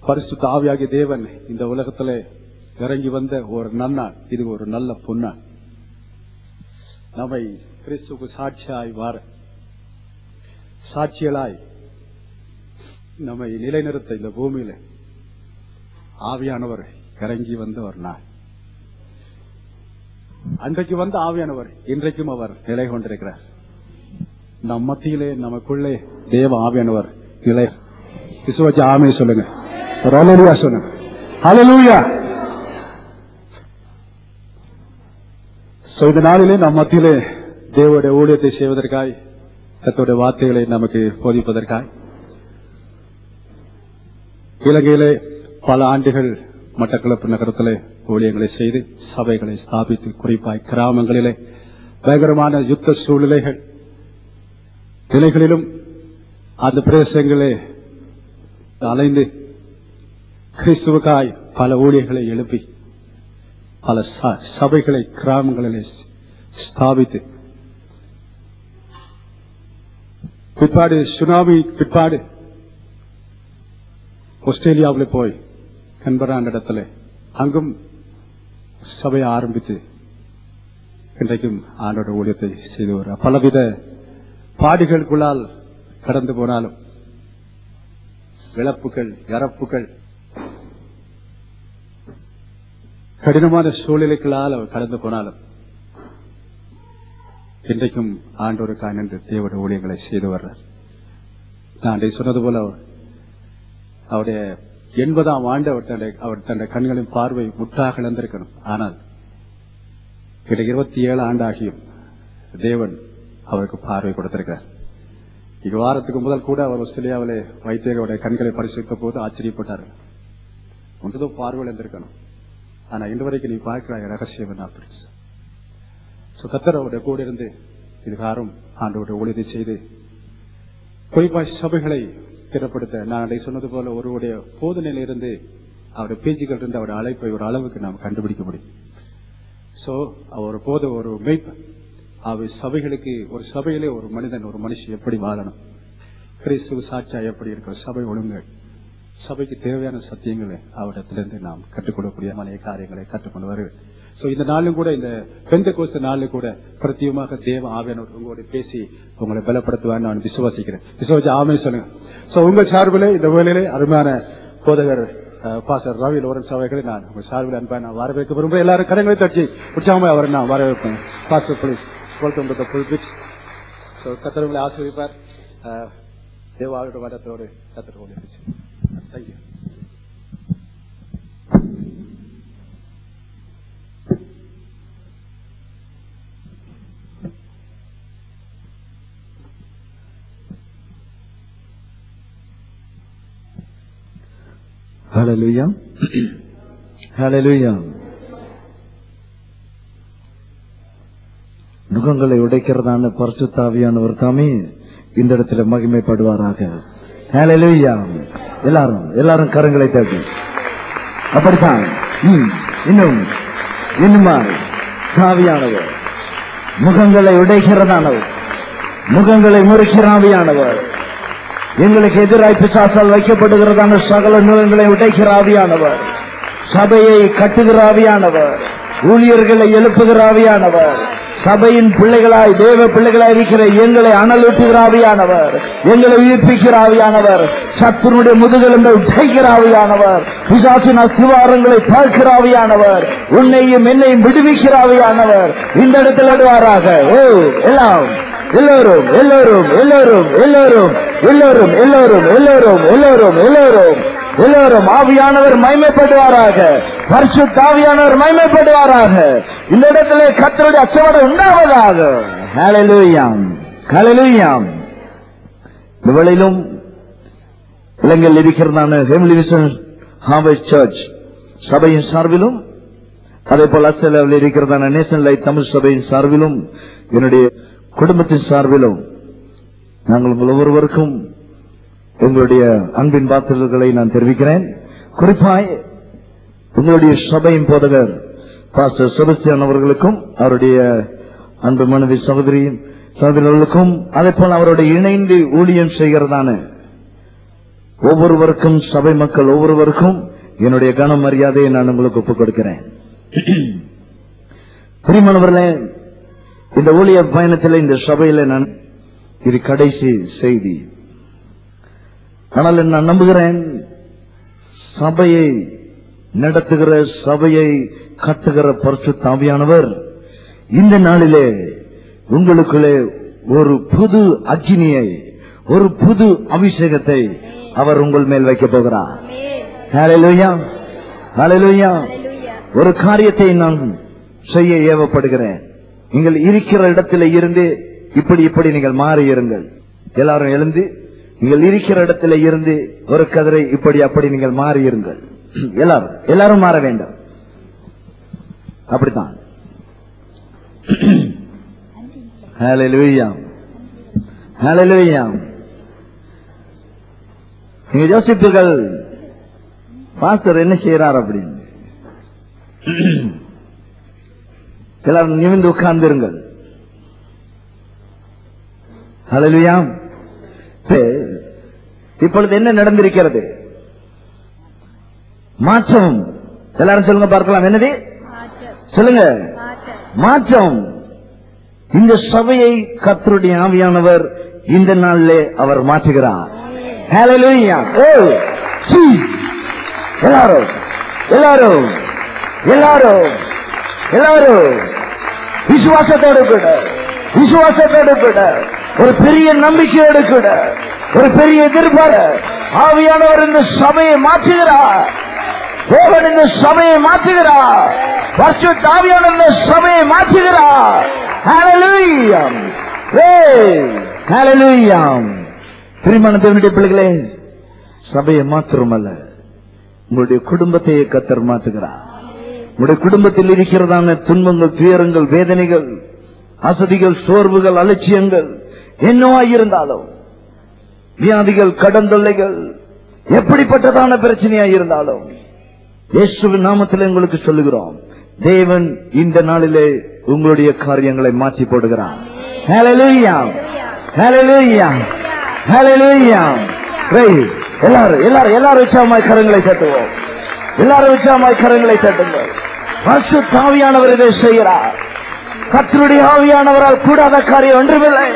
பரிசுத்த ஆவியாகிய தேவன் இந்த உலகத்திலே இறங்கி வந்த ஒரு நன்னாள் இது ஒரு நல்ல பொன்னாள் நம்மை கிறிஸ்துக்கு சாட்சியாய் வார சாட்சியலாய் நம்மை நிலைநிறுத்த இந்த பூமியில ஆவியானவர் இறங்கி வந்த ஒரு நாள் அன்றைக்கு வந்த ஆவியானவர் இன்றைக்கும் அவர் நிலை கொண்டிருக்கிறார் நம் மத்தியிலே நமக்குள்ளே தேவ ஆவியானவர் நிலை விசுவாச்சி ஆமை சொல்லுங்க ஒரு ஹalleluya சொல்லுங்க ஹalleluya சோ இந்த நாளிலே நம் மத்தியிலே தேவனுடைய ஊழியத்தை செய்வதற்காய் கர்த்தருடைய வார்த்தைகளை நமக்கு போதிப்பதற்காய் இலங்கையிலே பல ஆண்டுகள் மட்டக்களப்பு நகரத்திலே ஊழியங்களை செய்து சபைகளை ஸ்தாபித்து குறிப்பாய் கிராமங்களிலே பயங்கரமான யுத்த சூழ்நிலைகள் நிலைகளிலும் அந்த பிரதேசங்களே அலைந்து கிறிஸ்துவுக்காய் பல ஊழியர்களை எழுப்பி பல ச- சபைகளை கிராமங்களிலே ஸ்தாபித்து பிற்பாடு சுனாமி பிற்பாடு ஆஸ்திரேலியாவில் போய் கன்பரான் இடத்துல அங்கும் சபையை ஆரம்பித்து இன்றைக்கும் ஆண்டோட ஊழியத்தை செய்து வர பலவித பாடுகளுக்குள்ளால் கடந்து போனாலும் இழப்புகள் இறப்புகள் கடினமான சூழ்நிலைகளால் அவர் கடந்து போனாலும் இன்றைக்கும் ஆண்டோருக்காய் நின்று தேவட ஊழியங்களை செய்து வர்றார் நான் அன்றைக்கு சொன்னது போல அவர் அவருடைய எண்பதாம் ஆண்டு அவர் தன்னுடைய அவர் தன்னுடைய கண்களின் பார்வை முற்றாக இழந்திருக்கணும் ஆனால் கிட்ட இருபத்தி ஏழு ஆண்டாகியும் தேவன் அவருக்கு பார்வை கொடுத்திருக்கிறார் இங்க வாரத்துக்கு முதல் கூட அவர் ஆஸ்திரேலியாவிலே வைத்தியருடைய கண்களை பரிசீலித்த போது ஆச்சரியப்பட்டார் ஒன்றுதான் பார்வை இழந்திருக்கணும் ஆனா இன்று வரைக்கும் நீ பார்க்கிறாய் ரகசியம் என்ன பெருசு சோ கத்தர் அவருடைய கூட இருந்து இதுகாரம் ஆண்டோட ஊழியத்தை செய்து குறிப்பாய் சபைகளை திறப்படுத்த நான் அன்றைக்கு சொன்னது போல ஒருவருடைய போதனையில இருந்து அவருடைய பேச்சுக்கள் இருந்து அவருடைய அழைப்பை ஒரு அளவுக்கு நாம் கண்டுபிடிக்க முடியும் சோ அவர் போத ஒரு மெய்ப் அவர் சபைகளுக்கு ஒரு சபையிலே ஒரு மனிதன் ஒரு மனுஷி எப்படி வாழணும் கிறிஸ்துவ சாட்சியா எப்படி இருக்கிற சபை ஒழுங்குகள் சபைக்கு தேவையான சத்தியங்களை அவரிடத்திலிருந்து நாம் கற்றுக்கொள்ளக்கூடிய மலைய காரியங்களை கற்றுக்கொண்டு வருவேன் சோ இந்த நாளும் கூட இந்த பெந்த கோஸ்த நாளில் கூட பிரத்தியமாக தேவ ஆவியானவர் உங்களோட பேசி உங்களை பலப்படுத்துவான்னு நான் விசுவாசிக்கிறேன் விசுவாசி ஆமே சொல்லுங்க சோ உங்க சார்பிலே இந்த வேலையிலே அருமையான போதகர் பாசர் ரவி லோரன்ஸ் அவர்களை நான் உங்க சார்பில் அன்பா நான் வரவேற்க விரும்புகிறேன் எல்லாரும் கரங்களை தட்டி உற்சாகமா அவரை நான் வரவேற்பேன் pastor please welcome to the pulpit so கத்தரவங்களை ஆசிரியப்பார் தேவாவோட வடத்தோடு கத்தர் கொண்டு தேங்க்யூ Hallelujah. Hallelujah. நுகங்களை உடைக்கிறதான பரிசுத்தாவியானவர் தாமே இந்த இடத்துல மகிமைப்படுவாராக Hallelujah. எல்லாரும் எல்லாரும் கரங்களை தட்டு அப்படித்தான் ம், இன்னும் இன்னுமாய் தாவியானவர் முகங்களை உடைக்கிறதானவர் முகங்களை முறிக்கிறாவியானவர் எங்களுக்கு எதிராய் பிசாசால் வைக்கப்படுகிறதான சகல நுகங்களை உடைக்கிற ஆவியானவர் சபையை கட்டுகிற ஆவியானவர் ஊழியர்களை எழுப்புகிற ஆவியானவர் சபையின் பிள்ளைகளாய் தேவ பிள்ளைகளாய் இருக்கிற எங்களை அனலூட்டுகிற ஆவியானவர் எங்களை இழுப்பிக்கிற ஆவியானவர் சத்துருடைய முதுகெலும்பை உடைக்கிற ஆவியானவர் பிசாசின் அஸ்திவாரங்களை தாழ்கிற ஆவியானவர் உன்னையும் என்னையும் விடுவிக்கிற ஆவியானவர் இந்த இடத்தில் அடுவாராக ஓ எல்லாம் எல்லோரும் எல்லோரும் எல்லோரும் எல்லோரும் எல்லோரும் எல்லோரும் எல்லோரும் எல்லோரும் எல்லோரும் எல்லோரும் ஆவியானவர் மைமைப்படுவாராக பரிசுத்த ஆவியானவர் மைமைப்படுவாராக இந்த இடத்திலே கத்தருடைய அச்சவடை உண்டாவதாக ஹalleluyaம் ஹalleluyaம் இந்த வேளையிலும் இலங்கையில் இருக்கிறதான ஹெமிலி விசன் ஹார்வர்ட் சர்ச் சபையின் சார்பிலும் அதே போல் ஆஸ்திரேலியாவில் இருக்கிறதான நேஷனல் லைட் தமிழ் சபையின் சார்பிலும் என்னுடைய குடும்பத்தின் சார்பிலும் நாங்கள் உங்கள் ஒவ்வொருவருக்கும் உங்களுடைய அன்பின் பாத்திரங்களை நான் தெரிவிக்கிறேன் குறிப்பாய் உங்களுடைய சபையின் போதகர் பாஸ்டர் செபஸ்தியான் அவர்களுக்கும் அவருடைய அன்பு மனைவி சகோதரி சகோதரர்களுக்கும் அதே போல் அவருடைய இணைந்து ஊழியம் செய்கிறதான ஒவ்வொருவருக்கும் சபை மக்கள் ஒவ்வொருவருக்கும் என்னுடைய கன மரியாதையை நான் உங்களுக்கு ஒப்புக் கொடுக்கிறேன் பிரிமணவர்களே இந்த ஊழிய பயணத்தில் இந்த சபையில நான் இது கடைசி செய்தி ஆனால் நான் நம்புகிறேன் சபையை நடத்துகிற சபையை கட்டுகிற பரிசு தாவியானவர் இந்த நாளிலே உங்களுக்குள்ளே ஒரு புது அக்னியை ஒரு புது அபிஷேகத்தை அவர் உங்கள் மேல் வைக்க போகிறார் ஹalleluya ஹalleluya ஒரு காரியத்தை நான் செய்ய ஏவப்படுகிறேன் நீங்கள் இருக்கிற இடத்துல இருந்து இப்படி இப்படி நீங்கள் மாறி இருங்கள் எல்லாரும் எழுந்து நீங்கள் இருக்கிற இடத்துல இருந்து ஒரு கதிரை இப்படி அப்படி நீங்கள் மாறி இருங்கள் எல்லாரும் எல்லாரும் மாற வேண்டும் அப்படித்தான் ஹalleluya ஹalleluya நீங்க யோசிப்பீர்கள் பாஸ்டர் என்ன செய்யறார் அப்படின்னு எல்லாரும் நிமிந்து உட்கார்ந்திருங்கள் ஹalleluya இப்பொழுது என்ன நடந்திருக்கிறது மாற்றம் எல்லாரும் சொல்லுங்க பார்க்கலாம் என்னது சொல்லுங்க மாற்றம் இந்த சபையை கத்தருடைய ஆவியானவர் இந்த நாளிலே அவர் மாற்றுகிறார் Hallelujah. Oh, see. எல்லாரும் எல்லாரும் எல்லாரும் எல்லாரும் விசுவாசத்தோடு கூட விசுவாசத்தோடு கூட ஒரு பெரிய நம்பிக்கையோடு கூட ஒரு பெரிய எதிர்பார்ப்பு ஆவியானவர் இந்த சபையை மாற்றுகிறார் தேவன் இந்த சபையை மாற்றுகிறார் பரிசு தாவியான இந்த சபையை மாற்றுகிறார் Hallelujah. Hey, Hallelujah. பிரியமான தேவனுடைய பிள்ளைகளே சபையை மாத்திரமல்ல உங்களுடைய குடும்பத்தையே கத்தர் மாற்றுகிறார் உங்களுடைய குடும்பத்தில் இருக்கிறதான துன்பங்கள் துயரங்கள் வேதனைகள் அசதிகள் சோர்வுகள் அலட்சியங்கள் என்னவா இருந்தாலும் வியாதிகள் கடன் தொல்லைகள் எப்படிப்பட்டதான பிரச்சனையா இருந்தாலும் இயேசுவின் நாமத்தில் உங்களுக்கு சொல்லுகிறோம் தேவன் இந்த நாளிலே உங்களுடைய காரியங்களை மாற்றி போடுகிறார் Hallelujah. Hallelujah. Hallelujah. Praise. எல்லாரும் எல்லாரும் எல்லாரும் உற்சாகமாய் கரங்களை தட்டுவோம் எல்லாரும் உற்சாகமாய் கரங்களை தட்டுங்கள் பசு தாவியானவர் இதை செய்கிறார் கத்தருடைய ஆவியானவரால் கூடாத காரியம் ஒன்றுமில்லை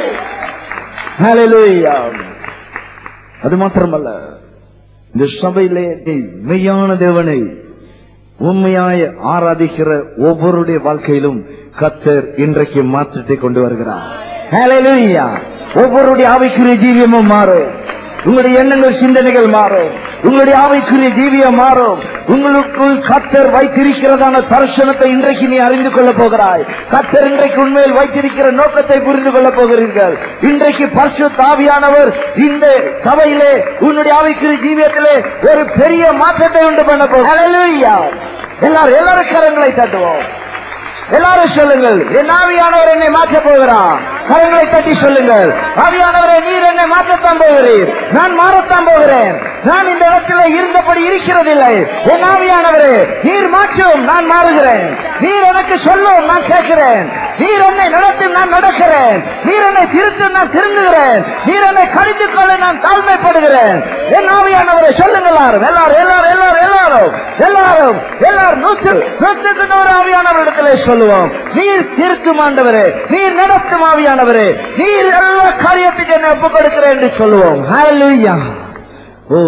Hallelujah. அது மாத்திரமல்ல இந்த சபையிலே நீ மெய்யான தேவனை உண்மையாய் ஆராதிக்கிற ஒவ்வொருடைய வாழ்க்கையிலும் கத்தர் இன்றைக்கு மாற்றத்தை கொண்டு வருகிறார் Hallelujah. ஒவ்வொருடைய ஆவிக்குரிய ஜீவியமும் மாறும் உங்களுடைய எண்ணங்கள் சிந்தனைகள் மாறும் உங்களுடைய ஆவிக்குரிய ஜீவியம் மாறும் உங்களுக்குள் கத்தர் வைத்திருக்கிறதான தரிசனத்தை இன்றைக்கு நீ அறிந்து கொள்ளப் போகிறாய் கத்தர் இன்றைக்கு உண்மையில் வைத்திருக்கிற நோக்கத்தை புரிந்து கொள்ளப் போகிறீர்கள் இன்றைக்கு பரிசு தாவியானவர் இந்த சபையிலே உன்னுடைய ஆவிக்குரிய ஜீவியத்திலே ஒரு பெரிய மாற்றத்தை உண்டு பண்ண போகிறார் எல்லாரும் எல்லாரும் கரங்களை தட்டுவோம் எல்லாரும் சொல்லுங்கள் என் ஆவியானவர் என்னை மாற்றப் போகிறார் கரங்களை தட்டி சொல்லுங்கள் ஆவியானவரை நீர் என்னை மாற்றத்தான் போகிறீர் நான் மாறத்தான் போகிறேன் நான் இந்த இடத்துல இருந்தபடி இருக்கிறதில்லை என் ஆவியானவரே நீர் மாற்றும் நான் மாறுகிறேன் நீர் எனக்கு சொல்லும் நான் கேட்கிறேன் நீர் என்னை நடத்தும் நான் நடக்கிறேன் நீர் என்னை திருத்தும் நான் திருந்துகிறேன் நீர் என்னை கடித்துக் கொள்ள நான் தாழ்மைப்படுகிறேன் என் ஆவியானவரை சொல்லுங்கள் எல்லாரும் எல்லாரும் எல்லாரும் எல்லாரும் எல்லாரும் எல்லாரும் எல்லாரும் நூற்று நூற்றுக்கு நூறு ஆவியானவரிடத்திலே சொல்லுவோம் நீர் திருக்கும் ஆண்டவரே நீர் நடத்தும் ஆவியானவரே நீர் எல்லா காரியத்துக்கு என்னை ஒப்புக் கொடுக்கிறேன் என்று சொல்லுவோம் ஹalleluya ஓ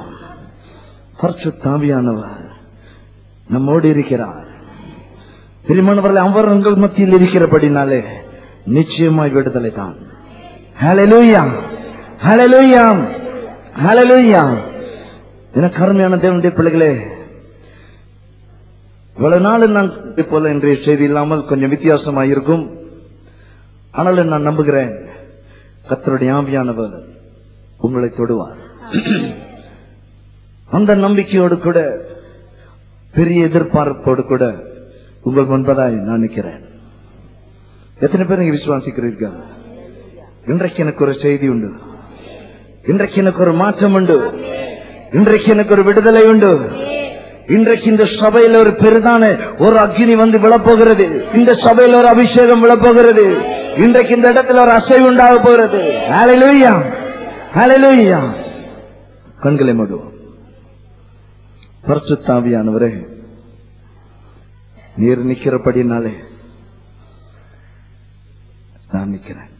பரிசுத்த ஆவியானவர் நம்மோடு இருக்கிறார் திருமணவர்கள் அவர் உங்கள் மத்தியில் இருக்கிறபடினாலே நிச்சயமாய் விடுதலை தான் ஹalleluya ஹalleluya ஹalleluya எனக்கு அருமையான தேவனுடைய பிள்ளைகளே இவ்வளவு நாள் நான் போல இன்றைய செய்தி இல்லாமல் கொஞ்சம் வித்தியாசமா இருக்கும் ஆனாலும் நான் நம்புகிறேன் கத்தருடைய ஆவியானவர் உங்களை தொடுவார் அந்த நம்பிக்கையோடு கூட பெரிய எதிர்பார்ப்போடு கூட உங்கள் முன்பதாய் நான் நிற்கிறேன் எத்தனை பேர் நீங்க விசுவாசிக்கிறீர்கள் இன்றைக்கு எனக்கு ஒரு செய்தி உண்டு இன்றைக்கு எனக்கு ஒரு மாற்றம் உண்டு இன்றைக்கு எனக்கு ஒரு விடுதலை உண்டு இன்றைக்கு இந்த சபையில் ஒரு பெரிதான ஒரு அக்னி வந்து விழப்போகிறது இந்த சபையில் ஒரு அபிஷேகம் விழப்போகிறது இன்றைக்கு இந்த இடத்துல ஒரு அசைவு உண்டாக போகிறது ஹalleluya ஹalleluya கண்களை மூடுவோம் பரிசுத்தாவியானவரே நீர் நிக்கிறபடினாலே நான் நிக்கிறேன்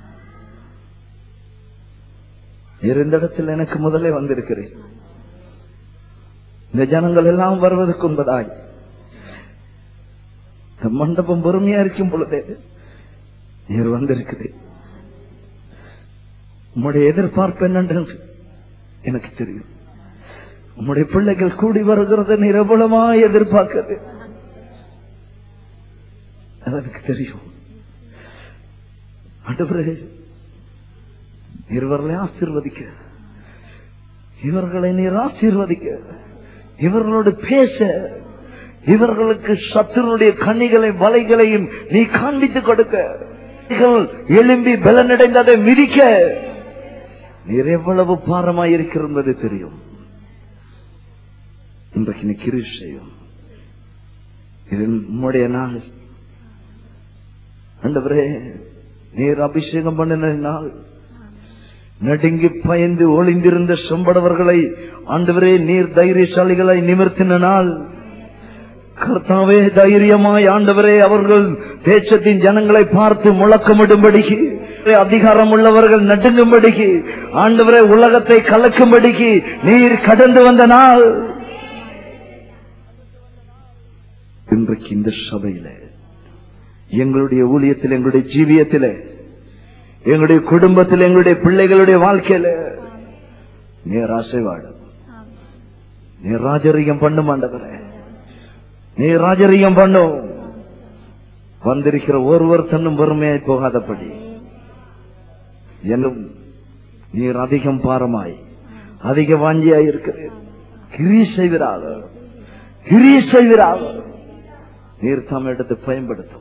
நீர் இந்த இடத்தில் எனக்கு முதலே வந்திருக்கிறேன் இந்த ஜனங்கள் எல்லாம் வருவதற்கு முன்பதாய் இந்த மண்டபம் பொறுமையா இருக்கும் பொழுதே நீர் வந்திருக்கிறேன் உம்முடைய எதிர்பார்ப்பு என்னென்று எனக்கு தெரியும் உம்முடைய பிள்ளைகள் கூடி வருகிறத நீர் எவ்வளவா எதிர்பார்க்கிறது அது எனக்கு தெரியும் ஆண்டவரே இருவர்களை ஆசீர்வதிக்க இவர்களை நீர் ஆசீர்வதிக்க இவர்களோடு பேச இவர்களுக்கு சத்துருடைய கண்ணிகளை வலைகளையும் நீ காண்பித்துக் கொடுக்க இவர்கள் எலும்பி பலனடைந்ததை மிதிக்க நீர் எவ்வளவு பாரமாய் இருக்கிறது தெரியும் இன்றைக்கு நீ கிரி செய்யும் இது உம்முடைய நாள் ஆண்டவரே நீர் அபிஷேகம் பண்ணின நாள் நடுங்கி பயந்து ஒளிந்திருந்த செம்படவர்களை ஆண்டவரே நீர் தைரியசாலிகளை நிமிர்த்தின நாள் கர்த்தாவே தைரியமாய் ஆண்டவரே அவர்கள் தேசத்தின் ஜனங்களை பார்த்து முழக்கமிடும்படிக்கு அதிகாரம் உள்ளவர்கள் நடுங்கும்படிக்கு ஆண்டவரே உலகத்தை கலக்கும்படிக்கு நீர் கடந்து வந்த நாள் இன்றைக்கு இந்த சபையில எங்களுடைய ஊழியத்தில் எங்களுடைய ஜீவியத்தில் எங்களுடைய குடும்பத்தில் எங்களுடைய பிள்ளைகளுடைய வாழ்க்கையில நீர் ஆசைவாடு நீ ராஜரிகம் பண்ணும் ஆண்டவரே நீ ராஜரிகம் பண்ணும் வந்திருக்கிற ஒருவர் தன்னும் வறுமையாய் போகாதபடி என்னும் நீர் அதிகம் பாரமாய் அதிக வாஞ்சியாய் இருக்கிறேன் கிரி செய்வீராக கிரி செய்வீராக நீர் தாம் எடுத்து பயன்படுத்தும்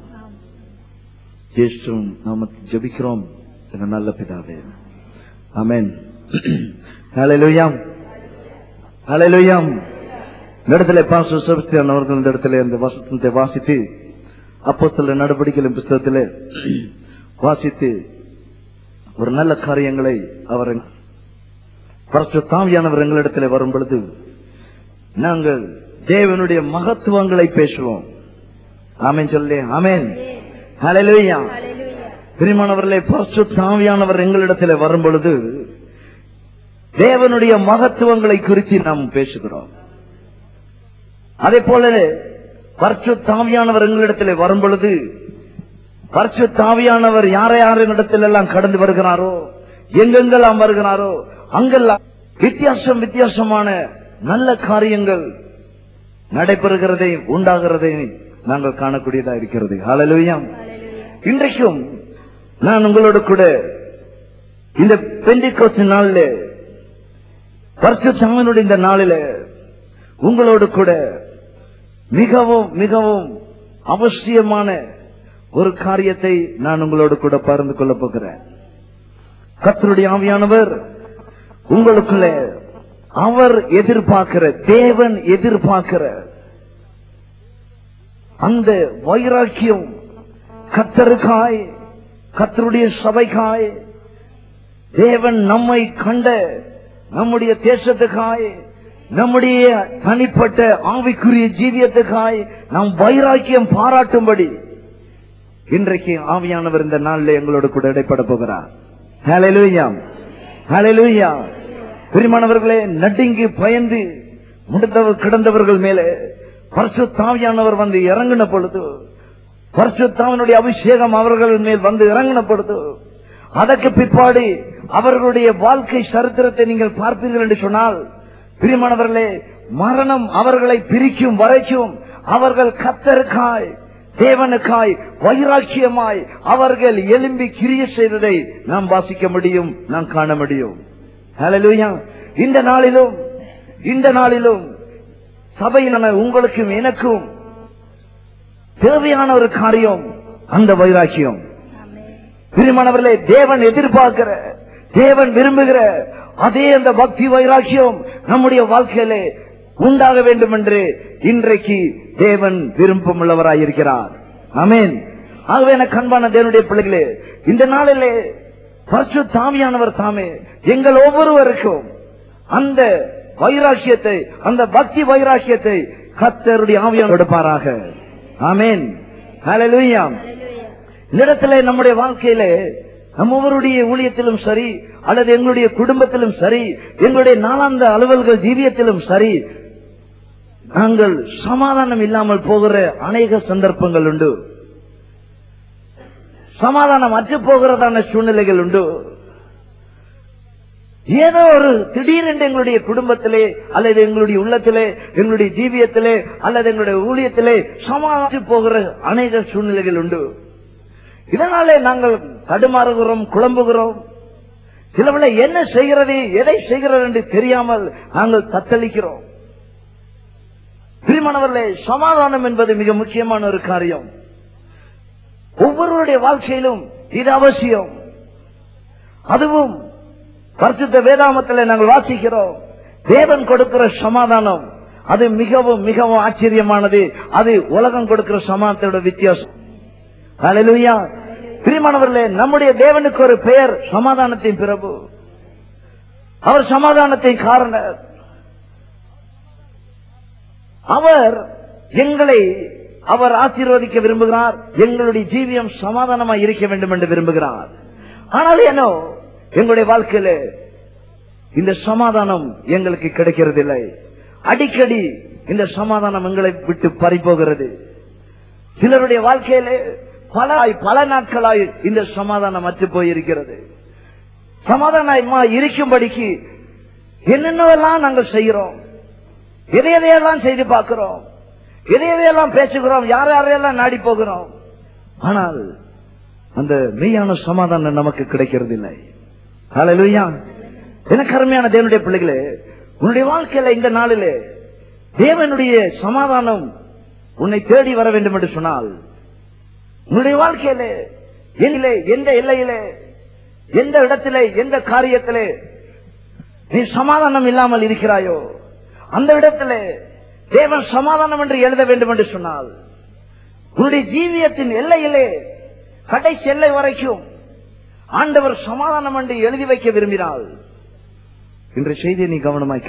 இயேசுவும் நாம ஜெபிக்கிறோம் எங்க நல்ல பிதாவே ஆமென் ஹalleluya ஹalleluya இந்த இடத்துல பாஸ்டர் செபஸ்தியான் அவர்கள் இந்த இடத்துல இந்த வசனத்தை வாசித்து அப்போஸ்தலர் நடவடிக்கைகளின் புஸ்தகத்திலே வாசித்து ஒரு நல்ல காரியங்களை அவர் பரஸ்பர தாவியானவர் எங்களிடத்தில் வரும் பொழுது நாங்கள் தேவனுடைய மகத்துவங்களை பேசுவோம் ஆமென் சொல்லி ஆமென் ஹalleluya பிரிமானவர்களே பரிசு தாவியானவர் எங்களிடத்தில் வரும் பொழுது தேவனுடைய மகத்துவங்களை குறித்து நாம் பேசுகிறோம் அதே போல பரிசு தாவியானவர் எங்களிடத்தில் வரும் பொழுது பரிசு தாவியானவர் யாரை யாரிடத்தில் எல்லாம் கடந்து வருகிறாரோ எங்கெங்கெல்லாம் வருகிறாரோ அங்கெல்லாம் வித்தியாசம் வித்தியாசமான நல்ல காரியங்கள் நடைபெறுகிறதை உண்டாகிறதை நாங்கள் காணக்கூடியதா இருக்கிறது ஹalleluya இன்றைக்கும் நான் உங்களோடு கூட இந்த பெண்டிகோஸ்ட் நாளில பரிசுத்தாமனுடைய இந்த நாளில உங்களோடு கூட மிகவும் மிகவும் அவசியமான ஒரு காரியத்தை நான் உங்களோடு கூட பகிர்ந்து கொள்ள போகிறேன் கர்த்தருடைய ஆவியானவர் உங்களுக்குள்ள அவர் எதிர்பார்க்கிற தேவன் எதிர்பார்க்கிற அந்த வைராக்கியம் கத்தருக்காய் கத்தருடைய சபைக்காய் தேவன் நம்மை கண்ட நம்முடைய தேசத்துக்காய் நம்முடைய தனிப்பட்ட ஆவிக்குரிய ஜீவியத்துக்காய் நாம் வைராக்கியம் பாராட்டும்படி இன்றைக்கு ஆவியானவர் இந்த நாளில் எங்களோடு கூட இடைப்பட போகிறார் ஹalleluya ஹalleluya பிரிமானவர்களே நடுங்கி பயந்து முடிந்தவர் கிடந்தவர்கள் மேலே பரிசுத்தாவியானவர் வந்து இறங்கின பொழுது பரிசுத்தாவினுடைய அபிஷேகம் அவர்கள் மேல் வந்து இறங்கின பொழுது அதற்கு பிற்பாடு அவர்களுடைய வாழ்க்கை சரித்திரத்தை நீங்கள் பார்ப்பீர்கள் என்று சொன்னால் பிரிமானவர்களே மரணம் அவர்களை பிரிக்கும் வரைக்கும் அவர்கள் கத்தருக்காய் தேவனுக்காய் வைராக்கியமாய் அவர்கள் எலும்பி கிரிய செய்ததை நாம் வாசிக்க முடியும் நாம் காண முடியும் ஹalleluya இந்த நாளிலும் இந்த நாளிலும் சபையிலான உங்களுக்கும் எனக்கும் தேவையான ஒரு காரியம் அந்த வைராக்கியம் பிரிமானவர்களே தேவன் எதிர்பார்க்கிற தேவன் விரும்புகிற அதே அந்த பக்தி வைராக்கியம் நம்முடைய வாழ்க்கையிலே உண்டாக வேண்டும் என்று இன்றைக்கு தேவன் விருப்பம் உள்ளவராயிருக்கிறார் அமேன் ஆகவே எனக்கு அன்பான தேவனுடைய பிள்ளைகளே இந்த நாளிலே பரிசு தாமியானவர் தாமே எங்கள் ஒவ்வொருவருக்கும் அந்த வைராக்கியத்தை அந்த பக்தி வைராக்கியத்தை கத்தருடைய ஆவியான் கொடுப்பாராக ஆமென் ஹalleluya இந்த இடத்துல நம்முடைய வாழ்க்கையிலே நம்ம ஒவ்வொருடைய ஊழியத்திலும் சரி அல்லது எங்களுடைய குடும்பத்திலும் சரி எங்களுடைய நாளாந்த அலுவல்கள் ஜீவியத்திலும் சரி நாங்கள் சமாதானம் இல்லாமல் போகிற அநேக சந்தர்ப்பங்கள் உண்டு சமாதானம் அற்று போகிறதான சூழ்நிலைகள் உண்டு ஏதோ ஒரு திடீரென்று எங்களுடைய குடும்பத்திலே அல்லது எங்களுடைய உள்ளத்திலே எங்களுடைய ஜீவியத்திலே அல்லது எங்களுடைய ஊழியத்திலே சமாளித்து போகிற அநேக சூழ்நிலைகள் உண்டு இதனாலே நாங்கள் தடுமாறுகிறோம் குழம்புகிறோம் சிலவளை என்ன செய்கிறது எதை செய்கிறது என்று தெரியாமல் நாங்கள் தத்தளிக்கிறோம் பிரிமானவர்களே சமாதானம் என்பது மிக முக்கியமான ஒரு காரியம் ஒவ்வொருவருடைய வாழ்க்கையிலும் இது அவசியம் அதுவும் பரிசுத்த வேதாமத்தில் நாங்கள் வாசிக்கிறோம் தேவன் கொடுக்கிற சமாதானம் அது மிகவும் மிகவும் ஆச்சரியமானது அது உலகம் கொடுக்கிற சமாதானத்தோட வித்தியாசம் ஹalleluya பிரியமானவர்களே நம்முடைய தேவனுக்கு ஒரு பெயர் சமாதானத்தின் பிரபு அவர் சமாதானத்தின் காரணர் அவர் எங்களை அவர் ஆசீர்வதிக்க விரும்புகிறார் எங்களுடைய ஜீவியம் சமாதானமாக இருக்க வேண்டும் என்று விரும்புகிறார் ஆனால் ஏனோ எங்களுடைய வாழ்க்கையில இந்த சமாதானம் எங்களுக்கு கிடைக்கிறது இல்லை அடிக்கடி இந்த சமாதானம் எங்களை விட்டு பறிபோகிறது சிலருடைய வாழ்க்கையிலே பல பல நாட்களாய் இந்த சமாதானம் அற்று போயிருக்கிறது சமாதானமா இருக்கும்படிக்கு என்னென்னவெல்லாம் நாங்கள் செய்கிறோம் எதை எதையெல்லாம் செய்து பார்க்கிறோம் எதை எதையெல்லாம் பேசுகிறோம் யார் யாரையெல்லாம் நாடி போகிறோம் ஆனால் அந்த மெய்யான சமாதானம் நமக்கு கிடைக்கிறது இல்லை ஹalleluya எனக்கு அருமையான தேவனுடைய பிள்ளைகளே உன்னுடைய வாழ்க்கையில இந்த நாளிலே தேவனுடைய சமாதானம் உன்னை தேடி வர வேண்டும் என்று சொன்னால் உன்னுடைய வாழ்க்கையிலே எண்ணிலே எந்த எல்லையிலே எந்த இடத்திலே எந்த காரியத்திலே நீ சமாதானம் இல்லாமல் இருக்கிறாயோ அந்த இடத்திலே தேவன் சமாதானம் என்று எழுத வேண்டும் என்று சொன்னால் உன்னுடைய ஜீவியத்தின் எல்லையிலே கடைசி எல்லை வரைக்கும் ஆண்டவர் சமாதானம் என்று எழுதி வைக்க விரும்பினால் இன்று செய்தியை நீ கவனமாய்க்க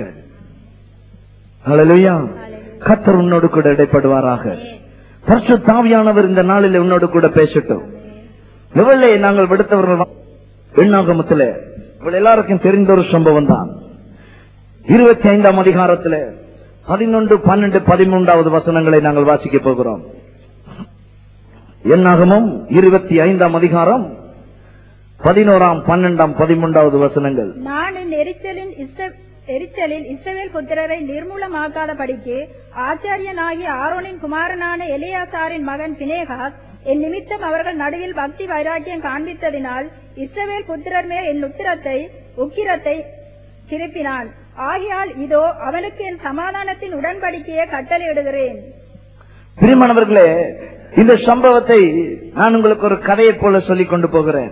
ஹalleluya கர்த்தர் உன்னோடு கூட இடைப்படுவாராக பரிசு தாவியானவர் இந்த நாளில் உன்னோடு கூட பேசட்டும் இவளே நாங்கள் விடுத்தவர்கள் எண்ணாகமத்தில் இவள் எல்லாருக்கும் தெரிந்த ஒரு சம்பவம் தான் இருபத்தி ஐந்தாம் அதிகாரத்தில் பதினொன்று பன்னெண்டு பதிமூன்றாவது வசனங்களை நாங்கள் வாசிக்க போகிறோம் எண்ணாகமும் இருபத்தி ஐந்தாம் அதிகாரம் பதினோராம் பன்னெண்டாம் பதிமூன்றாவது வசனங்கள் நான் என் எரிச்சலின் இஸ்ர- எரிச்சலில் இஸ்ரவேல் புத்திரரை நிர்மூலமாக்காதபடிக்கு ஆச்சாரியனாகிய ஆரோனின் குமாரனான எலியாசாரின் மகன் பினேகாஸ் என் நிமித்தம் அவர்கள் நடுவில் பக்தி வைராக்கியம் காண்பித்ததினால் இஸ்ரவேல் புத்திரர் மேல் என் உத்திரத்தை உக்கிரத்தை திருப்பினான் ஆகையால் இதோ அவனுக்கு என் சமாதானத்தின் உடன்படிக்கையை கட்டளையிடுகிறேன் பிரிமானவர்களே இந்த சம்பவத்தை நான் உங்களுக்கு ஒரு கதையை போல சொல்லிக் கொண்டு போகிறேன்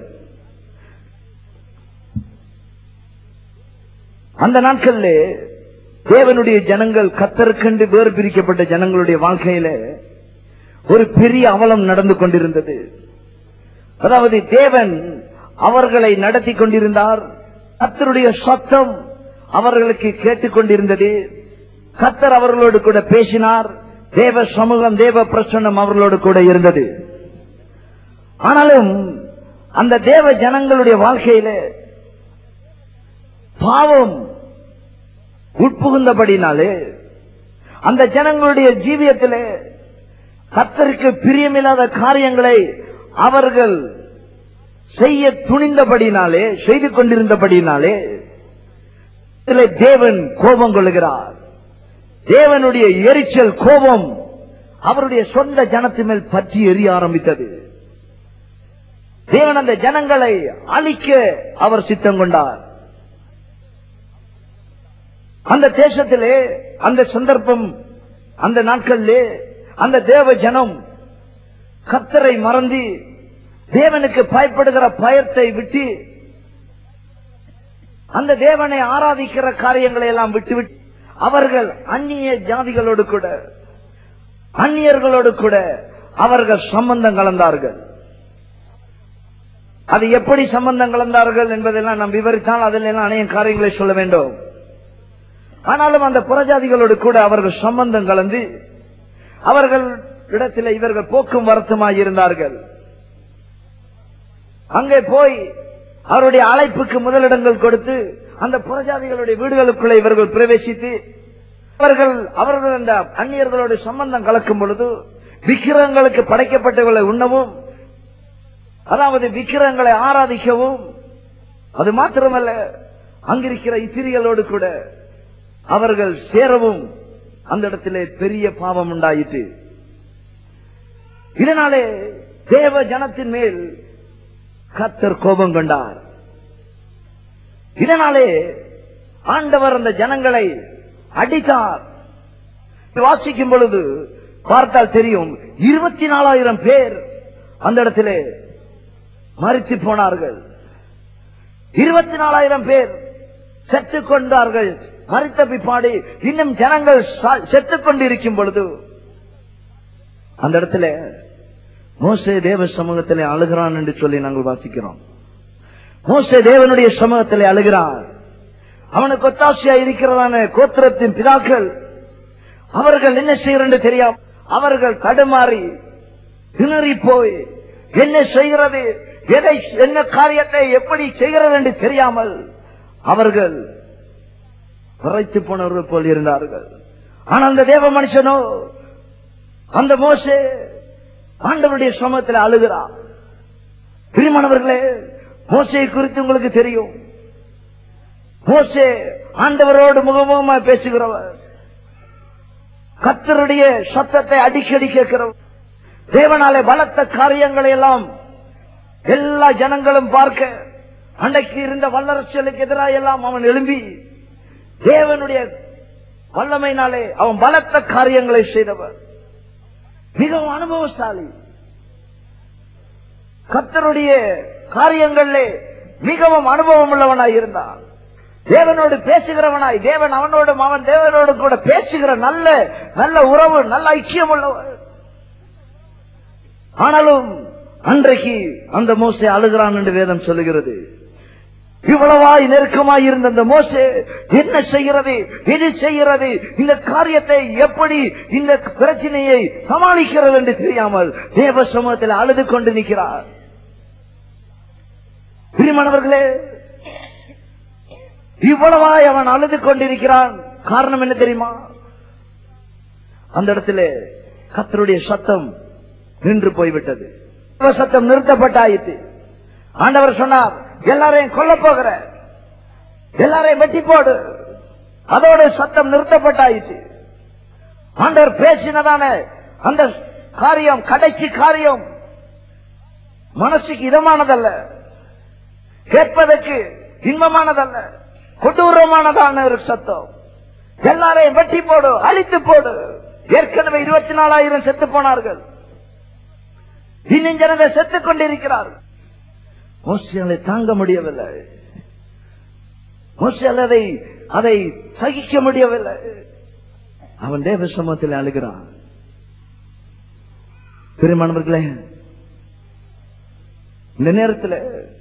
அந்த நாட்கள்ல தேவனுடைய ஜனங்கள் கத்தருக்கென்று வேறு பிரிக்கப்பட்ட ஜனங்களுடைய வாழ்க்கையில ஒரு பெரிய அவலம் நடந்து கொண்டிருந்தது அதாவது தேவன் அவர்களை நடத்தி கொண்டிருந்தார் கத்தருடைய சத்தம் அவர்களுக்கு கேட்டுக்கொண்டிருந்தது கத்தர் அவர்களோடு கூட பேசினார் தேவ சமூகம் தேவ பிரசன்னம் அவர்களோடு கூட இருந்தது ஆனாலும் அந்த தேவ ஜனங்களுடைய வாழ்க்கையில பாவம் உட்புகுந்தபடினாலே அந்த ஜனங்களுடைய ஜீவியத்திலே கத்தருக்கு பிரியமில்லாத காரியங்களை அவர்கள் செய்ய துணிந்தபடினாலே செய்து கொண்டிருந்தபடினாலே இதிலே தேவன் கோபம் கொள்கிறார் தேவனுடைய எரிச்சல் கோபம் அவருடைய சொந்த ஜனத்து மேல் பற்றி எரிய ஆரம்பித்தது தேவன் அந்த ஜனங்களை அழிக்க அவர் சித்தம் கொண்டார் அந்த தேசத்திலே அந்த சந்தர்ப்பம் அந்த நாட்களிலே அந்த தேவ ஜனம் கத்தரை மறந்து தேவனுக்கு பயப்படுகிற பயத்தை விட்டு அந்த தேவனை ஆராதிக்கிற காரியங்களை எல்லாம் விட்டுவிட்டு அவர்கள் அந்நிய ஜாதிகளோடு கூட அந்நியர்களோடு கூட அவர்கள் சம்பந்தம் கலந்தார்கள் அது எப்படி சம்பந்தம் கலந்தார்கள் என்பதெல்லாம் நாம் விவரித்தால் அதில் எல்லாம் அநேக காரியங்களை சொல்ல வேண்டும் ஆனாலும் அந்த புறஜாதிகளோடு கூட அவர்கள் சம்பந்தம் கலந்து அவர்கள் இடத்தில் இவர்கள் போக்கும் வருத்தமாய் இருந்தார்கள் அங்கே போய் அவருடைய அழைப்புக்கு முதலிடங்கள் கொடுத்து அந்த புறஜாதிகளுடைய வீடுகளுக்குள்ளே இவர்கள் பிரவேசித்து அவர்கள் அவர்கள் அந்த அந்நியர்களோடு சம்பந்தம் கலக்கும் பொழுது விக்கிரகங்களுக்கு படைக்கப்பட்டவர்களை உண்ணவும் அதாவது விக்கிரகங்களை ஆராதிக்கவும் அது மாத்திரமல்ல அங்கிருக்கிற இத்திரிகளோடு கூட அவர்கள் சேரவும் அந்த இடத்திலே பெரிய பாவம் உண்டாயிற்று இதனாலே தேவ ஜனத்தின் மேல் கத்தர் கோபம் கொண்டார் இதனாலே ஆண்டவர் அந்த ஜனங்களை அடித்தார் வாசிக்கும் பொழுது பார்த்தால் தெரியும் இருபத்தி நாலாயிரம் பேர் அந்த இடத்திலே மறித்து போனார்கள் இருபத்தி நாலாயிரம் பேர் செத்துக் கொண்டார்கள் மறித்த பிற்பாடு இன்னும் ஜனங்கள் ச- செத்துக் கொண்டிருக்கும் பொழுது அந்த இடத்துல மோசே தேவ சமூகத்திலே அழுகிறான் என்று சொல்லி நாங்கள் வாசிக்கிறோம் மோசே தேவனுடைய சமூகத்திலே அழுகிறான் அவனுக்கு ஒத்தாசையா இருக்கிறதான கோத்திரத்தின் பிதாக்கள் அவர்கள் என்ன செய்யறது தெரியாம அவர்கள் தடுமாறி திணறி போய் என்ன செய்கிறது எதை என்ன காரியத்தை எப்படி செய்கிறது என்று தெரியாமல் அவர்கள் விரைத்து போனவர்கள் போல் இருந்தார்கள் ஆனா அந்த தேவ மனுஷனோ அந்த மோசே ஆண்டவருடைய சமூகத்தில் அழுகிறார் பிரிமானவர்களே மோசையை குறித்து உங்களுக்கு தெரியும் மோசே ஆண்டவரோடு முகமுகமா பேசுகிறவர் கத்தருடைய சத்தத்தை அடிக்கடி கேட்கிறவர் தேவனாலே பலத்த காரியங்களை எல்லாம் எல்லா ஜனங்களும் பார்க்க அன்றைக்கு இருந்த வல்லரசுகளுக்கு எதிராக எல்லாம் அவன் எழும்பி தேவனுடைய வல்லமையினாலே அவன் பலத்த காரியங்களை செய்தவர் மிகவும் அனுபவசாலி கத்தருடைய காரியங்களிலே மிகவும் அனுபவம் உள்ளவனாய் இருந்தான் தேவனோடு பேசுகிறவனாய் தேவன் அவனோடும் அவன் தேவனோடு கூட பேசுகிற நல்ல நல்ல உறவு நல்ல ஐக்கியம் உள்ளவன் ஆனாலும் அன்றைக்கு அந்த மோசே அழுகிறான் என்று வேதம் சொல்லுகிறது இவ்வளவாய் நெருக்கமாய் இருந்த அந்த மோசே என்ன செய்கிறது எது செய்கிறது இந்த காரியத்தை எப்படி இந்த பிரச்சனையை சமாளிக்கிறது என்று தெரியாமல் தேவ சமூகத்தில் அழுது கொண்டு நிற்கிறார் பிரிமானவர்களே இவ்வளவாய் அவன் அழுது கொண்டிருக்கிறான் காரணம் என்ன தெரியுமா அந்த இடத்துல கத்தருடைய சத்தம் நின்று போய்விட்டது தேவ சத்தம் நிறுத்தப்பட்டாயிற்று ஆண்டவர் சொன்னார் எல்லாரையும் கொல்ல போகிற எல்லாரையும் வெட்டி போடு அதோட சத்தம் நிறுத்தப்பட்டாயிற்று ஆண்டவர் பேசினதான அந்த காரியம் கடைசி காரியம் மனசுக்கு இதமானதல்ல கேட்பதற்கு இன்பமானதல்ல கொடூரமானதான ஒரு சத்தம் எல்லாரையும் வெட்டி போடு அழித்து போடு ஏற்கனவே இருபத்தி நாலாயிரம் செத்து போனார்கள் இன்னும் ஜனங்கள் செத்துக் கொண்டிருக்கிறார்கள் மோசியாலை தாங்க முடியவில்லை மோசியால் அதை அதை சகிக்க முடியவில்லை அவன் தேவ சமூகத்தில் அழுகிறான் பெருமானவர்களே இந்த நேரத்தில்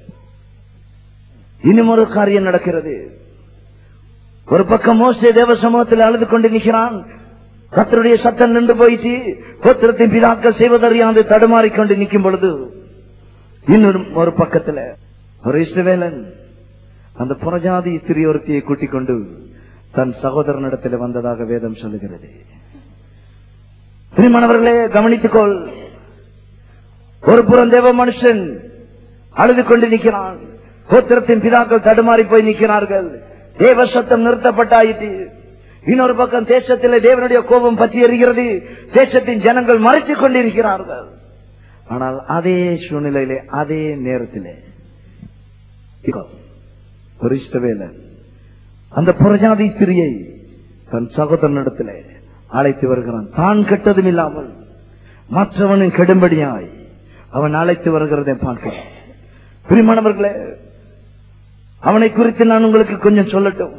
இன்னும் ஒரு காரியம் நடக்கிறது ஒரு பக்கம் மோசே தேவ சமூகத்தில் அழுது கொண்டு நிற்கிறான் கத்தருடைய சத்தம் நின்று போயிச்சு கோத்திரத்தின் பிதாக்கள் செய்வதறியாது தடுமாறிக் கொண்டு நிற்கும் பொழுது இன்னொரு ஒரு பக்கத்துல ஒரு இஸ்ரவேலன் அந்த புறஜாதி திரியோர்த்தியை கூட்டிக் கொண்டு தன் சகோதரனிடத்தில் வந்ததாக வேதம் சொல்லுகிறது பிரிமானவர்களே கவனித்துக்கொள் ஒரு புறம் தேவ மனுஷன் அழுது கொண்டு நிற்கிறான் கோத்திரத்தின் பிதாக்கள் தடுமாறி போய் நிற்கிறார்கள் தேவ சத்தம் நிறுத்தப்பட்டாயிற்று இன்னொரு பக்கம் தேசத்திலே தேவனுடைய கோபம் பற்றி எறிகிறது தேசத்தின் ஜனங்கள் மறைத்துக் கொண்டிருக்கிறார்கள் ஆனால் அதே சூழ்நிலையிலே அதே நேரத்திலே இதோ, ஒரு இஷ்டவேலன் அந்த புறஜாதி ஸ்திரியை தன் சகோதரனிடத்திலே அழைத்து வருகிறான் தான் கெட்டதும் இல்லாமல் மற்றவனும் கெடும்படியாய் அவன் அழைத்து வருகிறதை பார்க்கிறான் பிரிமானவர்களே அவனை குறித்து நான் உங்களுக்கு கொஞ்சம் சொல்லட்டும்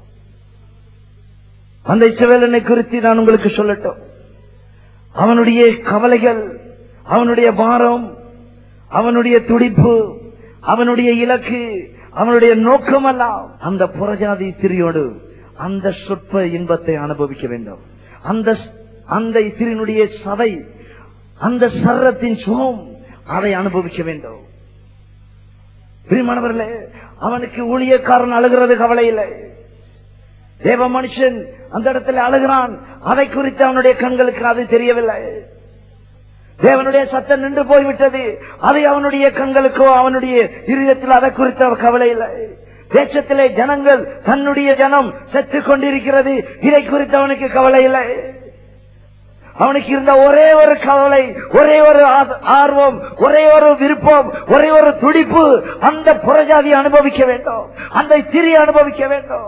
அந்த இச்சவேலனை குறித்து நான் உங்களுக்கு சொல்லட்டும் அவனுடைய கவலைகள் அவனுடைய பாரம் அவனுடைய துடிப்பு அவனுடைய இலக்கு அவனுடைய நோக்கமெல்லாம் அந்த புறஜாதி திரியோடு அந்த சொற்ப இன்பத்தை அனுபவிக்க வேண்டும் அந்த அந்த இத்திரினுடைய சதை அந்த சர்ரத்தின் சுகம் அதை அனுபவிக்க வேண்டும் பிரியமானவர்களே அவனுக்கு ஊழியக்காரன் அழுகிறது கவலை இல்லை தேவ மனுஷன் அந்த இடத்துல அழுகிறான் அதை குறித்து அவனுடைய கண்களுக்கு அது தெரியவில்லை தேவனுடைய சத்தம் நின்று போய்விட்டது அதை அவனுடைய கண்களுக்கோ அவனுடைய இருதயத்தில் அதை குறித்து அவர் கவலை இல்லை தேசத்திலே ஜனங்கள் தன்னுடைய ஜனம் செத்துக் கொண்டிருக்கிறது இதை குறித்து அவனுக்கு கவலை இல்லை அவனுக்கு இருந்த ஒரே ஒரு கவலை ஒரே ஒரு ஆ- ஆர்வம் ஒரே ஒரு விருப்பம் ஒரே ஒரு துடிப்பு அந்த புறஜாதி அனுபவிக்க வேண்டும் அந்த திரி அனுபவிக்க வேண்டும்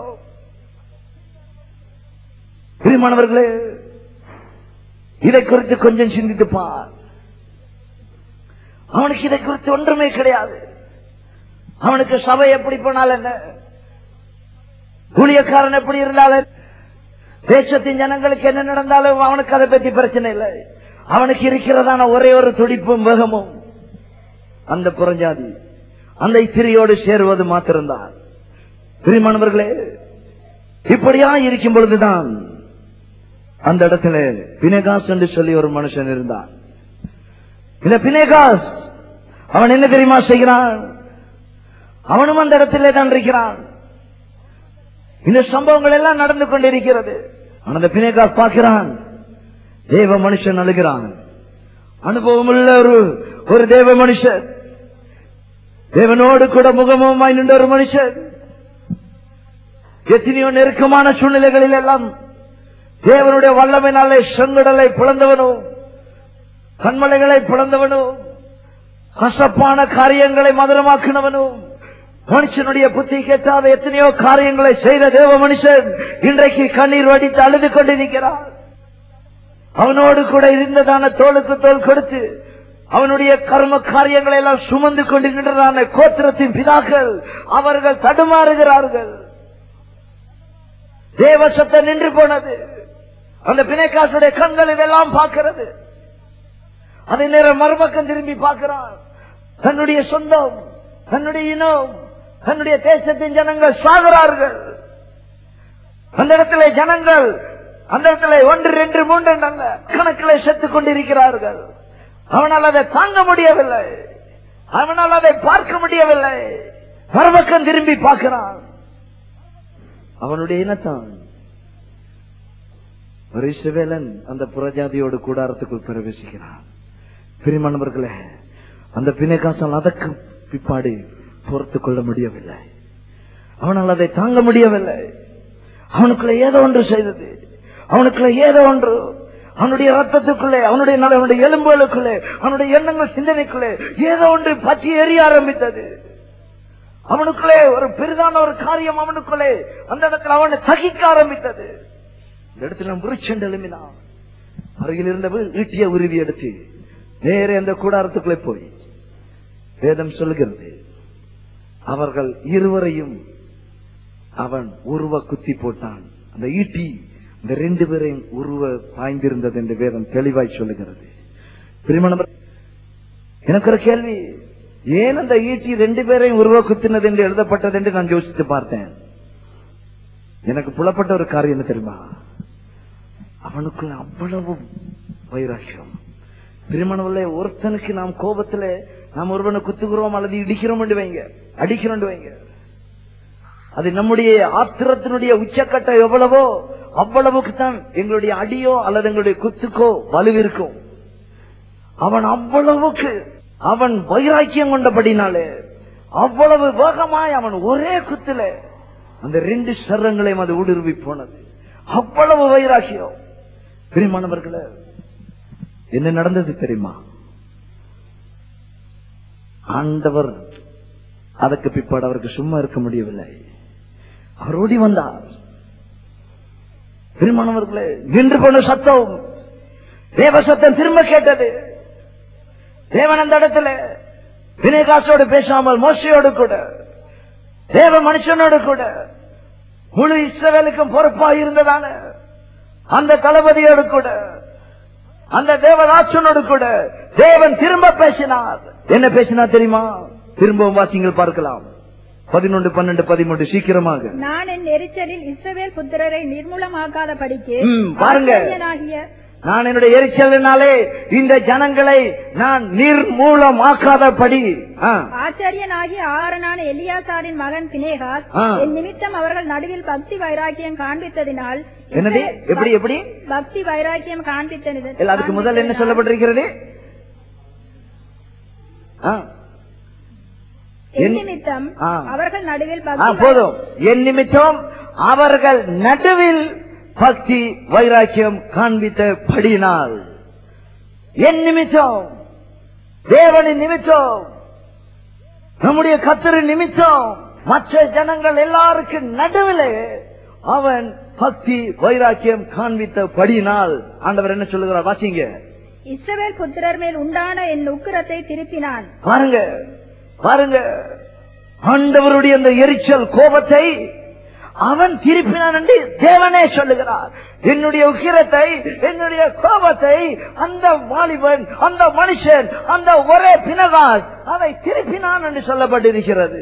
பிரியமானவர்களே இதை குறித்து கொஞ்சம் சிந்தித்து பார் அவனுக்கு இதை குறித்து ஒன்றுமே கிடையாது அவனுக்கு சபை எப்படி போனால் என்ன ஊழியக்காரன் எப்படி இருந்தாலும் தேசத்தின் ஜனங்களுக்கு என்ன நடந்தாலும் அவனுக்கு அதை பற்றி பிரச்சனை இல்லை அவனுக்கு இருக்கிறதான ஒரே ஒரு துடிப்பும் வேகமும் அந்த புறஞ்சாதி அந்த திரியோடு சேருவது மாத்திருந்தான் பிரியமானவர்களே இப்படியா இருக்கும் பொழுதுதான் அந்த இடத்துல பினகாஸ் என்று சொல்லி ஒரு மனுஷன் இருந்தான் இந்த பினேகாஸ் அவன் என்ன தெரியுமா செய்கிறான் அவனும் அந்த இடத்திலே தான் இருக்கிறான் இந்த சம்பவங்கள் எல்லாம் நடந்து கொண்டிருக்கிறது அவன் அந்த பினேகாஸ் பார்க்கிறான் தேவ மனுஷன் அழுகிறான் அனுபவம் உள்ள ஒரு ஒரு தேவ மனுஷன் தேவனோடு கூட முகமுமாய் நின்ற ஒரு மனுஷன் எத்தனையோ நெருக்கமான சூழ்நிலைகளில் எல்லாம் தேவனுடைய வல்லமையினாலே செங்கடலை பிளந்தவனும் கண்மலைகளை பிளந்தவனும் கசப்பான காரியங்களை மதுரமாக்கினவனும் மனுஷனுடைய புத்தி கேட்டாத எத்தனையோ காரியங்களை செய்த தேவ மனுஷன் இன்றைக்கு கண்ணீர் வடித்து அழுது கொண்டிருக்கிறான் அவனோடு கூட இருந்ததான தோளுக்கு தோல் கொடுத்து அவனுடைய கர்ம காரியங்களை எல்லாம் சுமந்து கொண்டிருக்கின்றதான கோத்திரத்தின் பிதாக்கள் அவர்கள் தடுமாறுகிறார்கள் தேவ சத்தம் நின்று போனது அந்த பிணைக்காசுடைய கண்கள் இதெல்லாம் பார்க்கிறது அதே நேரம் மறுபக்கம் திரும்பி பார்க்கிறான் தன்னுடைய சொந்தம் தன்னுடைய இனம் தன்னுடைய தேசத்தின் ஜனங்கள் சாகிறார்கள் அந்த இடத்துல ஜனங்கள் அந்த இடத்துல ஒன்று ரெண்டு மூன்று நல்ல கணக்கில் செத்துக் கொண்டிருக்கிறார்கள் அவனால் அதை தாங்க முடியவில்லை அவனால் அதை பார்க்க முடியவில்லை மறுபக்கம் திரும்பி பார்க்கிறான் அவனுடைய இனத்தான் ஒரு இஸ்ரவேலன் அந்த புறஜாதியோடு கூடாரத்துக்குள் பிரவேசிக்கிறான் பிரிமானவர்களே அந்த பிணைக்காசல் அதற்கு பிற்பாடு பொறுத்து கொள்ள முடியவில்லை அவனால் அதை தாங்க முடியவில்லை அவனுக்குள்ள ஏதோ ஒன்று செய்தது அவனுக்குள்ள ஏதோ ஒன்று அவனுடைய ரத்தத்துக்குள்ளே அவனுடைய நல- அவனுடைய எலும்புகளுக்குள்ளே அவனுடைய எண்ணங்கள் சிந்தனைக்குள்ளே ஏதோ ஒன்று பற்றி எரிய ஆரம்பித்தது அவனுக்குள்ளே ஒரு பெரிதான ஒரு காரியம் அவனுக்குள்ளே அந்த இடத்துல அவனை தகிக்க ஆரம்பித்தது இந்த இடத்துல முறிச்சென்று எழுப்பினான் அருகில் இருந்தவள் ஈட்டிய உருவி எடுத்து நேரே அந்த கூடாரத்துக்குள்ளே போய் வேதம் சொல்லுகிறது அவர்கள் இருவரையும் அவன் உருவ குத்தி போட்டான் அந்த ஈட்டி இந்த ரெண்டு பேரையும் உருவ பாய்ந்திருந்தது என்று வேதம் தெளிவாய் சொல்லுகிறது பிரிமணம் எனக்கு ஒரு கேள்வி ஏன் அந்த ஈட்டி ரெண்டு பேரையும் உருவ குத்தினது என்று எழுதப்பட்டது என்று நான் யோசித்து பார்த்தேன் எனக்கு புலப்பட்ட ஒரு காரியம் என்ன தெரியுமா அவனுக்குள்ள அவ்வளவு வைராக்கியம் திருமணவில்லை ஒருத்தனுக்கு நாம் கோபத்துல நாம் ஒருவனை குத்துகிறோம் அல்லது இடிக்கிறோம் என்று வைங்க அடிக்கிறோம் என்று வைங்க அது நம்முடைய ஆத்திரத்தினுடைய உச்சக்கட்டம் எவ்வளவோ அவ்வளவுக்கு தான் எங்களுடைய அடியோ அல்லது எங்களுடைய குத்துக்கோ வலுவிருக்கும் அவன் அவ்வளவுக்கு அவன் வைராக்கியம் கொண்டபடினாலே அவ்வளவு வேகமாய் அவன் ஒரே குத்துல அந்த ரெண்டு சரங்களையும் அது ஊடுருவி போனது அவ்வளவு வைராக்கியம் பிரியமானவர்களே என்ன நடந்தது தெரியுமா ஆண்டவர் அதற்கு பிற்பாடு அவருக்கு சும்மா இருக்க முடியவில்லை அவர் ஓடி வந்தார் திருமணவர்களே நின்று போன சத்தம் தேவ சத்தம் திரும்ப கேட்டது தேவன் அந்த இடத்துல வினயகாசோடு பேசாமல் மோசையோடு கூட தேவ மனுஷனோடு கூட முழு இஸ்ரவேலுக்கும் பொறுப்பாக இருந்ததான அந்த தளபதியோடு கூட அந்த தேவதாசனோடு கூட தேவன் திரும்ப பேசினார் என்ன பேசினார் தெரியுமா திரும்பவும் வாசிங்கள் பார்க்கலாம் பதினொன்று பன்னெண்டு பதிமூன்று சீக்கிரமாக நான் என் எரிச்சலில் இஸ்ரவேல் புத்திரரை நிர்மூலமாக்காத படிக்கு ம், பாருங்க. ஆசாரியனாகிய நான் என்னுடைய எரிச்சலினாலே இந்த ஜனங்களை நான் நிர்மூலமாக்காதபடி ஆ, ஆச்சாரியனாகிய ஆரனான எலியாசாரின் மகன் பினேகாஸ் ஆ. என் நிமித்தம் அவர்கள் நடுவில் பக்தி வைராக்கியம் காண்பித்ததினால் என்னது இஸ்ரவேல் எப்படி எப்படி பக்தி வைராக்கியம் காண்பித்தது இல்ல அதுக்கு முதல்ல என்ன சொல்லப்பட்டிருக்கிறது ஆ, என் என்- நிமித்தம் ஆ. அவர்கள் நடுவில் ஆ, பக்தி போதும் என் நிமித்தம் அவர்கள் நடுவில் பக்தி வைராக்கியம் காண்பித்தபடியினால் என் நிமித்தம் தேவனின் நிமித்தம் நம்முடைய கத்தரின் நிமித்தம் மற்ற ஜனங்கள் எல்லாருக்கும் நடுவில் அவன் பக்தி வைராக்கியம் காண்பித்தபடியினால் ஆண்டவர் என்ன சொல்லுகிறார் வாசிங்க இஸ்ரவேல் புத்திரர் மேல் உண்டான என் உக்கிரத்தை திருப்பினான் பாருங்க பாருங்க ஆண்டவருடைய அந்த எரிச்சல் கோபத்தை அவன் திருப்பினான் என்று தேவனே சொல்லுகிறார் என்னுடைய உக்கிரத்தை என்னுடைய கோபத்தை அந்த வாலிபன் அந்த மனுஷன் அந்த ஒரே பினகாஸ் அதை திருப்பினான் என்று சொல்லப்பட்டிருக்கிறது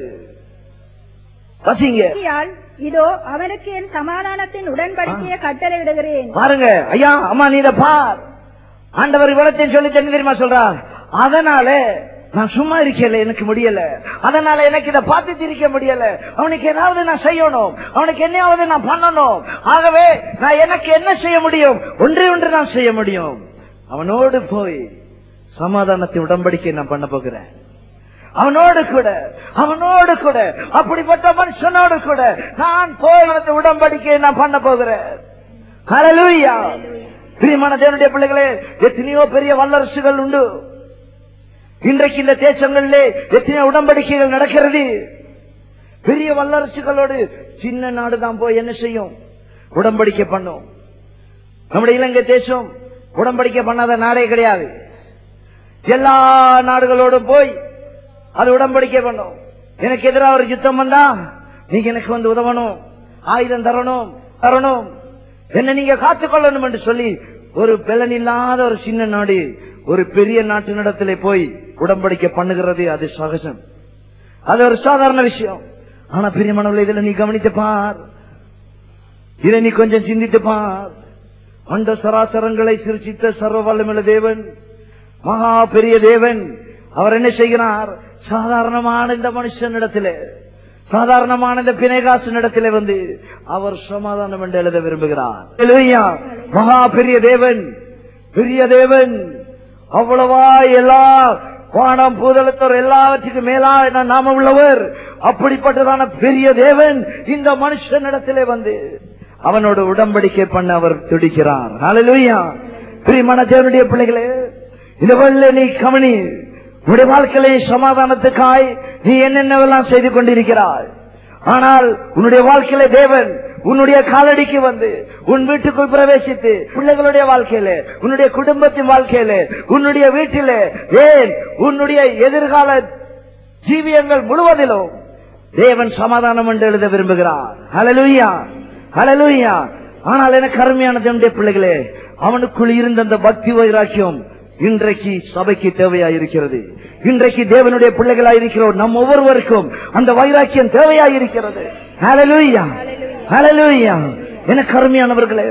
வசிங்க ஆகையால் இதோ அவனுக்கு என் சமாதானத்தின் உடன்படிக்கையை கட்டளையிடுகிறேன் பாருங்க ஐயா அம்மா நீ இதை பார் ஆண்டவர் இவ்வளத்தையும் சொல்லி என்ன தெரியுமா சொல்றார் அதனால நான் சும்மா இருக்கல எனக்கு முடியல அதனால எனக்கு இதை பார்த்து சிரிக்க முடியல அவனுக்கு ஏதாவது நான் செய்யணும் அவனுக்கு என்னையாவது நான் பண்ணணும் ஆகவே நான் எனக்கு என்ன செய்ய முடியும் ஒன்றே ஒன்று நான் செய்ய முடியும் அவனோடு போய் சமாதானத்தை உடன்படிக்கை நான் பண்ண போகிறேன் அவனோடு கூட அவனோடு கூட அப்படிப்பட்ட மனுஷனோடு கூட நான் போய் அந்த உடன்படிக்கையை நான் பண்ண போகிறேன் ஹalleluya பிரியமான தேவனுடைய பிள்ளைகளே எத்தனையோ பெரிய வல்லரசுகள் உண்டு இன்றைக்கு இந்த தேசங்களிலே எத்தனையோ உடன்படிக்கைகள் நடக்கிறது பெரிய வல்லரசுகளோடு சின்ன நாடு தான் போய் என்ன செய்யும் உடன்படிக்கை பண்ணும் நம்முடைய இலங்கை தேசம் உடன்படிக்கை பண்ணாத நாடே கிடையாது எல்லா நாடுகளோடும் போய் அது உடன்படிக்கை பண்ணும் எனக்கு எதிராக ஒரு யுத்தம் வந்தா நீங்க எனக்கு வந்து உதவணும் ஆயுதம் தரணும் தரணும் என்ன நீங்க காத்துக்கொள்ளணும் என்று சொல்லி ஒரு பலன் இல்லாத ஒரு சின்ன நாடு ஒரு பெரிய நாட்டு நடத்திலே போய் உடன்படிக்கை பண்ணுகிறது அது சகஜம் அது ஒரு சாதாரண விஷயம் ஆனா பிரியமானவர்களே இதுல நீ கவனித்து பார் இதை நீ கொஞ்சம் சிந்தித்து பார் அந்த சராசரங்களை சிருச்சித்த சர்வ வல்லமுள்ள தேவன் மகா பெரிய தேவன் அவர் என்ன செய்கிறார் சாதாரணமான இந்த மனுஷனிடத்திலே சாதாரணமான இந்த பிணைகாசனிடத்திலே வந்து அவர் சமாதானம் என்று எழுத விரும்புகிறார் ஹalleluya. மகா பெரிய தேவன் பெரிய தேவன் அவ்வளவா எல்லா வானம் பூதளத்தோர் எல்லாவற்றுக்கும் மேலான நாம உள்ளவர் அப்படிப்பட்டதான பெரிய தேவன் இந்த மனுஷனிடத்திலே வந்து அவனோட உடன்படிக்கை பண்ண அவர் துடிக்கிறார் ஹalleluya. பிரியமான தேவனுடைய பிள்ளைகளே இந்த வழியில நீ கவனி உன்னுடைய வாழ்க்கையிலே சமாதானத்துக்காய் நீ என்னென்னவெல்லாம் செய்து கொண்டிருக்கிறாய் ஆனால் உன்னுடைய வாழ்க்கையில தேவன் உன்னுடைய காலடிக்கு வந்து உன் வீட்டுக்குள் பிரவேசித்து பிள்ளைகளுடைய வாழ்க்கையில உன்னுடைய குடும்பத்தின் வாழ்க்கையில உன்னுடைய வீட்டிலே ஏன் உன்னுடைய எதிர்கால ஜீவியங்கள் முழுவதிலும் தேவன் சமாதானம் என்று எழுத விரும்புகிறார் ஹalleluya ஹalleluya ஆனால் எனக்கு அருமையான தேவனுடைய பிள்ளைகளே அவனுக்குள் இருந்த அந்த பக்தி வைராக்கியம் இன்றைக்கு சபைக்கு தேவையா இருக்கிறது இன்றைக்கு தேவனுடைய பிள்ளைகளா இருக்கிறோம் நம் ஒவ்வொருவருக்கும் அந்த வைராக்கியம் தேவையா இருக்கிறது ஹalleluya ஹalleluya எனக்கு அருமையானவர்களே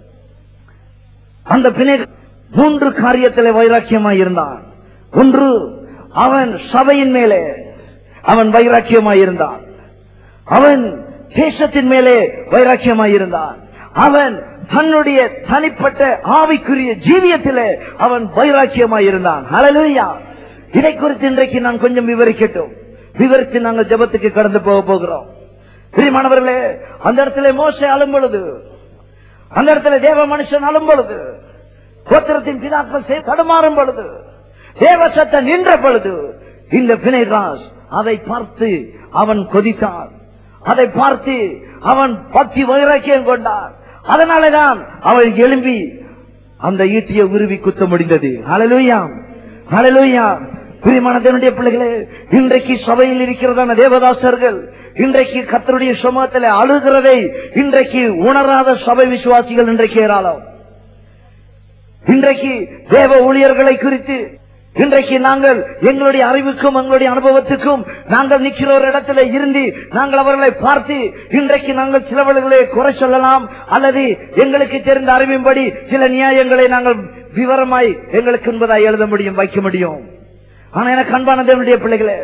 அந்த பிணை மூன்று காரியத்திலே வைராக்கியமாய் இருந்தான் ஒன்று அவன் சபையின் மேலே அவன் வைராக்கியமாய் இருந்தான் அவன் தேசத்தின் மேலே வைராக்கியமாய் இருந்தான் அவன் தன்னுடைய தனிப்பட்ட ஆவிக்குரிய ஜீவியத்திலே அவன் வைராக்கியமாய் இருந்தான் ஹalleluya இதை குறித்து இன்றைக்கு நான் கொஞ்சம் விவரிக்கட்டும் விவரித்து நாங்கள் ஜெபத்துக்கு கடந்து போக போகிறோம் பிரியமானவர்களே அந்த இடத்துல மோசை அழும் பொழுது அந்த இடத்துல தேவ மனுஷன் அழும் பொழுது கோத்திரத்தின் பிதாக்கள் செய்- தடுமாறும் பொழுது தேவ சத்தம் நின்ற பொழுது இந்த பிணைராஸ் அதை பார்த்து அவன் கொதித்தான் அதை பார்த்து அவன் பக்தி வைராக்கியம் கொண்டான் அதனாலதான் அவன் எழும்பி அந்த ஈட்டியை உருவி குத்த முடிந்தது ஹalleluya ஹalleluya பிரியமான தேவனுடைய பிள்ளைகளே இன்றைக்கு சபையில் இருக்கிறதான தேவதாசர்கள் இன்றைக்கு கத்தருடைய சமூகத்தில் அழுகிறதை இன்றைக்கு உணராத சபை விசுவாசிகள் இன்றைக்கு ஏராளம் இன்றைக்கு தேவ ஊழியர்களை குறித்து இன்றைக்கு நாங்கள் எங்களுடைய அறிவுக்கும் எங்களுடைய அனுபவத்துக்கும் நாங்கள் நிற்கிற ஒரு இடத்துல இருந்து நாங்கள் அவர்களை பார்த்து இன்றைக்கு நாங்கள் சிலவர்களை குறை சொல்லலாம் அல்லது எங்களுக்கு தெரிந்த அறிவின்படி சில நியாயங்களை நாங்கள் விவரமாய் எங்களுக்கு என்பதாய் எழுத முடியும் வைக்க முடியும் ஆனா எனக்கு அன்பான தேவனுடைய பிள்ளைகளே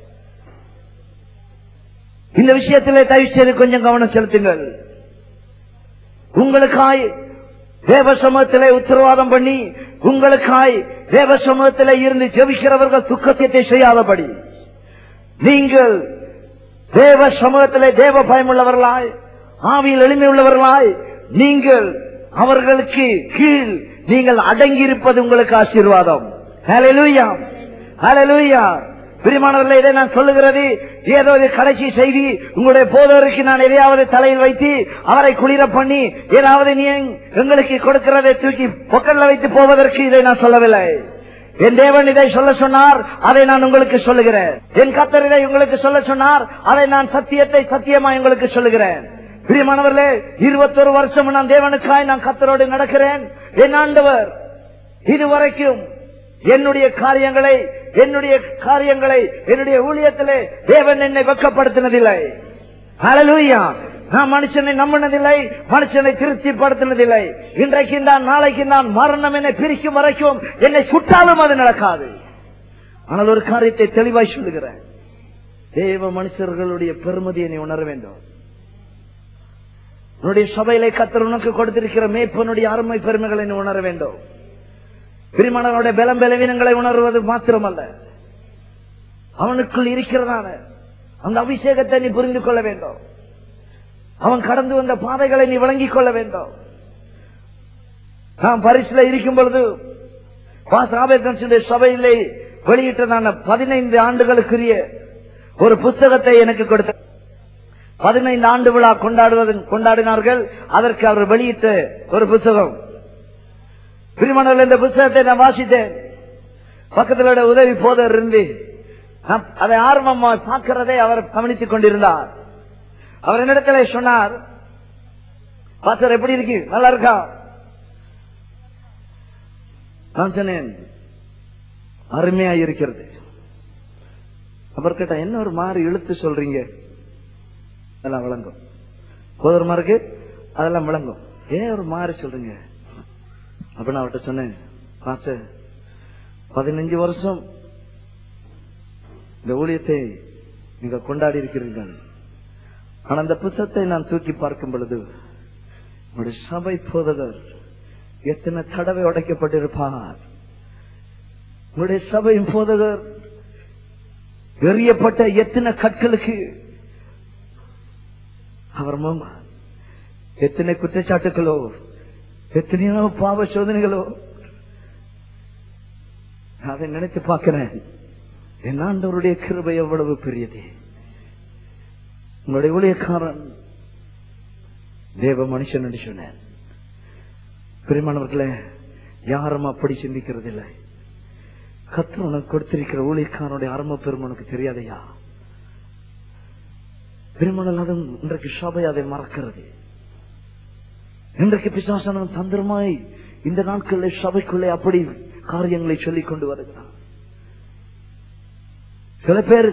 இந்த விஷயத்திலே தயவு செய்து கொஞ்சம் கவனம் செலுத்துங்கள் உங்களுக்காய் தேவ சமூகத்திலே உத்தரவாதம் பண்ணி உங்களுக்காய் தேவ சமூகத்திலே இருந்து ஜெபிக்கிறவர்கள் துக்கத்தை செய்யாதபடி நீங்கள் தேவ சமூகத்திலே தேவ பயமுள்ளவர்களாய் ஆவியில் எளிமை உள்ளவர்களாய் நீங்கள் அவர்களுக்கு கீழ் நீங்கள் அடங்கி இருப்பது உங்களுக்கு ஆசீர்வாதம் ஹalleluya ஹalleluya பிரியமானவர்களே இதை நான் சொல்லுகிறது ஏதோ இது கடைசி செய்தி உங்களுடைய போதவருக்கு நான் எதையாவது தலையில் வைத்து அவரை குளிர பண்ணி ஏதாவது நீ எங்களுக்கு கொடுக்கிறதை தூக்கி பொக்கல்ல வைத்து போவதற்கு இதை நான் சொல்லவில்லை என் தேவன் இதை சொல்ல சொன்னார் அதை நான் உங்களுக்கு சொல்லுகிறேன் என் கத்தர் இதை உங்களுக்கு சொல்ல சொன்னார் அதை நான் சத்தியத்தை சத்தியமா உங்களுக்கு சொல்லுகிறேன் பிரியமானவர்களே இருபத்தொரு வருஷம் நான் தேவனுக்காய் நான் கத்தரோடு நடக்கிறேன் என் ஆண்டவர் இதுவரைக்கும் என்னுடைய காரியங்களை என்னுடைய காரியங்களை என்னுடைய ஊழியத்திலே தேவன் என்னை வெக்கப்படுத்தினதில்லை ஹalleluya நான் மனுஷனை நம்பினதில்லை மனுஷனை திருப்திப்படுத்தினதில்லை இன்றைக்கு நான் நாளைக்கு நான் மரணம் என்னை பிரிக்கும் வரைக்கும் என்னை சுட்டாலும் அது நடக்காது ஆனால் ஒரு காரியத்தை தெளிவாய் சொல்லுகிறேன் தேவ மனுஷர்களுடைய பெருமதியை நீ உணர வேண்டும் உன்னுடைய சபையிலே கத்தர் உனக்கு கொடுத்திருக்கிற மேய்ப்பனுடைய அருமை பெருமைகளை நீ உணர வேண்டும் பிரிமணனுடைய பலம் பலவீனங்களை உணர்வது மாத்திரமல்ல அவனுக்குள் இருக்கிறதான அந்த அபிஷேகத்தை நீ புரிந்து கொள்ள வேண்டும் அவன் கடந்து வந்த பாதைகளை நீ விளங்கிக் கொள்ள வேண்டும் நாம் பரிசுல இருக்கும் பொழுது சபையிலே வெளியிட்டதான பதினைந்து ஆண்டுகளுக்குரிய ஒரு புத்தகத்தை எனக்கு கொடுத்த பதினைந்து ஆண்டு விழா கொண்டாடுவது கொண்டாடினார்கள் அதற்கு அவர் வெளியிட்ட ஒரு புத்தகம் பிரிமணல் இந்த புத்தகத்தை நான் வாசித்தேன் பக்கத்தில் உதவி போதர் இருந்து நான் அதை ஆர்வமா பார்க்கிறதை அவர் கவனித்துக் கொண்டிருந்தார் அவர் என்னிடத்துல சொன்னார் பாஸ்டர் எப்படி இருக்கு நல்லா இருக்கா நான் சொன்னேன் அருமையா இருக்கிறது அவர் கேட்டா என்ன ஒரு மாறி இழுத்து சொல்றீங்க அதெல்லாம் விளங்கும் போதரமா இருக்கு அதெல்லாம் விளங்கும் ஏன் ஒரு மாறி சொல்றீங்க அப்ப நான் அவர்கிட்ட சொன்னேன் பாஸ்டர் பதினஞ்சு வருஷம் இந்த ஊழியத்தை நீங்க கொண்டாடி இருக்கிறீர்கள் ஆனா அந்த புத்தகத்தை நான் தூக்கி பார்க்கும் பொழுது உங்களுடைய சபை போதகர் எத்தனை தடவை உடைக்கப்பட்டிருப்பார் உங்களுடைய சபையின் போதகர் எறியப்பட்ட எத்தனை கற்களுக்கு அவர் மாமா எத்தனை குற்றச்சாட்டுகளோ எத்தனையோ பாவ சோதனைகளோ அதை நினைத்து பார்க்கிறேன் என் ஆண்டவருடைய கிருபை எவ்வளவு பெரியது உங்களுடைய ஊழியக்காரன் தேவ மனுஷன் என்று சொன்னேன் பெருமானவர்களே யாரும் அப்படி சிந்திக்கிறது இல்லை கத்தர் உனக்கு கொடுத்திருக்கிற ஊழியக்காரனுடைய அரும பெரும் உனக்கு தெரியாதையா பெருமணல் அதுவும் இன்றைக்கு சபை அதை மறக்கிறது இன்றைக்கு பிசாசனம் தந்திரமாய் இந்த நாட்களில் சபைக்குள்ளே அப்படி காரியங்களை சொல்லிக் கொண்டு வருகிறார் சில பேர்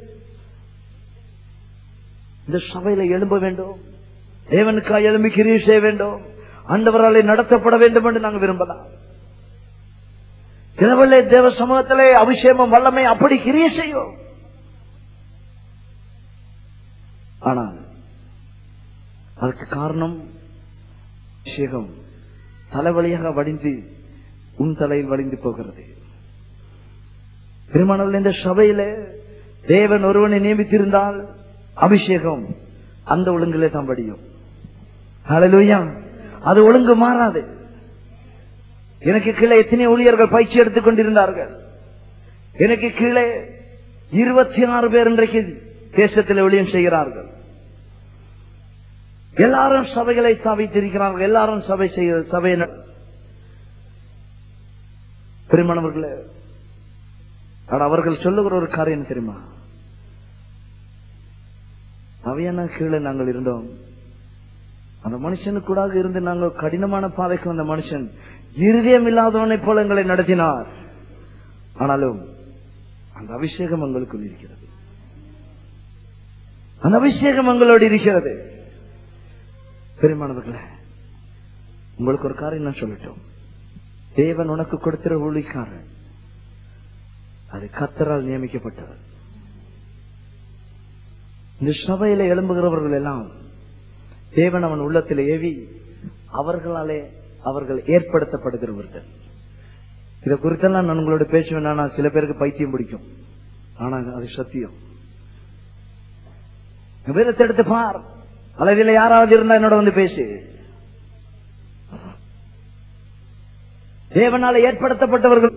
இந்த சபையில எழும்ப வேண்டும் தேவனுக்காய் எழும்பி கிரியை செய்ய வேண்டும் ஆண்டவராலே நடத்தப்பட வேண்டும் என்று நாங்கள் விரும்பலாம் சிலவர்களே தேவ சமூகத்திலே அபிஷேகம் வல்லமை அப்படி கிரியை செய்யும் ஆனால் அதுக்கு காரணம் அபிஷேகம் தலைவலியாக வடிந்து உன் தலையில் வடிந்து போகிறது திருமணம் இந்த சபையில தேவன் ஒருவனை நியமித்திருந்தால் அபிஷேகம் அந்த ஒழுங்கிலே தான் படியும் ஹalleluya அது ஒழுங்கு மாறாது எனக்கு கீழே எத்தனை ஊழியர்கள் பயிற்சி எடுத்துக் கொண்டிருந்தார்கள் எனக்கு கீழே இருபத்தி ஆறு பேர் இன்றைக்கு தேசத்தில் ஊழியம் செய்கிறார்கள் எல்லாரும் சபைகளை ஸ்தாபித்திருக்கிறார்கள் எல்லாரும் சபை செய்ய சபையை பெருமானவர்களே ஆனா அவர்கள் சொல்லுகிற ஒரு காரியம் தெரியுமா அவையான கீழே நாங்கள் இருந்தோம் அந்த மனுஷனுக்கூடாக இருந்து நாங்கள் கடினமான பாதைக்கு வந்த மனுஷன் இருதயம் இல்லாதவனை போல எங்களை நடத்தினார் ஆனாலும் அந்த அபிஷேகம் உங்களுக்குள் இருக்கிறது அந்த அபிஷேகம் உங்களோடு இருக்கிறது பெருமானவர்களே உங்களுக்கு ஒரு காரியம் நான் சொல்லட்டும் தேவன் உனக்கு கொடுத்திர ஊழிக்காரன் அது கத்தரால் நியமிக்கப்பட்டவர் இந்த சபையில எழும்புகிறவர்கள் எல்லாம் தேவன் அவன் உள்ளத்தில் ஏவி அவர்களாலே அவர்கள் ஏற்படுத்தப்படுகிறவர்கள் இதை குறித்தெல்லாம் நான் உங்களோட பேசுவேன் ஆனா சில பேருக்கு பைத்தியம் பிடிக்கும் ஆனா அது சத்தியம் வேதத்தை எடுத்து பார் அளவில் யாராவது இருந்தா என்னோட வந்து பேசு தேவனால ஏற்படுத்தப்பட்டவர்கள்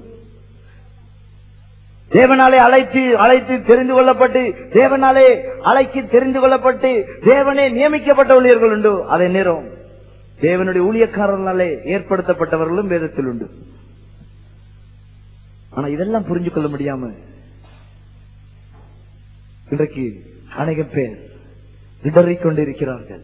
தேவனாலே அழைத்து அழைத்து தெரிந்து கொள்ளப்பட்டு தேவனாலே அழைக்கு தெரிந்து கொள்ளப்பட்டு தேவனே நியமிக்கப்பட்ட ஊழியர்கள் உண்டு அதே நேரம் தேவனுடைய ஊழியக்காரர்களாலே ஏற்படுத்தப்பட்டவர்களும் வேதத்தில் உண்டு ஆனா இதெல்லாம் புரிஞ்சு கொள்ள முடியாம இன்றைக்கு அநேகம் பேர் இடறிக் கொண்டிருக்கிறார்கள்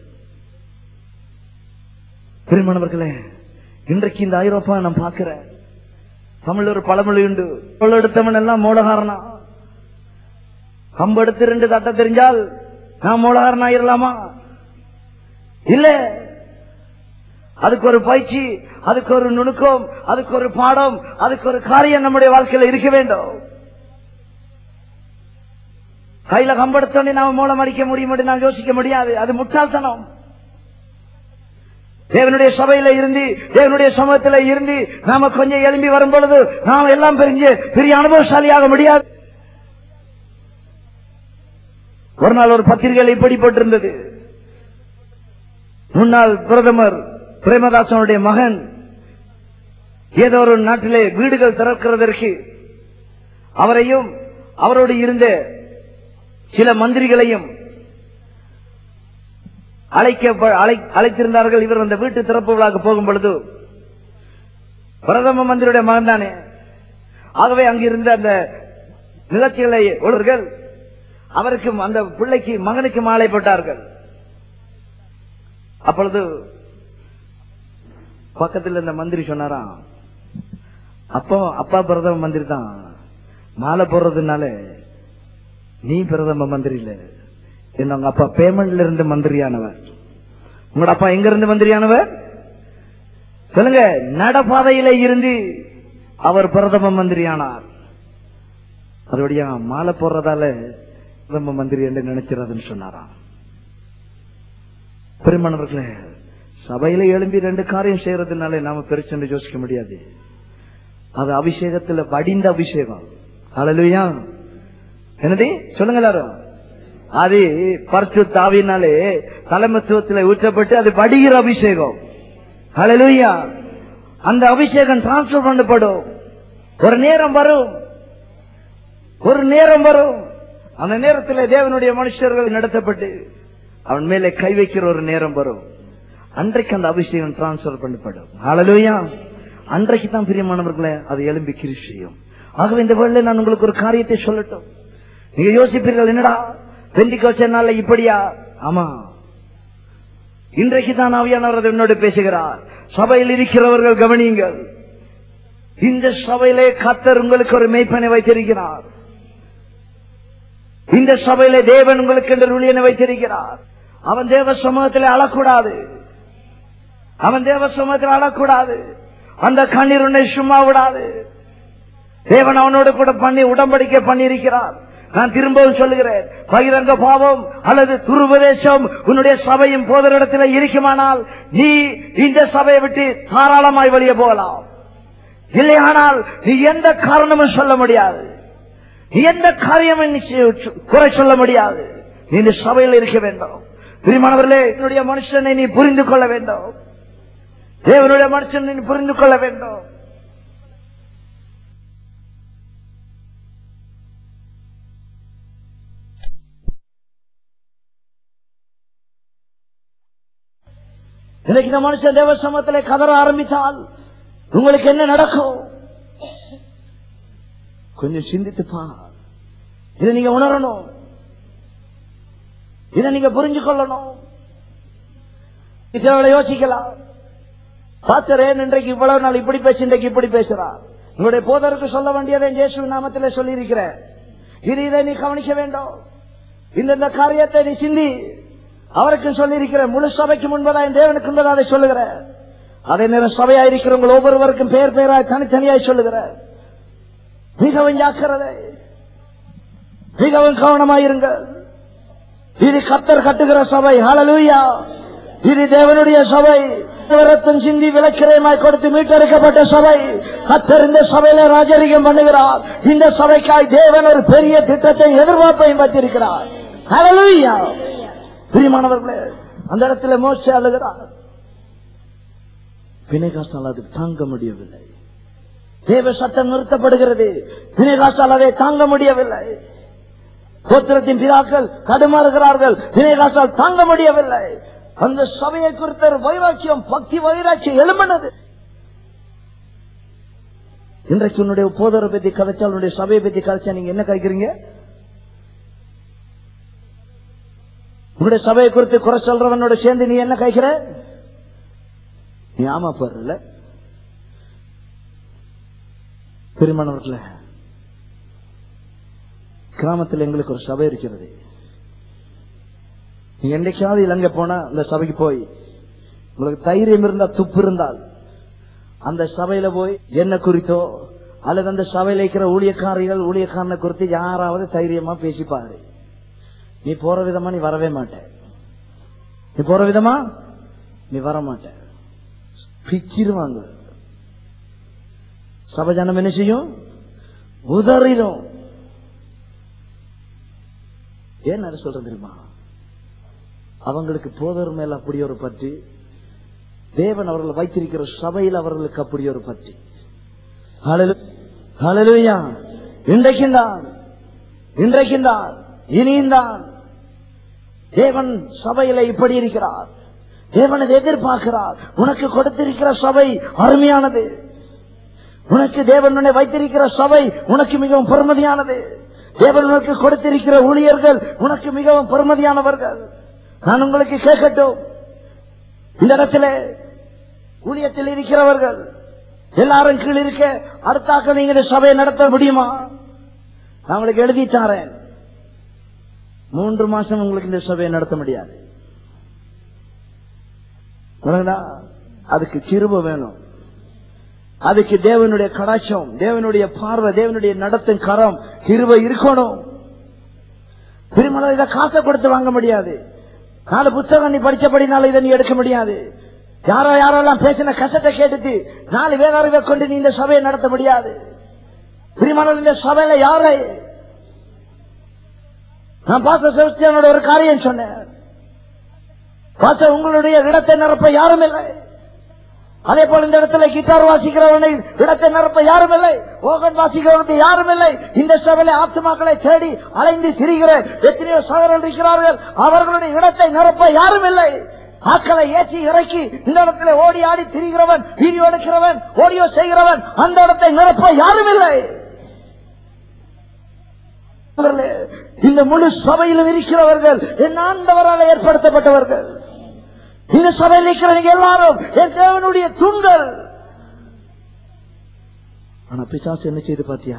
திருமணவர்களே இன்றைக்கு இந்த ஐரோப்பா நான் பார்க்கிறேன் தமிழ் ஒரு பழமொழி உண்டு கொள்ள எடுத்தவன் எல்லாம் மூலகாரனா கம்பு எடுத்து ரெண்டு தட்ட தெரிஞ்சால் நான் மூலகாரன் ஆயிரலாமா இல்ல அதுக்கு ஒரு பயிற்சி அதுக்கு ஒரு நுணுக்கம் அதுக்கு ஒரு பாடம் அதுக்கு ஒரு காரியம் நம்முடைய வாழ்க்கையில இருக்க வேண்டும் கையில கம்பெடுத்தோடனே நாம மூலம் அடிக்க முடியும் நான் யோசிக்க முடியாது அது முட்டாள்தனம் தேவனுடைய சபையில இருந்து தேவனுடைய சமூகத்தில இருந்து நாம கொஞ்சம் எழும்பி வரும் பொழுது நாம் எல்லாம் பெரிய பெரிய அனுபவசாலியாக முடியாது ஒரு நாள் ஒரு பத்திரிகையில் இப்படி போட்டிருந்தது முன்னாள் பிரதமர் பிரேமதாசனுடைய மகன் ஏதோ ஒரு நாட்டிலே வீடுகள் திறக்கிறதற்கு அவரையும் அவரோடு இருந்த சில மந்திரிகளையும் அழைக்க அழை- அழைத்திருந்தார்கள் இவர் அந்த வீட்டு திறப்பு விழாக்கு போகும் பொழுது பிரதம மந்திரியுடைய மகன் தானே ஆகவே அங்கிருந்த அந்த நிகழ்ச்சிகளை ஒருவர்கள் அவருக்கு அந்த பிள்ளைக்கு மகனுக்கு மாலை போட்டார்கள் அப்பொழுது பக்கத்தில் இந்த மந்திரி சொன்னாராம் அப்போ அப்பா பிரதம மந்திரி தான் மாலை போடுறதுனால நீ பிரதம மந்திரி இல்ல என்ன உங்க அப்பா பேமெண்ட்ல இருந்து மந்திரியானவர் உங்களோட அப்பா எங்க இருந்து மந்திரியானவர் சொல்லுங்க நடப்பாதையில இருந்து அவர் பிரதம மந்திரியானார் அதோடைய மாலை போடுறதால பிரதம மந்திரி என்று நினைச்சிடாதுன்னு சொன்னாராம் பெருமானவர்களே சபையில எழும்பி ரெண்டு காரியம் செய்யறதுனால நாம பெருசென்று யோசிக்க முடியாது அது அபிஷேகத்துல வடிந்த அபிஷேகம் ஹalleluya என்னது சொல்லுங்க எல்லாரும் அது பரிசு தாவினாலே தலைமத்துவத்தில் ஊற்றப்பட்டு அது வடிகிற அபிஷேகம் ஹalleluya அந்த அபிஷேகம் டிரான்ஸ்பர் பண்ணப்படும் ஒரு நேரம் வரும் ஒரு நேரம் வரும் அந்த நேரத்தில் தேவனுடைய மனுஷர்கள் நடத்தப்பட்டு அவன் மேலே கை வைக்கிற ஒரு நேரம் வரும் அன்றைக்கு அந்த அபிஷேகம் டிரான்ஸ்பர் பண்ணப்படும் ஹalleluya அன்றைக்கு தான் பிரியமானவர்களே அது எழும்பி கிரிஷியும் ஆகவே இந்த வேளையில நான் உங்களுக்கு ஒரு காரியத்தை சொல்லட்டும் நீங்க யோசிப்பீர்கள் என்னடா பெண்டிகோஸ்தே நாள்ல இப்படியா ஆமா இன்றைக்கு தான் ஆவியானவர் என்னோடு பேசுகிறார் சபையில் இருக்கிறவர்கள் கவனியுங்கள் இந்த சபையிலே கத்தர் உங்களுக்கு ஒரு மெய்ப்பனை வைத்திருக்கிறார் இந்த சபையிலே தேவன் உங்களுக்கு என்று ஊழியனை வைத்திருக்கிறார் அவன் தேவ சமூகத்தில் அழக்கூடாது அவன் தேவ சமூகத்தில் அழக்கூடாது அந்த கண்ணீர் உன்னை சும்மா விடாது தேவன் அவனோடு கூட பண்ணி உடம்படிக்கை பண்ணியிருக்கிறார் நான் திரும்பவும் சொல்லுகிறேன் பகிரங்க பாவம் அல்லது துருபதேசம் உன்னுடைய சபையும் போதரிடத்தில் இருக்குமானால் நீ இந்த சபையை விட்டு தாராளமாய் வெளியே போகலாம் இல்லையானால் நீ எந்த காரணமும் சொல்ல முடியாது நீ எந்த காரியமும் நீ செ- குறை சொல்ல முடியாது நீ இந்த சபையில் இருக்க வேண்டும் பிரிமானவர்களே என்னுடைய மனுஷனை நீ புரிந்து கொள்ள வேண்டும் தேவனுடைய மனுஷனை நீ புரிந்து கொள்ள வேண்டும் இன்னைக்கு இந்த மனுஷன் தேவ சமத்திலே கதற ஆரம்பித்தால் உங்களுக்கு என்ன நடக்கும் கொஞ்சம் சிந்தித்து பார் இதை நீங்க உணரணும் இதை நீங்க புரிஞ்சு கொள்ளணும் சிலவளை யோசிக்கலாம் பாத்தரேன் இன்றைக்கு இவ்வளவு நாள் இப்படி பேசி இன்றைக்கு இப்படி பேசுறார் உங்களுடைய போதருக்கு சொல்ல வேண்டியதை இயேசு நாமத்திலே சொல்லி இருக்கிற இது இதை நீ கவனிக்க வேண்டும் இந்த இந்த காரியத்தை நீ சிந்தி அவருக்கு சொல்லி இருக்கிற முழு சபைக்கு முன்பதா என் தேவனுக்கு முன்பதா அதை சொல்லுகிற அதே நேரம் சபையா இருக்கிற உங்கள் ஒவ்வொருவருக்கும் பேர் பேராய் தனித்தனியாய் சொல்லுகிற மிகவும் ஜாக்கிரதை மிகவும் கவனமாயிருங்கள் இது கத்தர் கட்டுகிற சபை ஹalleluya இது தேவனுடைய சபை ரத்தம் சிந்தி விளக்கிரயமாய் கொடுத்து மீட்டெடுக்கப்பட்ட சபை கத்தர் இந்த சபையில ராஜரிகம் பண்ணுகிறார் இந்த சபைக்காய் தேவன் ஒரு பெரிய திட்டத்தை எதிர்பார்ப்பையும் வைத்திருக்கிறார் ஹalleluya பிரியமானவர்களே அந்த இடத்துல மோச அழுகிறார் பிணைகாசால் அது தாங்க முடியவில்லை தேவ சட்டம் நிறுத்தப்படுகிறது பிணைகாசால் அதை தாங்க முடியவில்லை கோத்திரத்தின் பிதாக்கள் தடுமாறுகிறார்கள் வினயகாசால் தாங்க முடியவில்லை அந்த சபையை குறித்த ஒரு வைராக்கியம் பக்தி வைராக்கியம் எழும்பினது இன்றைக்கு உன்னுடைய போதரை பத்தி கதைச்சா உன்னுடைய சபையை பத்தி கதைச்சா நீங்க என்ன கதைக்கிறீங்க உன்னுடைய சபையை குறித்து குறை சொல்றவனோட சேர்ந்து நீ என்ன கைக்கிற நீ ஆமா போறல பெருமானவர்களே கிராமத்தில் எங்களுக்கு ஒரு சபை இருக்கிறது நீ என்னைக்காவது இலங்கை போனா அந்த சபைக்கு போய் உங்களுக்கு தைரியம் இருந்தா துப்பு இருந்தால் அந்த சபையில போய் என்ன குறித்தோ அல்லது அந்த சபையில இருக்கிற ஊழியக்காரிகள் ஊழியக்காரனை குறித்து யாராவது தைரியமா பேசிப்பாரு நீ போற விதமா நீ வரவே மாட்ட நீ போற விதமா நீ வர மாட்ட பிச்சிருவாங்க சபை ஜனம் என்ன செய்யும் உதறிடும் ஏன் நான் சொல்றேன் தெரியுமா அவங்களுக்கு போதர் மேல அப்படி ஒரு பற்றி தேவன் அவர்கள் வைத்திருக்கிற சபையில் அவர்களுக்கு அப்படி ஒரு பற்றி ஹalleluya இன்றைக்கும் தான் இன்றைக்கும் தான் இனியும் தான் தேவன் சபையில இப்படி இருக்கிறார் தேவன் இதை எதிர்பார்க்கிறார் உனக்கு கொடுத்திருக்கிற சபை அருமையானது உனக்கு தேவன் உன்னை வைத்திருக்கிற சபை உனக்கு மிகவும் பெருமதியானது தேவன் உனக்கு கொடுத்திருக்கிற ஊழியர்கள் உனக்கு மிகவும் பெருமதியானவர்கள் நான் உங்களுக்கு கேட்கட்டும் இந்த இடத்துல ஊழியத்தில் இருக்கிறவர்கள் எல்லாரும் கீழ் இருக்க அடுத்தாக்க நீங்க இந்த சபையை நடத்த முடியுமா நான் உங்களுக்கு எழுதி தாரேன் மூன்று மாசம் உங்களுக்கு இந்த சபையை நடத்த முடியாது விளங்குதா? அதுக்கு கிருப வேணும் அதுக்கு தேவனுடைய கடாட்சம் தேவனுடைய பார்வை தேவனுடைய நடத்தும் கரம் கிருப இருக்கணும் திருமணம் இதை காசை கொடுத்து வாங்க முடியாது நாலு புத்தகம் நீ படிச்சபடினால இதை நீ எடுக்க முடியாது யாரோ யாரெல்லாம் பேசின கசத்தை கேட்டுட்டு நாலு வேதாரிவை கொண்டு நீ இந்த சபையை நடத்த முடியாது திருமணம் இந்த சபையில யாரை நான் பாச செபஸ்தியானோட ஒரு காரியம் சொன்னேன் பாச உங்களுடைய இடத்தை நிரப்ப யாரும் இல்லை அதே போல இந்த இடத்துல கிட்டார் வாசிக்கிறவனை இடத்தை நிரப்ப யாரும் இல்லை ஓகன் வாசிக்கிறவனுக்கு யாரும் இல்லை இந்த சபையில ஆத்மாக்களை தேடி அலைந்து திரிகிற எத்தனையோ சகோதரர்கள் இருக்கிறார்கள் அவர்களுடைய இடத்தை நிரப்ப யாரும் இல்லை ஆக்களை ஏற்றி இறக்கி இந்த இடத்துல ஓடி ஆடி திரிகிறவன் வீடியோ எடுக்கிறவன் ஓடியோ செய்கிறவன் அந்த இடத்தை நிரப்ப யாரும் இல்லை அவர்களே, இந்த முழு சபையிலும் இருக்கிறவர்கள் என் ஆண்டவரால் ஏற்படுத்தப்பட்டவர்கள் இந்த சபையில் இருக்கிற நீங்க எல்லாரும் என் தேவனுடைய தூண்கள் ஆனா பிசாசு என்ன செய்து பாத்தியா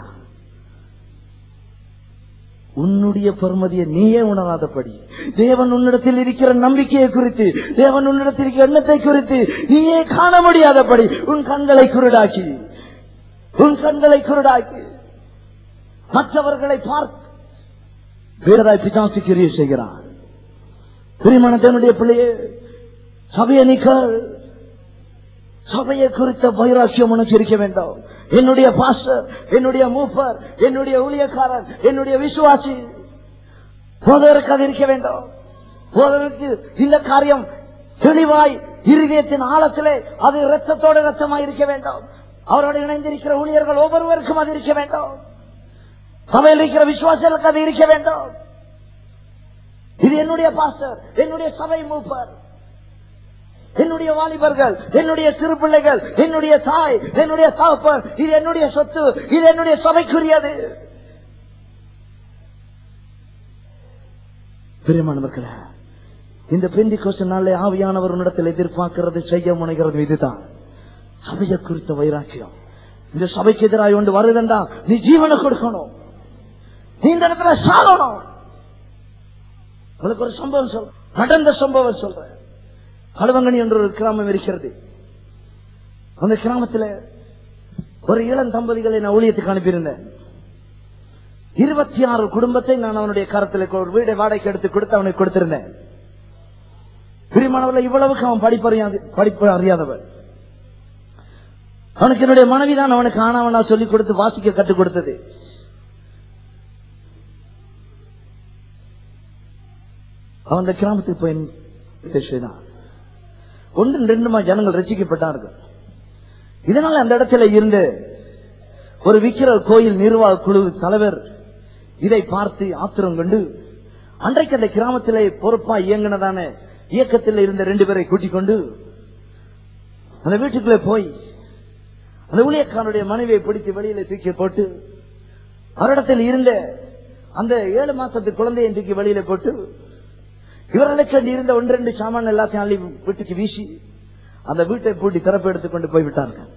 உன்னுடைய பெருமதியை நீயே உணராதபடி தேவன் உன்னிடத்தில் இருக்கிற நம்பிக்கையை குறித்து தேவன் உன்னிடத்தில் இருக்கிற எண்ணத்தை குறித்து நீயே காண முடியாதபடி உன் கண்களை குருடாக்கி உன் கண்களை குருடாக்கி மற்றவர்களை பார்த்து வேறதாய் பிசாசு கிரிய செய்கிறான் திருமணத்தினுடைய பிள்ளையே சபையை நீக்கள் சபையை குறித்த வைராக்கியம் உனக்கு இருக்க வேண்டும் என்னுடைய பாஸ்டர் என்னுடைய மூப்பர் என்னுடைய ஊழியக்காரன் என்னுடைய விசுவாசி போதவருக்கு அது இருக்க வேண்டும் போதவருக்கு இந்த காரியம் தெளிவாய் இருதயத்தின் ஆழத்திலே அது இரத்தத்தோட இரத்தமாய் இருக்க வேண்டும் அவரோடு இணைந்திருக்கிற ஊழியர்கள் ஒவ்வொருவருக்கும் அது இருக்க வேண்டும் சபையில் இருக்கிற விசுவாசிகளுக்கு அது இருக்க வேண்டும் இது என்னுடைய பாஸ்டர் என்னுடைய சபை மூப்பர் என்னுடைய வாலிபர்கள் என்னுடைய சிறு பிள்ளைகள் என்னுடைய தாய் என்னுடைய தகப்பன் இது என்னுடைய சொத்து இது என்னுடைய சபைக்குரியது பிரியமானவர்களே இந்த பெந்தி கோஷ நாளை ஆவியானவர் உன்னிடத்தில் எதிர்பார்க்கிறது செய்ய முனைகிறது இதுதான் சபையை குறித்த வைராக்கியம் இந்த சபைக்கு எதிராக ஒன்று வருதுண்டா நீ ஜீவனை கொடுக்கணும் நீ இந்த இடத்துல சாகணும் உங்களுக்கு ஒரு சம்பவம் சொல் நடந்த சம்பவம் சொல்றேன் கழுவங்கனி என்ற ஒரு கிராமம் இருக்கிறது அந்த கிராமத்துல ஒரு இளம் தம்பதிகளை நான் ஊழியத்துக்கு அனுப்பியிருந்தேன் இருபத்தி ஆறு குடும்பத்தை நான் அவனுடைய கரத்தில் ஒரு வீடை வாடகைக்கு எடுத்து கொடுத்து அவனுக்கு கொடுத்திருந்தேன் பிரிமானவர்கள் இவ்வளவுக்கு அவன் படிப்பு அறியாது படிப்பு அறியாதவன் அவனுக்கு என்னுடைய மனைவிதான் அவனுக்கு ஆனாவனா சொல்லிக் கொடுத்து வாசிக்க கற்றுக் கொடுத்தது அவன் அந்த கிராமத்துக்கு போய் செய்தான் ஒன்று ரெண்டுமா ஜனங்கள் ரசிக்கப்பட்டார்கள் இதனால அந்த இடத்துல இருந்து ஒரு விக்கிர கோயில் நிர்வாக குழு தலைவர் இதை பார்த்து ஆத்திரம் கொண்டு அன்றைக்கு அந்த கிராமத்திலே பொறுப்பா இயங்கினதான இயக்கத்தில் இருந்த ரெண்டு பேரை கூட்டிக் கொண்டு அந்த வீட்டுக்குள்ளே போய் அந்த ஊழியக்காரனுடைய மனைவியை பிடித்து வெளியில தூக்கி போட்டு அவரிடத்தில் இருந்த அந்த ஏழு மாசத்து குழந்தையை தூக்கி வெளியில போட்டு இவர்களுக்கு அங்கே இருந்த ஒன்று ரெண்டு சாமான் எல்லாத்தையும் அள்ளி வீட்டுக்கு வீசி அந்த வீட்டை பூட்டி திறப்பு எடுத்துக் கொண்டு போய் விட்டார்கள்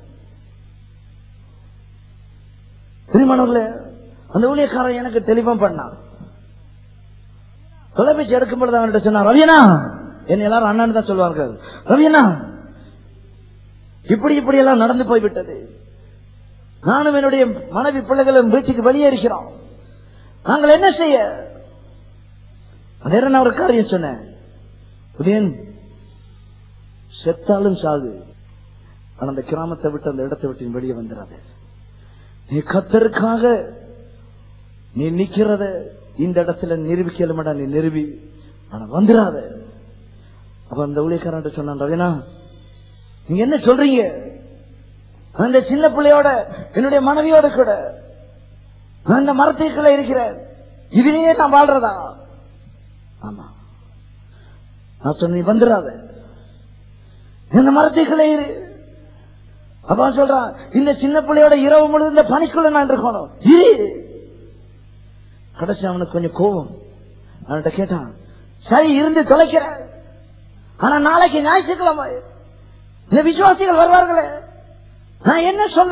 திருமணம்ல அந்த ஊழியக்காரன் எனக்கு தெளிவா பண்ணான் தொலைபேசி எடுக்கும் பொழுது அவன்கிட்ட சொன்னா ரவியனா என்ன எல்லாரும் அண்ணன் தான் சொல்வார்கள் ரவியனா இப்படி இப்படி எல்லாம் நடந்து போய்விட்டது நானும் என்னுடைய மனைவி பிள்ளைகளும் வீட்டுக்கு வெளியே இருக்கிறோம் நாங்கள் என்ன செய்ய நேரம் நான் ஒரு காரியம் சொன்னேன் உதயன் செத்தாலும் சாகு ஆனா அந்த கிராமத்தை விட்டு அந்த இடத்தை விட்டு நீ வெளியே வந்துடாத நீ கத்தருக்காக நீ நிக்கிறத இந்த இடத்துல நிரூபிக்கலமாடா நீ நிரூபி ஆனா வந்துடாத அப்ப அந்த ஊழியக்காரன் சொன்னான் ரவினா நீங்க என்ன சொல்றீங்க அந்த சின்ன பிள்ளையோட என்னுடைய மனைவியோட கூட நான் இந்த மரத்துக்குள்ள இருக்கிறேன் இதுலயே நான் வாழ்றதா ஆமா நான் சொன்ன நீ வந்துடாத இந்த மரத்துக்குள்ள இரு அப்ப அவன் சொல்றான் இந்த சின்ன பிள்ளையோட இரவு முழுது இந்த பனிக்குள்ள நான் இருக்கணும் இரு கடைசி அவனுக்கு கொஞ்சம் கோபம் அவன்கிட்ட கேட்டான் சரி இருந்து தொலைக்கிறேன் ஆனா நாளைக்கு ஞாயிற்றுக்கிழமை இந்த விசுவாசிகள் வருவார்களே நான் என்ன சொல்ல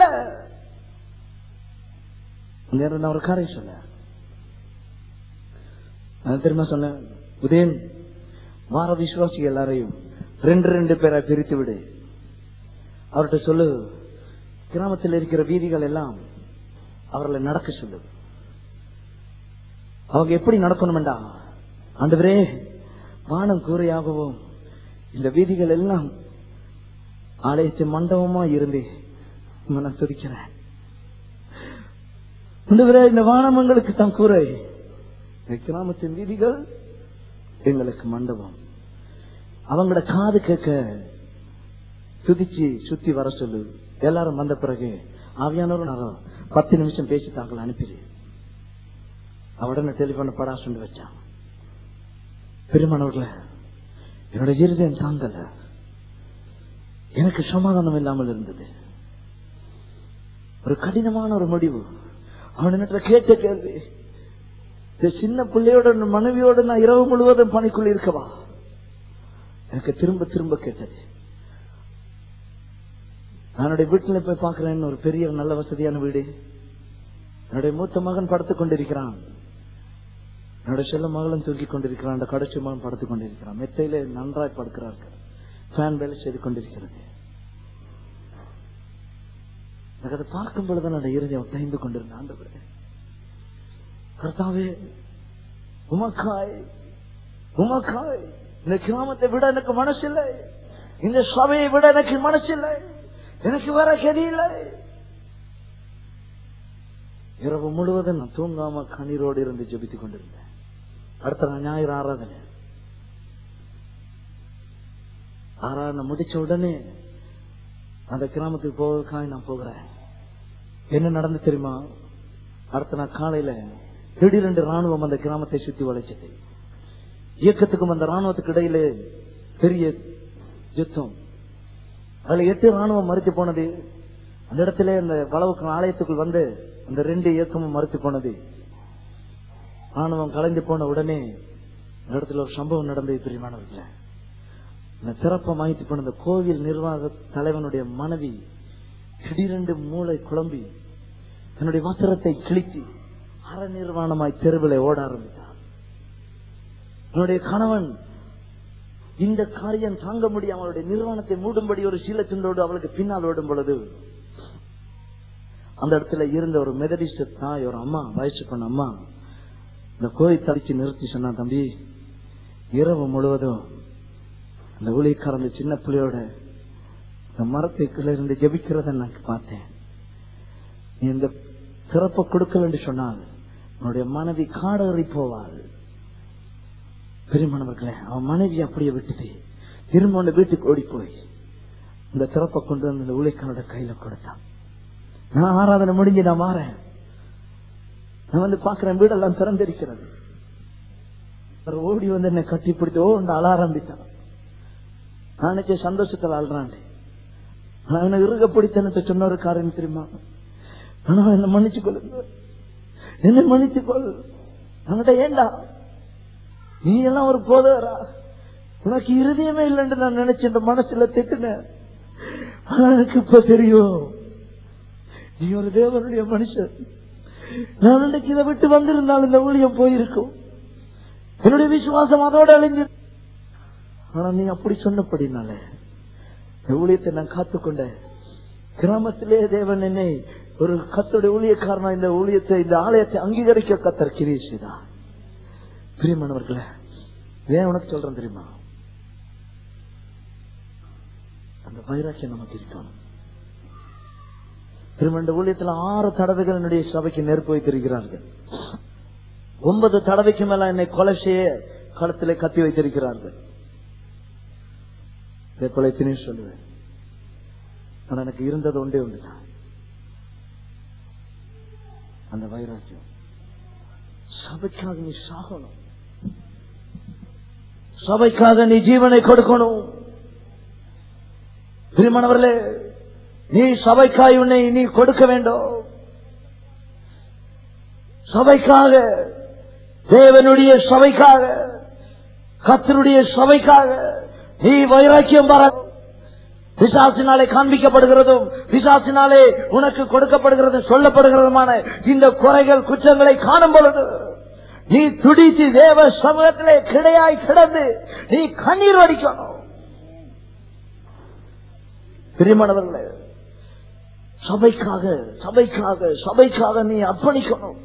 நேரம் நான் ஒரு காரியம் சொன்னேன் நான் திரும்ப சொன்னேன் உதயன் வார விசுவாசிகள் எல்லாரையும் ரெண்டு ரெண்டு பேரை பிரித்து விடு அவர்கிட்ட சொல்லு கிராமத்தில் இருக்கிற வீதிகள் எல்லாம் அவர்களை நடக்க சொல்லு அவங்க எப்படி நடக்கணும்டா ஆண்டவரே வானம் கூரையாகவும் இந்த வீதிகள் எல்லாம் ஆலயத்து மண்டபமா இருந்து உம்மை நான் துதிக்கிறேன் ஆண்டவரே இந்த வானமங்களுக்கு தான் கூரை இந்த கிராமத்தின் வீதிகள் எங்களுக்கு மண்டபம் அவங்களோட காது கேட்க துதிச்சு சுத்தி வர சொல்லு எல்லாரும் வந்த பிறகு ஆவியானவரும் நான் பத்து நிமிஷம் பேசி தாங்கள் அனுப்பிடு உடனே டெலிபோன படா சொல்லி வச்சான் பெருமானவர்கள என்னோட இருதயம் தாங்கல எனக்கு சமாதானம் இல்லாமல் இருந்தது ஒரு கடினமான ஒரு முடிவு அவனிடத்துல கேட்ட கேள்வி இந்த சின்ன பிள்ளையோட மனைவியோட நான் இரவு முழுவதும் பணிக்குள் இருக்கவா எனக்கு திரும்ப திரும்ப கேட்டது என்னுடைய வீட்டுல போய் பார்க்கிறேன் ஒரு பெரிய நல்ல வசதியான வீடு என்னுடைய மூத்த மகன் படுத்துக் கொண்டிருக்கிறான் என்னுடைய செல்ல மகளும் தூக்கிக் கொண்டிருக்கிறான் அந்த கடைசி மகன் படுத்துக் கொண்டிருக்கிறான் மெத்தையில நன்றாய் படுக்கிறார்கள் ஃபேன் வேலை செய்து கொண்டிருக்கிறது எனக்கு அதை பார்க்கும் பொழுது என்னோட இருதயம் தைந்து கொண்டிருந்தேன் ஆண்டவரே கர்த்தாவே உமக்காய் உமக்காய் இந்த கிராமத்தை விட எனக்கு மனசில்லை இந்த சபையை விட எனக்கு மனசில்லை எனக்கு வேற கதி இல்லை இரவு முழுவதும் நான் தூங்காம கண்ணீரோடு இருந்து ஜெபித்துக் கொண்டிருந்தேன் அடுத்த நாள் ஞாயிறு ஆராதனை ஆராதனை முடிச்ச உடனே அந்த கிராமத்துக்கு போவதற்காக நான் போகிறேன் என்ன நடந்து தெரியுமா அடுத்த நாள் காலையில திடீரென்று ராணுவம் அந்த கிராமத்தை சுத்தி வளைச்சது இயக்கத்துக்கும் அந்த ராணுவத்துக்கு இடையிலே பெரிய யுத்தம் அதுல எட்டு ராணுவம் மறுத்து போனது அந்த இடத்துல அந்த வளவுக்கு ஆலயத்துக்குள் வந்து அந்த ரெண்டு இயக்கமும் மறுத்து போனது ராணுவம் கலைந்து போன உடனே அந்த இடத்துல ஒரு சம்பவம் நடந்தது பிரியமானவர்கள இந்த திறப்ப மாய்த்து போன அந்த கோவில் நிர்வாக தலைவனுடைய மனைவி திடீரென்று மூளை குழம்பி தன்னுடைய வஸ்திரத்தை கிழித்து அற நிர்வாணமாய் தெருவில் ஓட ஆரம்பித்தார் என்னுடைய கணவன் இந்த காரியம் தாங்க முடியாம அவளுடைய நிர்வாணத்தை மூடும்படி ஒரு சீலத்துண்டோடு அவளுக்கு பின்னால் ஓடும் பொழுது அந்த இடத்துல இருந்த ஒரு மெதடிஸ்ட் தாய் ஒரு அம்மா வயசு பண்ண அம்மா இந்த கோயில் தடிச்சு நிறுத்தி சொன்னா தம்பி இரவு முழுவதும் அந்த ஊழியக்கார அந்த சின்ன பிள்ளையோட இந்த மரத்துக்குள்ள இருந்து ஜெபிக்கிறத நான் பார்த்தேன் நீ இந்த திறப்ப கொடுக்கல என்று சொன்னால் உன்னுடைய மனைவி காடறி போவாள் பெருமானவர்களே அவன் மனைவி அப்படியே விட்டுட்டு திரும்ப உன்னை வீட்டுக்கு ஓடி போய் இந்த திறப்பை கொண்டு வந்து இந்த ஊழியக்காரோட கையில கொடுத்தான் நான் ஆராதனை முடிஞ்சு நான் மாறேன் நான் வந்து பாக்குறேன் வீடெல்லாம் திறந்திருக்கிறது அவர் ஓடி வந்து என்னை கட்டி பிடித்து ஓ அழ ஆரம்பித்தான் நான் நினைச்ச சந்தோஷத்துல அழுறான் ஆனா அவனை இறுக பிடித்தனத்தை சொன்ன ஒரு காரியம் தெரியுமா ஆனா என்ன மன்னிச்சு கொள்ளுங்க என்ன மன்னித்துக் கொள் அவன்கிட்ட ஏண்டா நீ எல்லாம் ஒரு போதரா உனக்கு இருதயமே இல்லைன்னு நான் நினைச்சேன் இந்த மனசுல திட்டுனேன் ஆனா எனக்கு இப்ப தெரியும் நீ ஒரு தேவனுடைய மனுஷன் நான் இன்னைக்கு இதை விட்டு வந்திருந்தால் இந்த ஊழியம் போயிருக்கும் என்னுடைய விசுவாசம் அதோட அழிஞ்சு ஆனா நீ அப்படி சொன்னபடினாலே இந்த ஊழியத்தை நான் காத்துக்கொண்டேன் கிராமத்திலே தேவன் என்னை ஒரு கத்தோட ஊழியக்காரனா இந்த ஊழியத்தை இந்த ஆலயத்தை அங்கீகரிக்க கத்தர் கிரீஷிதா பிரியமானவர்களே ஏன் உனக்கு சொல்றேன் தெரியுமா அந்த வைராக்கியம் நமக்கு இருக்கணும் திரும்ப இந்த ஊழியத்துல ஆறு தடவைகள் என்னுடைய சபைக்கு நெருப்பு வைத்திருக்கிறார்கள் ஒன்பது தடவைக்கு மேல என்னை கொலை செய்ய களத்திலே கத்தி வைத்திருக்கிறார்கள் இதை போல எத்தனையும் சொல்லுவேன் ஆனா எனக்கு இருந்தது ஒன்றே ஒன்றுதான் அந்த வைராக்கியம் சபைக்காக நீ சாகணும் சபைக்காக நீ ஜீவனை கொடுக்கணும் பிரிமணவர்களே நீ சபைக்காய் உன்னை நீ கொடுக்க வேண்டும் சபைக்காக தேவனுடைய சபைக்காக கத்தருடைய சபைக்காக நீ வைராக்கியம் வர பிசாசினாலே காண்பிக்கப்படுகிறதும் பிசாசினாலே உனக்கு கொடுக்கப்படுகிறதும் சொல்லப்படுகிறதுமான இந்த குறைகள் குற்றங்களை காணும் பொழுது நீ துடித்து தேவ சமூகத்திலே கிடையாய் கிடந்து நீ கண்ணீர் வடிக்கணும் பிரியமானவர்களே சபைக்காக சபைக்காக சபைக்காக நீ அர்ப்பணிக்கணும்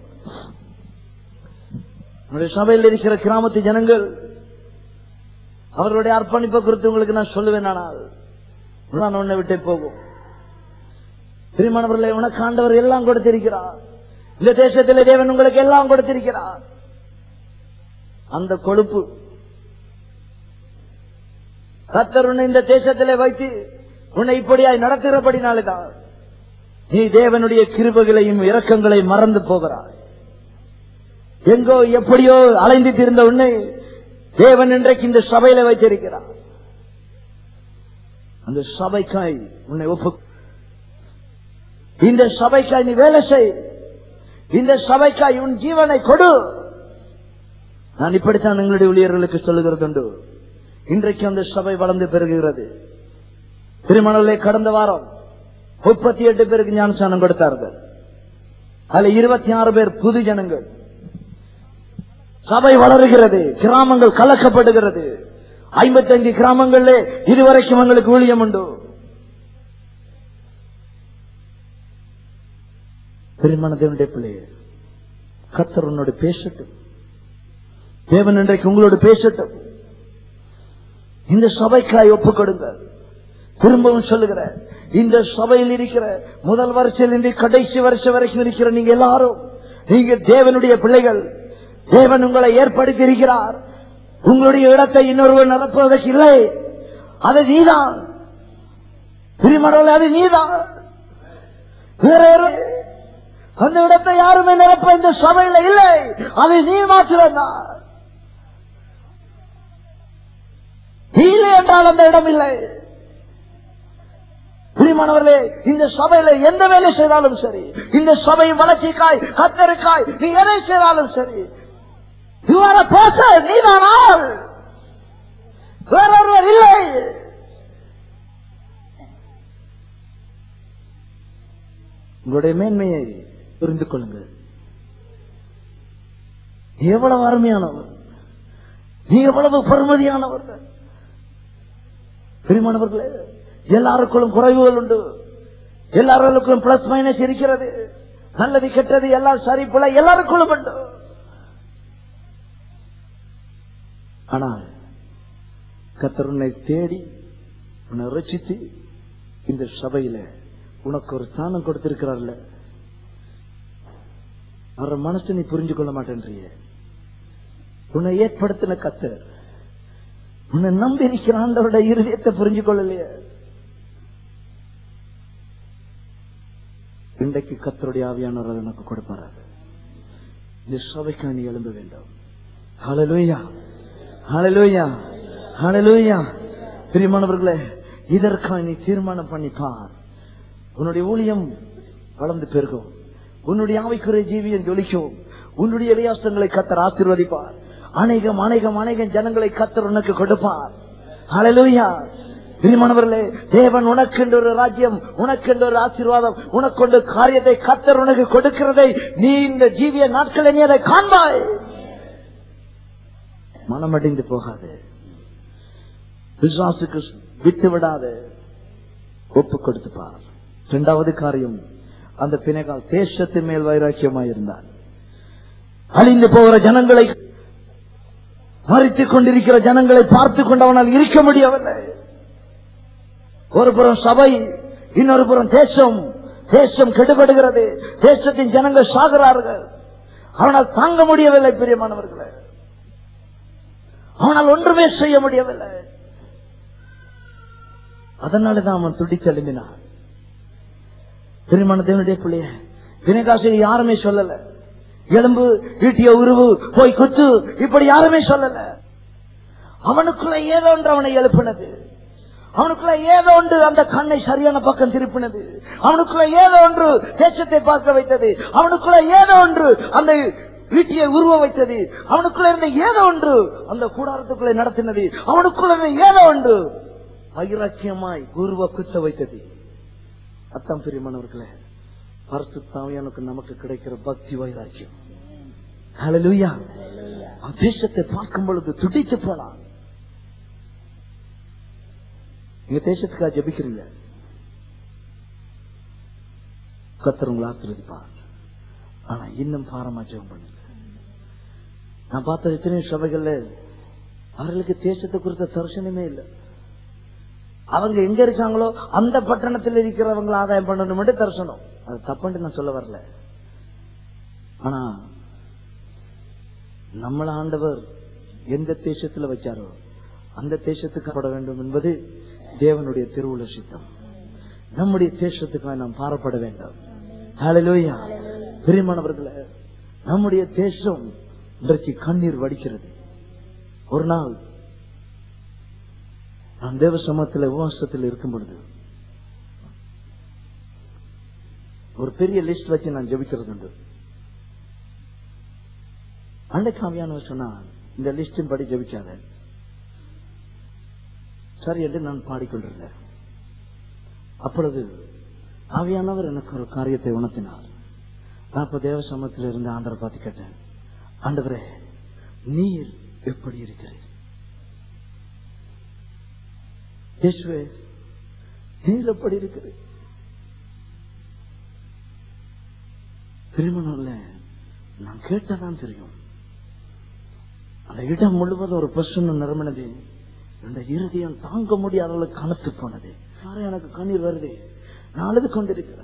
உன்னுடைய சபையில் இருக்கிற கிராமத்து ஜனங்கள் அவர்களுடைய அர்ப்பணிப்பை குறித்து உங்களுக்கு நான் சொல்லுவேன் ஆனால் நான் உன்னை விட்டே போகும் பிரிமானவர்களே உனக்கு ஆண்டவர் எல்லாம் கொடுத்திருக்கிறார் இந்த தேசத்திலே தேவன் உங்களுக்கு எல்லாம் கொடுத்திருக்கிறார் அந்த கொழுப்பு கத்தர் உன்னை இந்த தேசத்திலே வைத்து உன்னை இப்படியாய் நடத்துகிறபடினாலேதான் நீ தேவனுடைய கிருபைகளையும் இரக்கங்களையும் மறந்து போகிறாய் எங்கோ எப்படியோ அலைந்து தீர்ந்த உன்னை தேவன் இன்றைக்கு இந்த சபையில வைத்திருக்கிறார் அந்த சபைக்காய் உன்னை ஒப்பு இந்த சபைக்காய் நீ வேலை செய் இந்த சபைக்காய் உன் ஜீவனை கொடு நான் இப்படித்தான் எங்களுடைய ஊழியர்களுக்கு சொல்லுகிறது உண்டு இன்றைக்கு அந்த சபை வளர்ந்து பெருகுகிறது திருமணத்திலே கடந்த வாரம் முப்பத்தி எட்டு பேருக்கு ஞானசானம் கொடுத்தார்கள் அதுல இருபத்தி ஆறு பேர் புது ஜனங்கள் சபை வளருகிறது கிராமங்கள் கலக்கப்படுகிறது ஐம்பத்தஞ்சு கிராமங்கள்ல இதுவரைக்கும் எங்களுக்கு ஊழியம் உண்டு பெருமான தேவனுடைய பிள்ளையே கத்தர் உன்னோடு பேசட்டும் தேவன் இன்றைக்கு உங்களோடு பேசட்டும் இந்த சபைக்காய் ஒப்புக் கொடுங்க திரும்பவும் சொல்லுகிறேன் இந்த சபையில் இருக்கிற முதல் வருஷத்தில் இருந்து கடைசி வருஷம் வரைக்கும் இருக்கிற நீங்க எல்லாரும் நீங்க தேவனுடைய பிள்ளைகள் தேவன் உங்களை ஏற்படுத்தி இருக்கிறார் உங்களுடைய இடத்தை இன்னொருவர் நிரப்புவதற்கு இல்லை அது நீதான் திருமணம் அது நீதான் வேற யாரும் அந்த இடத்தை யாருமே நிரப்ப இந்த சபையில இல்லை அது நீ மாத்திரம்தான் நீ இல்லை என்றால் அந்த இடம் இல்லை பிரியமானவர்களே இந்த சபையில எந்த வேலை செய்தாலும் சரி இந்த சபை வளர்ச்சிக்காய் கத்தருக்காய் நீ எதை செய்தாலும் சரி இவர பேச நீதான் ஆள் வேறொருவர் இல்லை உங்களுடைய மேன்மையை புரிந்து கொள்ளுங்கள் நீ எவ்வளவு அருமையானவர் நீ எவ்வளவு பெருமதியானவர் பிரிமானவர்களே எல்லாருக்குள்ளும் குறைவுகள் உண்டு எல்லாருக்கும் பிளஸ் மைனஸ் இருக்கிறது நல்லது கெட்டது எல்லாம் சரி பிள்ளை எல்லாருக்குள்ளும் உண்டு ஆனால் கத்தர் உன்னை தேடி உன்னை ரசித்து இந்த சபையில உனக்கு ஒரு ஸ்தானம் கொடுத்திருக்கிறார்ல அவர மனசு நீ புரிஞ்சு கொள்ள மாட்டேன்றிய உன்னை ஏற்படுத்தின கத்தர் உன்னை நம்பி இருக்கிற ஆண்டவரோட இருதயத்தை புரிஞ்சு கொள்ளலையே இன்றைக்கு கத்தருடைய ஆவியானவர் அதை உனக்கு கொடுப்பாரு இந்த சபைக்கு நீ எழும்ப வேண்டும் ஹalleluya ஹalleluya ஹalleluya பிரியமானவர்களே இதற்காக நீ தீர்மானம் பண்ணிப்பார் உன்னுடைய ஊழியம் வளர்ந்து பெருகும் உன்னுடைய ஆவிக்குரிய ஜீவியம் ஜொலிக்கும் உன்னுடைய இளையாசங்களை கத்தர் ஆசீர்வதிப்பார் அநேகம் அநேகம் அநேகம் ஜனங்களை கத்தர் உனக்கு கொடுப்பார் ஹalleluya பிரியமானவர்களே தேவன் உனக்கென்று ஒரு ராஜ்யம் உனக்கென்று ஒரு ஆசீர்வாதம் உனக்கொண்டு காரியத்தை கத்தர் உனக்கு கொடுக்கிறதை நீ இந்த ஜீவிய நாட்களில் நீ அதை காண்பாய் மனமடைந்து போகாது விசுவாசுக்கு விட்டு விடாது ஒப்பு கொடுத்து பார் இரண்டாவது காரியம் அந்த பிணைகால் தேசத்தின் மேல் வைராக்கியமாய் இருந்தார் அழிந்து போகிற ஜனங்களை மறித்துக் கொண்டிருக்கிற ஜனங்களை பார்த்து கொண்டு அவனால் இருக்க முடியவில்லை ஒரு புறம் சபை இன்னொரு புறம் தேசம் தேசம் கெடுபடுகிறது தேசத்தின் ஜனங்கள் சாகிறார்கள் அவனால் தாங்க முடியவில்லை பிரியமானவர்களே அவனால் ஒன்றுமே செய்ய முடியவில்லை அதனாலதான் அவன் துடித்து எழுந்தினான் திருமண தேவனுடைய பிள்ளைய தினகாசியை யாருமே சொல்லல எலும்பு ஈட்டிய உருவு போய் குத்து இப்படி யாருமே சொல்லல அவனுக்குள்ள ஏதோ ஒன்று அவனை எழுப்பினது அவனுக்குள்ள ஏதோ ஒன்று அந்த கண்ணை சரியான பக்கம் திருப்பினது அவனுக்குள்ள ஏதோ ஒன்று தேசத்தை பார்க்க வைத்தது அவனுக்குள்ள ஏதோ ஒன்று அந்த வீட்டியை உருவ வைத்தது அவனுக்குள்ள இருந்த ஏதோ ஒன்று அந்த கூடாரத்துக்குள்ளே நடத்தினது அவனுக்குள்ள இருந்த ஏதோ ஒன்று வைராக்கியமாய் உருவ குத்த வைத்தது அத்தம் பிரியமானவர்களே பரிசுத்தாவியானுக்கு நமக்கு கிடைக்கிற பக்தி வைராக்கியம் ஹalleluya அவன் தேசத்தை பார்க்கும் பொழுது துடித்து போனான் நீங்க தேசத்துக்காக ஜெபிக்கிறீங்க கத்தர் உங்களை ஆசீர்வதிப்பார் ஆனா இன்னும் பாரமா ஜெபம் பண்ணுங்க நான் பார்த்த எத்தனை சபைகள்ல அவர்களுக்கு தேசத்தை குறித்த தரிசனமே இல்லை அவங்க எங்க இருக்காங்களோ அந்த பட்டணத்தில் இருக்கிறவங்களை ஆதாயம் பண்ணணும் தரிசனம் அது தப்புன்னு நான் சொல்ல வரல ஆனா நம்மள ஆண்டவர் எந்த தேசத்துல வச்சாரோ அந்த தேசத்துக்கு பட வேண்டும் என்பது தேவனுடைய திருவுள சித்தம் நம்முடைய தேசத்துக்காக நாம் பாரப்பட வேண்டும் ஹalleluya பிரியமானவர்களே நம்முடைய தேசம் இன்றைக்கு கண்ணீர் வடிக்கிறது ஒரு நாள் நான் தேவ சமத்துல உபவாசத்தில் இருக்கும் பொழுது ஒரு பெரிய லிஸ்ட் வச்சு நான் ஜெபிக்கிறது உண்டு அன்னைக்கு ஆவியானவர் சொன்னான் இந்த லிஸ்டின் படி ஜெபிக்காத சரி என்று நான் பாடிக்கொண்டிருந்தேன் அப்பொழுது ஆவியானவர் எனக்கு ஒரு காரியத்தை உணர்த்தினார் நான் இப்ப தேவ சமத்தில் இருந்து ஆண்டரை பார்த்து கேட்டேன் ஆண்டவரே நீர் எப்படி இருக்கிறீர் இயேசுவே நீர் எப்படி இருக்கிறீர் திருமணம்ல நான் கேட்டதான் தெரியும் அந்த இடம் முழுவதும் ஒரு பிரசன்ன நிரம்பினது இந்த இருதயம் தாங்க முடியாத அளவுக்கு கனத்து போனது யாரும் எனக்கு கண்ணீர் வருது நான் அழுது கொண்டிருக்கிறேன்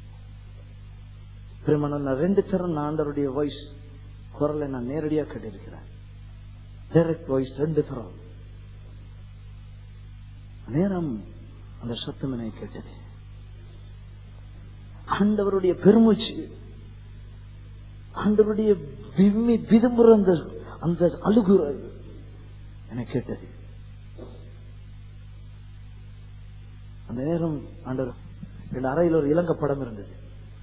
திருமணம் நான் ரெண்டு தரம் நான் ஆண்டவருடைய வாய்ஸ் குரலை நான் நேரடியா கேட்டிருக்கிறேன் டைரக்ட் வாய்ஸ் ரெண்டு தரம் நேரம் அந்த சத்தம் என்னை கேட்டது ஆண்டவருடைய பெருமூச்சு ஆண்டவருடைய விம்மி விதும்புற அந்த அந்த அழுகுற என கேட்டது அந்த நேரம் ஆண்டவர் என் அறையில் ஒரு இலங்கை படம் இருந்தது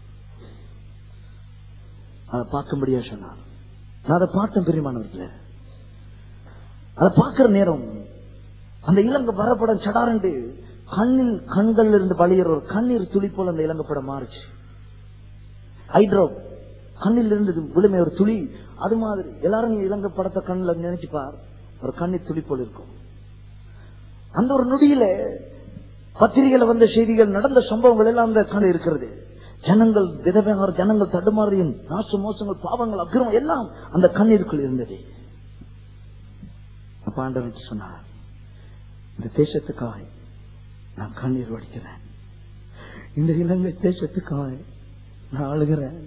அதை பார்க்கும்படியா சொன்னார் நான் அதை பார்த்தேன் பெரியமானவர்களே அதை பார்க்கிற நேரம் அந்த இலங்கை வரப்படம் சடாரண்டு கண்ணில் கண்கள் இருந்து வழியிற ஒரு கண்ணீர் துளி போல அந்த இலங்கை படம் மாறுச்சு ஹைட்ரோ கண்ணில் இருந்தது விழுமை ஒரு துளி அது மாதிரி எல்லாரும் நீ இலங்கை படத்தை கண்ணுல நினைச்சு பார் ஒரு கண்ணீர் துளி போல் இருக்கும் அந்த ஒரு நொடியில பத்திரிகையில வந்த செய்திகள் நடந்த சம்பவங்கள் எல்லாம் அந்த கண்ணு இருக்கிறது ஜனங்கள் விதவையார் ஜனங்கள் தடுமாறியும் நாச மோசங்கள் பாவங்கள் அக்கிரம் எல்லாம் அந்த கண்ணீருக்குள் இருந்தது அப்ப ஆண்டவர் சொன்னார் இந்த தேசத்துக்காய் நான் கண்ணீர் வடிக்கிறேன் இந்த இலங்கை தேசத்துக்காய் நான் அழுகிறேன்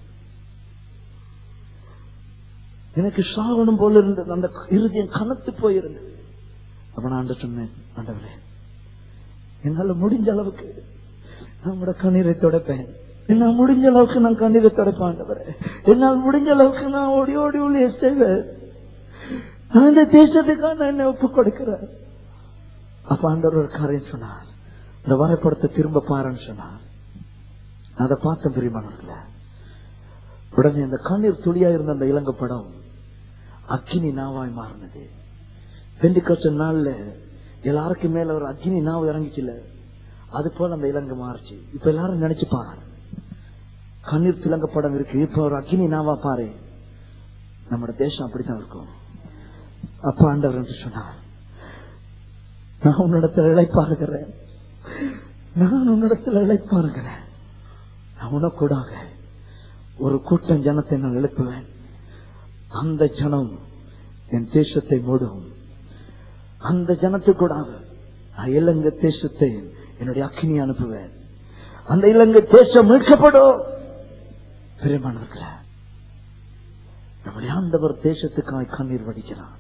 எனக்கு சாகணும் போல இருந்தது அந்த இருதயம் கனத்து போயிருந்தது அப்ப நான் ஆண்டு சொன்னேன் ஆண்டவரே என்னால முடிஞ்ச அளவுக்கு நம்மட கண்ணீரை துடைப்பேன் என்னால் முடிஞ்ச அளவுக்கு நான் கண்ணீரை துடைப்பேன் ஆண்டவரே என்னால் முடிஞ்ச அளவுக்கு நான் ஓடி ஓடி உள்ளே செய்வேன் நான் இந்த தேசத்துக்காக நான் என்ன ஒப்பு கொடுக்கிறேன் அப்ப ஆண்டவர் ஒரு காரியம் சொன்னார் இந்த வரைபடத்தை திரும்ப பாருன்னு சொன்னார் நான் அதை பார்த்த பிரியமானவர்கள உடனே அந்த கண்ணீர் துளியா இருந்த அந்த இலங்கை படம் அக்கினி நாவாய் மாறினது பெண்டிகோஸ்ட் நாள்ல எல்லாருக்கும் மேல ஒரு அக்கினி நாவு இறங்கிச்சுல அது போல அந்த இலங்கை மாறுச்சு இப்ப எல்லாரும் நினைச்சு பாரு கண்ணீர் திலங்க படம் இருக்கு இப்ப ஒரு அக்கினி நாவா பாரு நம்ம தேசம் அப்படித்தான் இருக்கும் அப்ப ஆண்டவர் என்று சொன்னார் நான் உன்னிடத்தில் இழைப்பாருகிறேன் நான் உன்னிடத்தில் இழைப்பாருகிறேன் நான் உனக்கூடாக ஒரு கூட்டம் ஜனத்தை நான் எழுப்புவேன் அந்த ஜனம் என் தேசத்தை மூடும் அந்த ஜனத்துக்கூடாக நான் இலங்கை தேசத்தை என்னுடைய அக்கினி அனுப்புவேன் அந்த இலங்கை தேசம் மீட்கப்படும் பிரியமானவர்கள நம்முடைய ஆண்டவர் தேசத்துக்காய் கண்ணீர் வடிக்கிறான்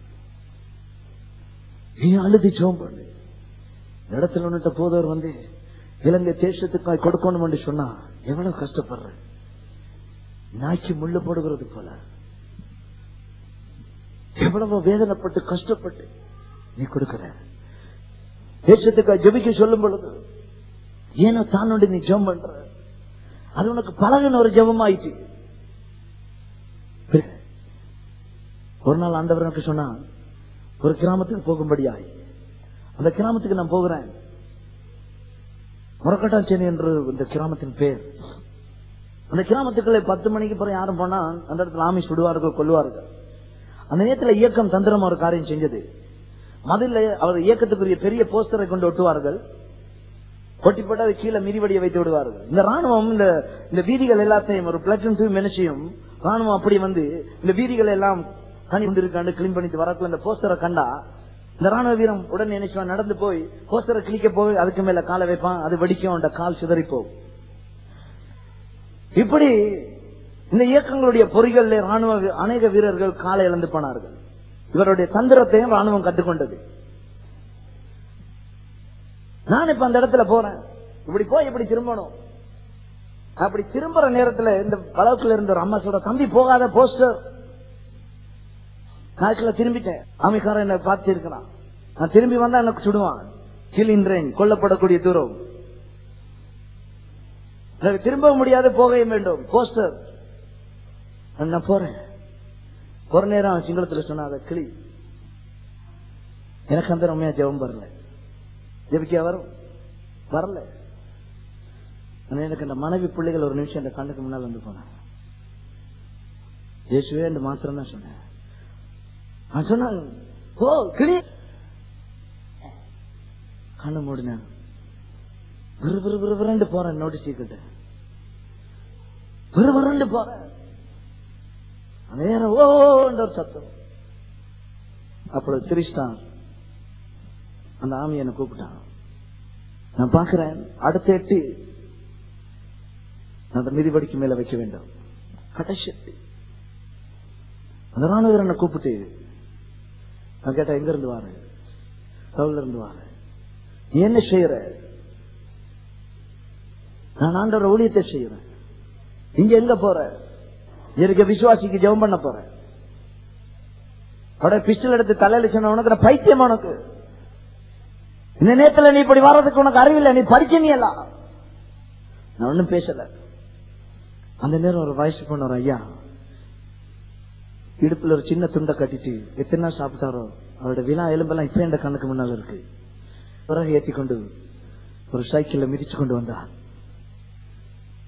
நீ அழுதி ஜோம் பண்ணு இந்த இடத்துல ஒன்னுட்ட போதவர் வந்து இலங்கை தேசத்துக்காய் கொடுக்கணும் என்று சொன்னா எவ்வளவு கஷ்டப்படுற நாய்க்கு முள்ளு போடுகிறது போல எவ்வளவு வேதனைப்பட்டு கஷ்டப்பட்டு நீ கொடுக்கிற தேசத்துக்காய் ஜெபிக்க சொல்லும் பொழுது ஏனோ தானோடு நீ ஜெபம் பண்ற அது உனக்கு பழகின ஒரு ஜெபம் ஆயிடுச்சு ஒரு நாள் ஆண்டவர் எனக்கு சொன்னா ஒரு கிராமத்துக்கு போகும்படியாய் அந்த கிராமத்துக்கு நான் போகிறேன் முரக்கட்டாச்சேரி என்று இந்த கிராமத்தின் பேர் அந்த கிராமத்துக்குள்ள பத்து மணிக்கு பிறகு யாரும் போனா அந்த இடத்துல ஆமி சுடுவார்கள் கொல்லுவார்கள் அந்த நேரத்துல இயக்கம் தந்திரமா ஒரு காரியம் செஞ்சது மதில்ல அவர் இயக்கத்துக்குரிய பெரிய போஸ்டரை கொண்டு ஒட்டுவார்கள் ஒட்டி போட்டு அதை கீழே மிதிவடியை வைத்து விடுவார்கள் இந்த ராணுவம் இந்த இந்த வீதிகள் எல்லாத்தையும் ஒரு பிளட்டன் டூ மெனசியும் ராணுவம் அப்படி வந்து இந்த வீதிகள் எல்லாம் கனி கொண்டிருக்காண்டு கிளீன் பண்ணிட்டு வரக்குள்ள இந்த போஸ்டரை கண்டா இந்த ராணுவ வீரம் உடனே நினைச்சுவான் நடந்து போய் போஸ்டரை கிளிக்க போய் அதுக்கு மேல காலை வைப்பான் அது வெடிக்கும் அவன் கால் சிதறி போகும் இப்படி இந்த இயக்கங்களுடைய பொறிகளில் ராணுவ வீ- அநேக வீரர்கள் காலை இழந்து போனார்கள் இவருடைய தந்திரத்தையும் ராணுவம் கற்றுக்கொண்டது நான் இப்ப அந்த இடத்துல போறேன் இப்படி போய் இப்படி திரும்பணும் அப்படி திரும்புற நேரத்துல இந்த வளவுக்குள்ள இருந்த ஒரு அம்மா சொல்ற தம்பி போகாத போஸ்டர் நாட்கள திரும்பிட்டேன் அமைக்காரன் என்ன பார்த்து இருக்கிறான் நான் திரும்பி வந்தா எனக்கு சுடுவான் கிளின்றேன் கொல்லப்படக்கூடிய தூரம் எனக்கு திரும்ப முடியாது போகவே வேண்டும் போஸ்டர் நான் போறேன் ஒரு நேரம் அவன் சிங்களத்துல சொன்ன அதை கிளி எனக்கு அந்த ரம்மையா ஜெபம் வரல ஜெபிக்க வரும் வரல ஆனா எனக்கு அந்த மனைவி பிள்ளைகள் ஒரு நிமிஷம் என் கண்ணுக்கு முன்னால் வந்து போனாங்க இயேசுவே என்று மாத்திரம் தான் சொன்னேன் அவன் சொன்னான் ஓ கிளி கண்ணு மூடினேன் விறு விறு விறு விரண்டு போறேன் நோட்டீஸ் கிட்ட விறு விரண்டு போறேன் அந்த நேரம் ஓன்ற ஒரு சத்தம் அப்பொழுது திரிஷ்தான் அந்த ஆமி என்னை கூப்பிட்டான் நான் பாக்குறேன் அடுத்த எட்டு நான் அந்த மிதிபடிக்கு மேல வைக்க வேண்டும் கடைசி எட்டு அந்த ராணுவ என்னை கூப்பிட்டு நான் கேட்டா எங்க இருந்து வாரு தவுல இருந்து வாரு நீ என்ன செய்யற நான் ஆண்டவர் ஊழியத்தை செய்யறேன் இங்க எங்க போற இருக்க விசுவாசிக்கு ஜெபம் பண்ண போறேன் உடனே பிஸ்டல் எடுத்து தலையில சொன்ன உனக்கு நான் பைத்தியம் உனக்கு இந்த நேரத்துல நீ இப்படி வர்றதுக்கு உனக்கு அறிவில்லை நீ படிக்க நீ எல்லாம் நான் ஒண்ணும் பேசல அந்த நேரம் ஒரு வயசு பொண்ணு ஒரு ஐயா இடுப்புல ஒரு சின்ன துண்டை கட்டிட்டு எத்தனை நாள் சாப்பிட்டாரோ அவரோட விழா எலும்பெல்லாம் இப்ப என் கண்ணுக்கு முன்னால் இருக்கு பிறகு ஏத்தி கொண்டு ஒரு சைக்கிள்ல மிதிச்சு கொண்டு வந்தா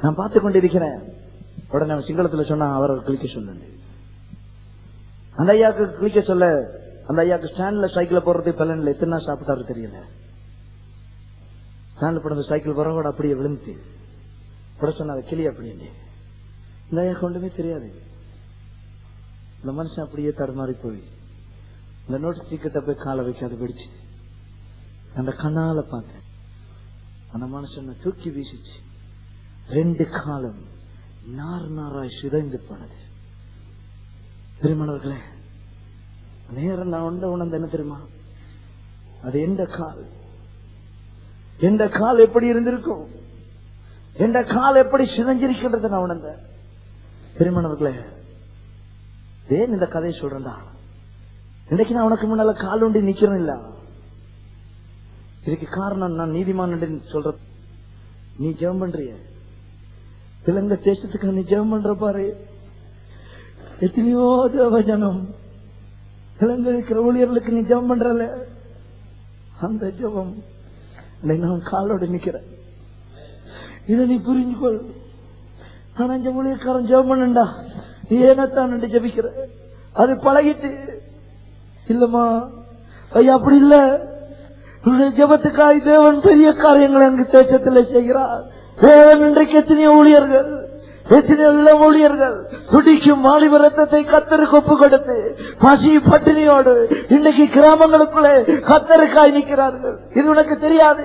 நான் பார்த்து கொண்டிருக்கிறேன் உடனே அவன் சிங்களத்துல சொன்னா அவரை கிளிக்க சொல்லுங்க அந்த ஐயாக்கு கிளிக்க சொல்ல அந்த ஐயாக்கு ஸ்டாண்ட்ல சைக்கிள போறது பலன்ல எத்தனை நாள் சாப்பிட்டாரு தெரியல ஸ்டாண்ட்ல போன சைக்கிள் வரவோட அப்படியே விழுந்து கூட சொன்னாங்க கிளி அப்படின்னு இந்த ஐயாக்கு ஒன்றுமே தெரியாது இந்த மனுஷன் அப்படியே தடுமாறி போய் இந்த நோட்டு சீக்கிட்ட போய் காலை வைக்காத பிடிச்சு அந்த கண்ணால பார்த்தேன் அந்த மனுஷனை தூக்கி வீசிச்சு ரெண்டு காலம் நார் நாராய் சிதைந்து போனது திருமணர்களே நேரம் நான் உண்ட உணர்ந்த என்ன தெரியுமா அது எந்த கால் எந்த கால் எப்படி இருந்திருக்கும் எந்த கால் எப்படி சிதைஞ்சிருக்கின்றது நான் உணர்ந்தேன் திருமணர்களே ஏன் இந்த கதையை சொல்றேன்டா இன்னைக்கு நான் உனக்கு முன்னால கால் உண்டி நிக்கிறேன் இல்ல இதுக்கு காரணம் நான் நீதிமான் என்று சொல்ற நீ ஜெபம் பண்றிய இலங்கை தேசத்துக்கு நீ ஜெபம் பண்ற பாரு எத்தனையோ தேவஜனம் இலங்கை இருக்கிற ஊழியர்களுக்கு நீ ஜெபம் பண்றல அந்த ஜெபம் இன்னைக்கு நான் காலோட நிக்கிறேன் இதை நீ புரிஞ்சுக்கொள் நான் அஞ்சு ஊழியக்காரன் ஜெபம் பண்ணண்டா நீ ஏனத்தான் ஜெபிக்கிற அது பழகிட்டு இல்லம்மா ஐயா அப்படி இல்ல உன்னுடைய ஜபத்துக்காய் தேவன் பெரிய காரியங்களை அங்கு தேசத்தில் செய்கிறார் தேவன் இன்றைக்கு எத்தனையோ ஊழியர்கள் எத்தனையோ இளம் ஊழியர்கள் துடிக்கும் வாலிப ரத்தத்தை கத்தருக்கு ஒப்பு கொடுத்து பசி பட்டினியோடு இன்னைக்கு கிராமங்களுக்குள்ளே கத்தருக்காய் நிற்கிறார்கள் இது உனக்கு தெரியாது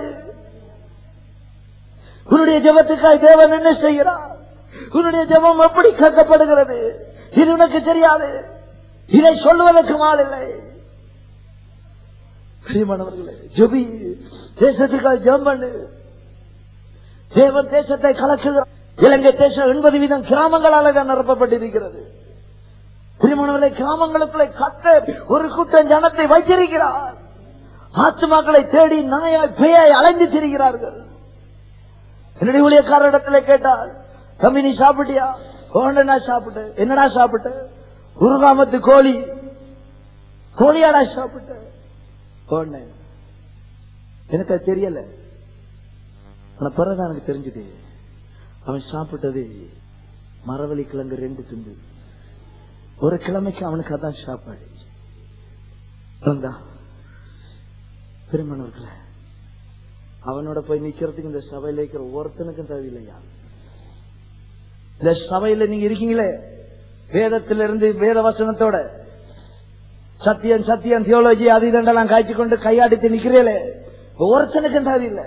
உன்னுடைய ஜபத்துக்காய் தேவன் என்ன செய்கிறார் உன்னுடைய ஜபம் எப்படி கேட்கப்படுகிறது இது உனக்கு தெரியாது இதை சொல்வதற்கு ஆள் இல்லை பிரியமானவர்களே ஜபி தேசத்துக்காக ஜெபம் பண்ணு தேவன் தேசத்தை கலக்குகிறார் இலங்கை தேசம் எண்பது வீதம் கிராமங்களால தான் நிரப்பப்பட்டிருக்கிறது பிரியமானவர்களே கிராமங்களுக்குள்ளே கத்த ஒரு கூட்டம் ஜனத்தை வைத்திருக்கிறார் ஆத்மாக்களை தேடி நாயாய் பேயாய் அலைந்து திரிகிறார்கள் என்னுடைய ஊழியக்காரரிடத்துல கேட்டால் தம்பி நீ சாப்பிட்டியா ஓண்டனா சாப்பிட்டு என்னடா சாப்பிட்டு உருகாமத்து கோழி கோழியாடா சாப்பிட்டு போனேன் எனக்கு அது தெரியல ஆனா பிறகுதான் எனக்கு தெரிஞ்சது அவன் சாப்பிட்டது மரவள்ளி கிழங்கு ரெண்டு துண்டு ஒரு கிழமைக்கு அவனுக்கு அதான் சாப்பாடு இருந்தா திருமணர்கள அவனோட போய் நிக்கிறதுக்கு இந்த சபையில இருக்கிற ஒருத்தனுக்கும் தேவையில்லையா இந்த சபையில நீங்க இருக்கீங்களே வேதத்திலிருந்து வேத வசனத்தோட சத்தியம் சத்தியம் தியோலஜி அது இதெல்லாம் காய்ச்சி கொண்டு கையாடித்து நிக்கிறீங்களே ஒருத்தனுக்கும் தேவையில்லை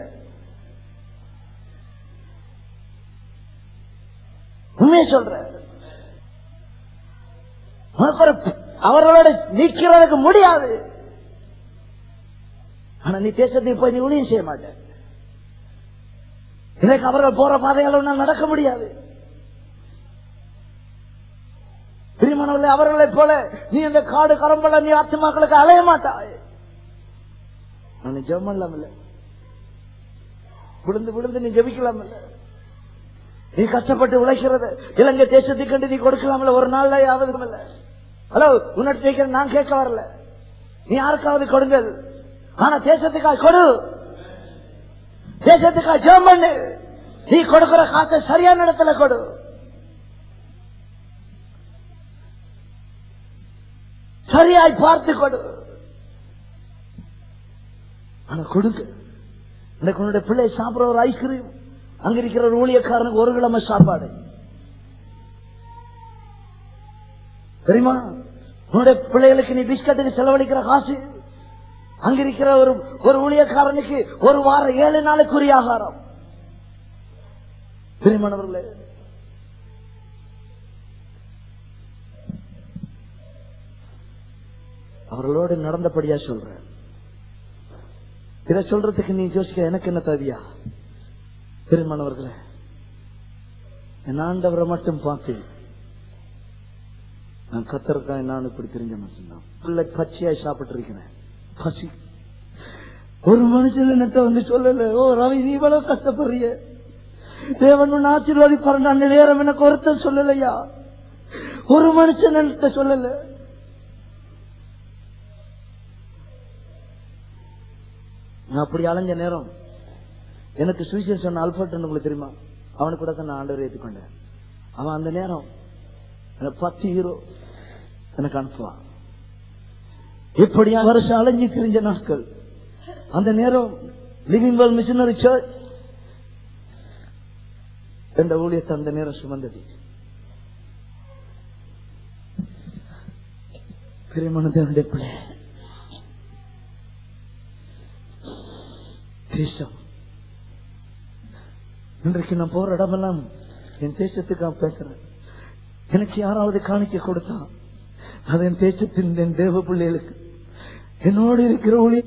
உண்மையை சொல்ற உனக்கு ஒரு அவர்களோட நிக்கிறதுக்கு முடியாது ஆனா நீ தேசத்துக்கு போய் நீ ஊழியம் செய்ய மாட்ட எனக்கு அவர்கள் போற பாதையால் உன்னால் நடக்க முடியாது பிரிமணவர்களே அவர்களைப் போல நீ இந்த காடு கரம்பல நீ ஆத்மாக்களுக்கு அலைய மாட்டாய் நான் ஜெபம் பண்ணலாம் இல்ல விழுந்து விழுந்து நீ ஜெபிக்கலாம் இல்ல நீ கஷ்டப்பட்டு உழைக்கிறது இலங்கை தேசத்துக்கு கண்டு நீ கொடுக்கலாம்ல ஒரு நாள்ல யாவது இல்ல ஹலோ உன்னிட்டு கேட்கிற நான் கேட்க வரல நீ யாருக்காவது கொடுங்கள் ஆனா தேசத்துக்காக கொடு தேசத்துக்காக ஜெபம் பண்ணு நீ கொடுக்கிற காசை சரியான இடத்துல கொடு சரியாய் பார்த்து கொடு ஆனா கொடுங்க இன்னைக்கு உன்னுடைய பிள்ளை சாப்பிடுற ஒரு ஐஸ்கிரீம் அங்க இருக்கிற ஒரு ஊழியக்காரனுக்கு ஒரு கிழமை சாப்பாடு தெரியுமா உன்னுடைய பிள்ளைகளுக்கு நீ பிஸ்கட்டுக்கு செலவழிக்கிற காசு அங்க இருக்கிற ஒரு ஒரு ஊழியக்காரனுக்கு ஒரு வாரம் ஏழு நாளுக்குரிய ஆகாரம் பிரிமணவர்களே அவர்களோடு நடந்தபடியா சொல்றேன் இதை சொல்றதுக்கு நீ யோசிக்க எனக்கு என்ன தவியா பெருமானவர்களே என் ஆண்டவரை மட்டும் பார்த்து நான் கத்தருக்காய் நான் இப்படி தெரிஞ்ச மனுஷன் பிள்ளை பச்சையாய் சாப்பிட்டு இருக்கிறேன் பசி ஒரு மனுஷன் என்னட்ட வந்து சொல்லல ஓ ரவி நீ இவ்வளவு கஷ்டப்படுறிய தேவன் உன் ஆசீர்வாதிப்பாரு அந்த நேரம் எனக்கு ஒருத்தன் சொல்லலையா ஒரு மனுஷன் என்கிட்ட சொல்லல நான் அப்படி அலைஞ்ச நேரம் எனக்கு சுவிசேஷன் சொன்ன அல்பர்ட் உங்களுக்கு தெரியுமா அவனுக்கு கூட தான் நான் ஆண்டவர் ஏற்றுக்கொண்டேன் அவன் அந்த நேரம் எனக்கு பத்து ஹீரோ எனக்கு அனுப்புவான் இப்படியா வருஷம் அலைஞ்சு திரிஞ்ச நாட்கள் அந்த நேரம் லிவிங் வேல் மிஷனரி சர்ச் என்ற ஊழியத்தை அந்த நேரம் சுமந்தது பிரியமான தேவனுடைய பிள்ளை தேசம் இன்றைக்கு நான் போற இடமெல்லாம் என் தேசத்துக்காக பேசுறேன் எனக்கு யாராவது காணிக்க கொடுத்தா அது என் தேசத்தின் என் தேவ பிள்ளைகளுக்கு என்னோடு இருக்கிற ஒளி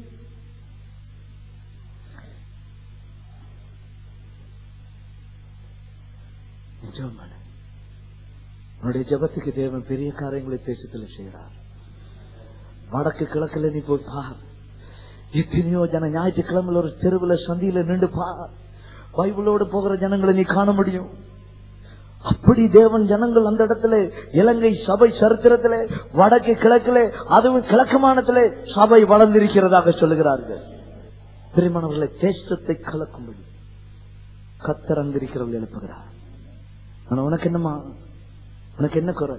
ஜெபம் பண்ணு. உன்னுடைய ஜபத்துக்கு தேவன் பெரிய காரியங்களை தேசத்துல செய்கிறார் வடக்கு கிழக்குல நீ போய் பார் எத்தனையோ ஜன ஞாயிற்றுக்கிழமையில ஒரு தெருவுல சந்தியில நின்று பார் பைபிளோடு போகிற ஜனங்களை நீ காண முடியும் அப்படி தேவன் ஜனங்கள் அந்த இடத்துல இலங்கை சபை சரித்திரத்திலே வடக்கு கிழக்கிலே அதுவும் கிழக்குமானத்திலே சபை வளர்ந்திருக்கிறதாக சொல்லுகிறார்கள் திருமணவர்களை தேசத்தை கலக்கும்படி கத்தர் அங்கிருக்கிறவர்கள் எழுப்புகிறார் ஆனா உனக்கு என்னமா உனக்கு என்ன குறை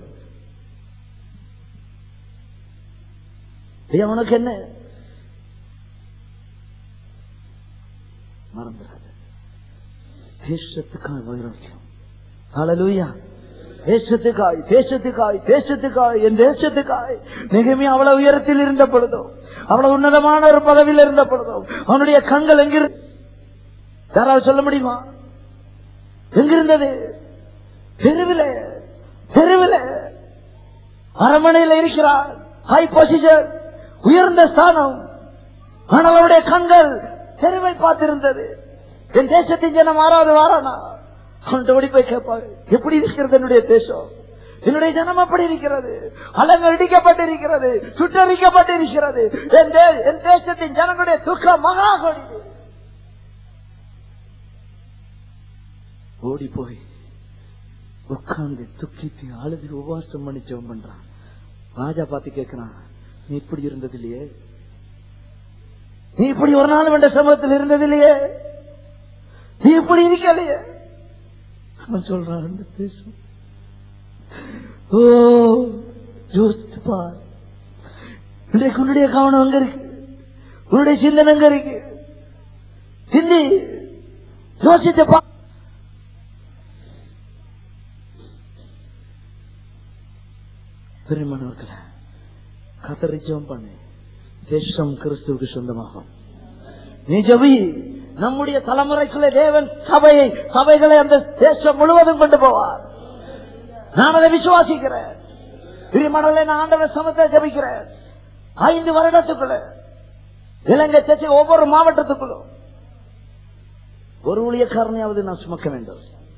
ஐயா உனக்கு என்ன மறந்துடாத தேசத்துக்காக வைராக்கியம் ஹalleluya தேசத்துக்காய் தேசத்துக்காய் தேசத்துக்காய் என் தேசத்துக்காய் மிகமே அவ்வளவு உயரத்தில் இருந்த பொழுதோ அவ்வளவு உன்னதமான ஒரு பதவியில் இருந்த பொழுதோ அவனுடைய கண்கள் எங்கிரு யாராவது சொல்ல முடியுமா எங்கிருந்தது தெருவில் தெருவில் அரமனையில் இருக்கிறார் ஹை பொசிஷன் உயர்ந்த ஸ்தானம் ஆனால் அவருடைய கண்கள் தெருவை பார்த்திருந்தது என் தேசத்தின் ஜனம் ஆறாவது வாரானா அவன்கிட்ட ஓடி போய் கேட்பாங்க எப்படி இருக்கிறது என்னுடைய தேசம் என்னுடைய ஜனம் அப்படி இருக்கிறது அலங்கள் இடிக்கப்பட்டிருக்கிறது சுட்டரிக்கப்பட்டிருக்கிறது என் தே- என் தேசத்தின் ஜனங்களுடைய துக்கம் மகா கொடிது ஓடி போய் உட்கார்ந்து துக்கித்து அழுது உபவாசம் பண்ணி ஜெபம் பண்றான் ராஜா பார்த்து கேட்கிறான் நீ இப்படி இருந்தது இல்லையே நீ இப்படி ஒரு நாள் வேண்ட சமூகத்தில் இருந்தது இல்லையே நீ இப்படி இருக்கலையே அவன் சொல்றான் "இந்த தேசம் ஓ யோசித்து பார் இன்றைக்கு உன்னுடைய கவனம் அங்க இருக்கு உன்னுடைய சிந்தனை அங்க இருக்கு சிந்தி யோசித்து பார் பெருமானவர்களே கத்தரை ஜெபம் பண்ணு தேசம் கிறிஸ்துவுக்கு சொந்தமாகும் நீ ஜெபி நம்முடைய தலைமுறைக்குள்ளே தேவன் சபையை சபைகளை அந்த தேசம் முழுவதும் கொண்டு போவார் நான் அதை விசுவாசிக்கிறேன் பிரியமானவர்களே நான் ஆண்டவர் சமத்தை ஜபிக்கிறேன் ஐந்து வருடத்துக்குள்ள இலங்கை தேச ஒவ்வொரு மாவட்டத்துக்குள்ளும் ஒரு ஊழியக்காரனையாவது நான் சுமக்க வேண்டும்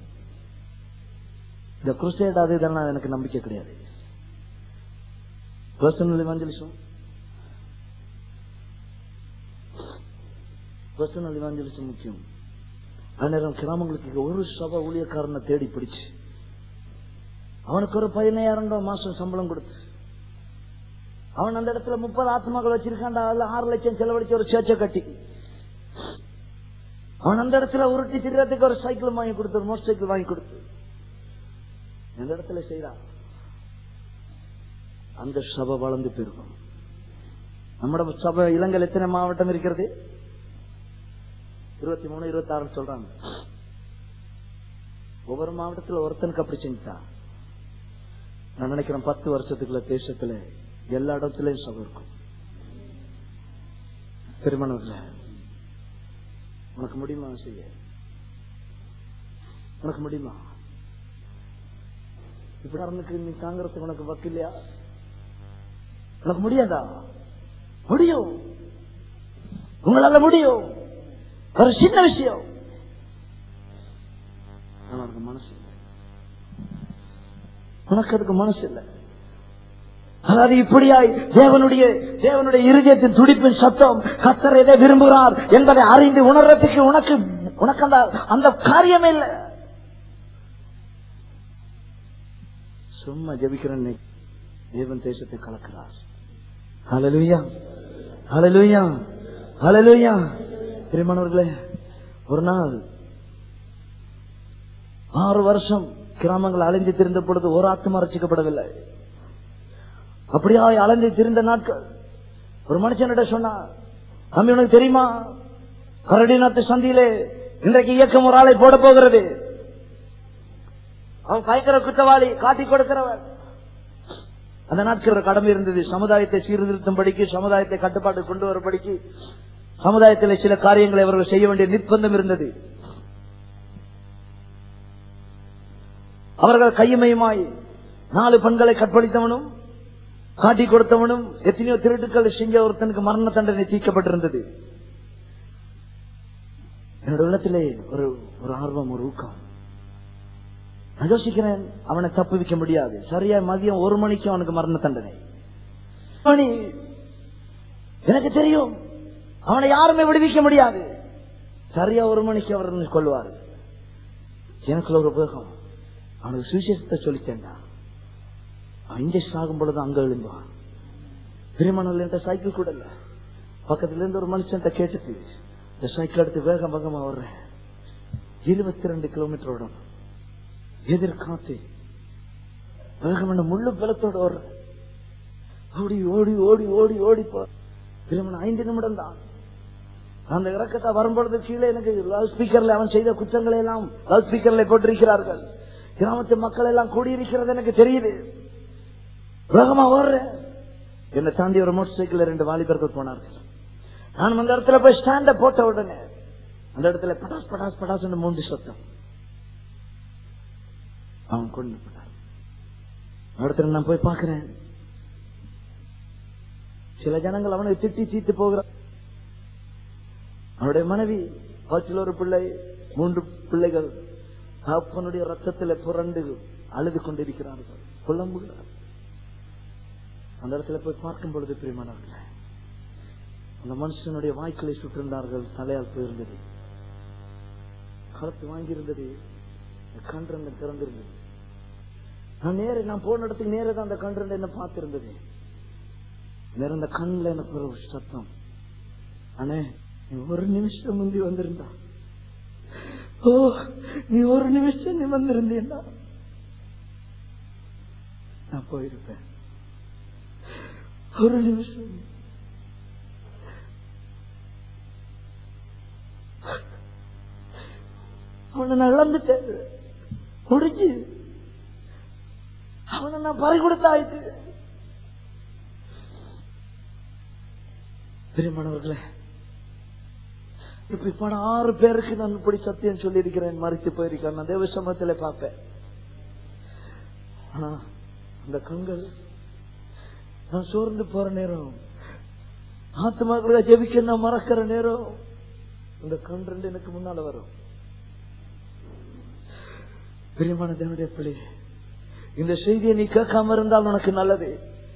இந்த குருசேட் அது இதெல்லாம் எனக்கு நம்பிக்கை கிடையாது பர்சனல் இவாஞ்சலிசம் பர்சனல் இவாஞ்சலிசம் முக்கியம் அந்நேரம் கிராமங்களுக்கு ஒரு சபை ஊழியக்காரனை தேடி பிடிச்சு அவனுக்கு ஒரு பதினாயிரம் ரூபாய் மாசம் சம்பளம் கொடுத்து அவன் அந்த இடத்துல முப்பது ஆத்மாக்கள் வச்சிருக்கான்டா அதுல ஆறு லட்சம் செலவழிச்சு ஒரு சேர்ச்சை கட்டி அவன் அந்த இடத்துல உருட்டி திரியறதுக்கு ஒரு சைக்கிள் வாங்கி கொடுத்து ஒரு மோட்டர் சைக்கிள் வாங்கி கொடுத்து எந்த இடத்துல செய்யறான் அந்த சபை வளர்ந்து போயிருக்கும் நம்மட சபை இலங்கையில் எத்தனை மாவட்டம் இருக்கிறது இருபத்தி மூணு இருபத்தி ஆறு சொல்றாங்க ஒவ்வொரு மாவட்டத்துல ஒருத்தனுக்கு அப்படி செஞ்சுட்டான் நான் நினைக்கிறேன் பத்து வருஷத்துக்குள்ள தேசத்துல எல்லா இடத்துலயும் சபை இருக்கும் திருமணம் இல்ல உனக்கு முடியுமா செய்ய உனக்கு முடியுமா இப்படி அவனுக்கு நீ தாங்கிறதுக்கு உனக்கு வக்கில்லையா உனக்கு முடியாதா முடியும் உங்களால முடியும் ஒரு சின்ன விஷயம் ஆனா அதுக்கு மனசு இல்லை உனக்கு அதுக்கு மனசு இல்லை அதாவது இப்படியாய் தேவனுடைய தேவனுடைய இருதயத்தின் துடிப்பின் சத்தம் கத்தர் எதை விரும்புகிறார் என்பதை அறிந்து உணர்றதுக்கு உனக்கு உனக்கு அந்த அந்த காரியமே இல்லை சும்மா ஜபிக்கிறேன் தேவன் தேசத்தை கலக்கிறார் ஹalleluya ஹalleluya ஹalleluya பிரியமானவர்களே ஒரு நாள் ஆறு வருஷம் கிராமங்கள் அலைஞ்சு திரிந்த பொழுது ஒரு ஆத்மா ரசிக்கப்படவில்லை அப்படியா அலைஞ்சு திரிந்த நாட்கள் ஒரு மனுஷனிட சொன்னா தம்பி உனக்கு தெரியுமா கரடிநாத்து சந்தியிலே இன்றைக்கு இயக்கம் ஒரு ஆளை போட போகிறது அவன் பயங்கர குற்றவாளி காட்டி கொடுக்கிறவன் அந்த நாட்கள் ஒரு கடமை இருந்தது சமுதாயத்தை சீர்திருத்தும்படிக்கு சமுதாயத்தை கட்டுப்பாட்டு கொண்டு வரும்படிக்கு சமுதாயத்தில் சில காரியங்களை அவர்கள் செய்ய வேண்டிய நிர்பந்தம் இருந்தது அவர்கள் கையுமையுமாய் நாலு பெண்களை கற்பழித்தவனும் காட்டி கொடுத்தவனும் எத்தனையோ திருட்டுக்கள் செஞ்ச ஒருத்தனுக்கு மரண தண்டனை தீர்க்கப்பட்டிருந்தது என்னோட உள்ளத்திலே ஒரு ஒரு ஆர்வம் ஒரு ஊக்கம் நான் யோசிக்கிறேன் அவனை தப்பு வைக்க முடியாது சரியா மதியம் ஒரு மணிக்கு அவனுக்கு மரண தண்டனை மணி எனக்கு தெரியும் அவனை யாருமே விடுவிக்க முடியாது சரியா ஒரு மணிக்கு அவர் கொள்வார் எனக்குள்ள ஒரு உபயோகம் அவனுக்கு சுவிசேஷத்தை சொல்லித்தேன்டா அவன் இன்ஜெக்ஷன் ஆகும் பொழுது அங்க எழுந்துவான் பெருமணல் என்ற சைக்கிள் கூட இல்ல பக்கத்துல இருந்து ஒரு மனுஷன் கேட்டுட்டு இந்த சைக்கிள் எடுத்து வேகம் வேகமா வர்றேன் இருபத்தி ரெண்டு கிலோமீட்டர் ஓடும் எதிர்காத்து வேகம் என்ன முள்ளு பலத்தோட ஓடுறேன் ஓடி ஓடி ஓடி ஓடி ஓடி போ திருமணம் ஐந்து நிமிடம் தான் அந்த இறக்கத்தை வரும்பொழுது கீழே எனக்கு லவுட் ஸ்பீக்கர்ல அவன் செய்த குற்றங்களை எல்லாம் லவுட் ஸ்பீக்கர்ல போட்டிருக்கிறார்கள் கிராமத்து மக்கள் எல்லாம் கூடியிருக்கிறது எனக்கு தெரியுது வேகமா ஓடுறேன் என்னை தாண்டி ஒரு மோட்டர் சைக்கிள் ரெண்டு வாலிபர்கள் போனார்கள் நான் அந்த இடத்துல போய் ஸ்டாண்ட போட்ட உடனே அந்த இடத்துல பட்டாஸ் பட்டாஸ் பட்டாஸ் மூன்று சத்தம் அவன் கொண்டு போட்டான் இடத்துல நான் போய் பார்க்கிறேன் சில ஜனங்கள் அவனை திட்டி தீத்து போகிறான் அவனுடைய மனைவி வச்சில் ஒரு பிள்ளை மூன்று பிள்ளைகள் தகப்பனுடைய ரத்தத்தில் புரண்டு அழுது கொண்டிருக்கிறார்கள் புலம்புகிறார் அந்த இடத்துல போய் பார்க்கும் பொழுது பிரியமானவர்களே அந்த மனுஷனுடைய வாய்க்களை சுற்றிருந்தார்கள் தலையால் போயிருந்தது களத்து வாங்கியிருந்தது கன்றங்க திறந்திருந்தது நான் நேர நான் போன இடத்துக்கு நேர தான் அந்த கன்றன் என்ன பார்த்திருந்தது நேர அந்த கண்ணில் எனக்கு ஒரு சத்தம் அண்ணே நீ ஒரு நிமிஷம் முந்தி வந்திருந்தா ஓ நீ ஒரு நிமிஷம் நீ வந்திருந்தீன்னா நான் போயிருப்பேன் ஒரு நிமிஷம் அவனை நான் இழந்துட்டேன் முடிஞ்சு அவனை நான் பறி கொடுத்தாயிட்டு பிரியமானவர்களே இப்ப இப்ப நான் ஆறு பேருக்கு நான் இப்படி சத்தியம் சொல்லி இருக்கிறேன் மறித்து போயிருக்கேன் நான் தேவ சமத்துல பார்ப்பேன் ஆனா அந்த கண்கள் நான் சோர்ந்து போற நேரம் ஆத்மாக்களை ஜெபிக்க நான் மறக்கிற நேரம் அந்த கண் ரெண்டு எனக்கு முன்னால வரும் பிரியமான தேவனுடைய பிள்ளை இந்த செய்தியை நீ கேட்காம இருந்தால் உனக்கு நல்லது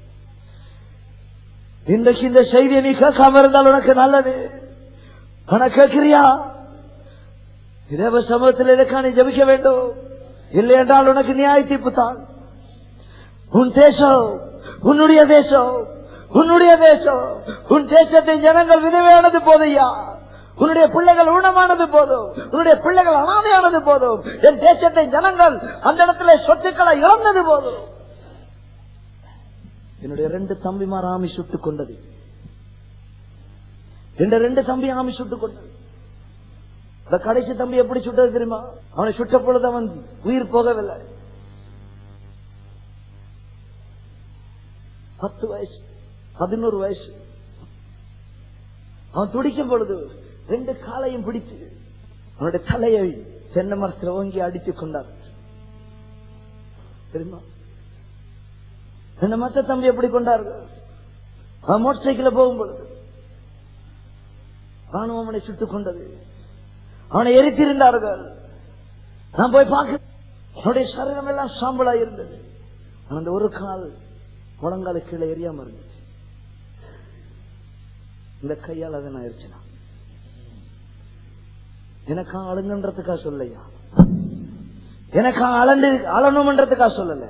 இன்றைக்கு இந்த செய்தியை நீ கேட்காம இருந்தால் உனக்கு நல்லது ஆனா கேட்கிறியா தேவ சமூகத்தில் இதற்கான நீ ஜபிக்க வேண்டும் இல்லை என்றால் உனக்கு நியாய தீர்ப்பு தான் உன் தேசம் உன்னுடைய தேசம் உன்னுடைய தேசம் உன் தேசத்தை ஜனங்கள் விதவையானது போதையா உன்னுடைய பிள்ளைகள் ஊனமானது போதும் உன்னுடைய பிள்ளைகள் அனாதையானது போதும் என் தேசத்தை ஜனங்கள் அந்த இடத்துல சொத்துக்களை இழந்தது போதும் என்னுடைய ரெண்டு தம்பிமார் ஆமி சுட்டுக் கொண்டது என்ற ரெண்டு தம்பி ஆமி சுட்டுக் கொண்டது இந்த கடைசி தம்பி எப்படி சுட்டது தெரியுமா அவனை சுட்ட பொழுது அவன் உயிர் போகவில்லை பத்து வயசு பதினோரு வயசு அவன் துடிக்கும் பொழுது ரெண்டு காலையும் பிடித்து அவனுடைய தலையை தென்னை மரத்தில் ஓங்கி அடித்துக் கொண்டார் தெரியுமா என்ன மத்த தம்பி எப்படி கொண்டார்கள் அவன் மோட்டர் சைக்கிள் போகும் பொழுது ராணுவம் அவனை சுட்டுக் கொண்டது அவனை எரித்திருந்தார்கள் நான் போய் பார்க்க அவனுடைய சரீரம் எல்லாம் சாம்பலா இருந்தது அந்த ஒரு கால் முழங்கால கீழே எரியாம இருந்துச்சு இந்த கையால் அதை நான் எரிச்சனா எனக்கா அழுங்கன்றதுக்கா சொல்லையா எனக்கா அளந்து அழணும்ன்றதுக்கா சொல்லல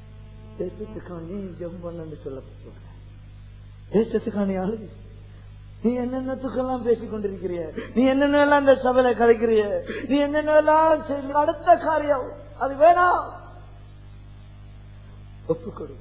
தேசத்துக்கா நீ ஜம் பண்ணு சொல்ல தேசத்துக்கா நீ அழுது நீ என்னென்னத்துக்கெல்லாம் பேசிக் கொண்டிருக்கிறிய நீ என்னென்னலாம் இந்த சபையில கலைக்கிறிய நீ என்னென்னலாம் செய்து அடுத்த காரியம் அது வேணாம் ஒப்புக்கொடு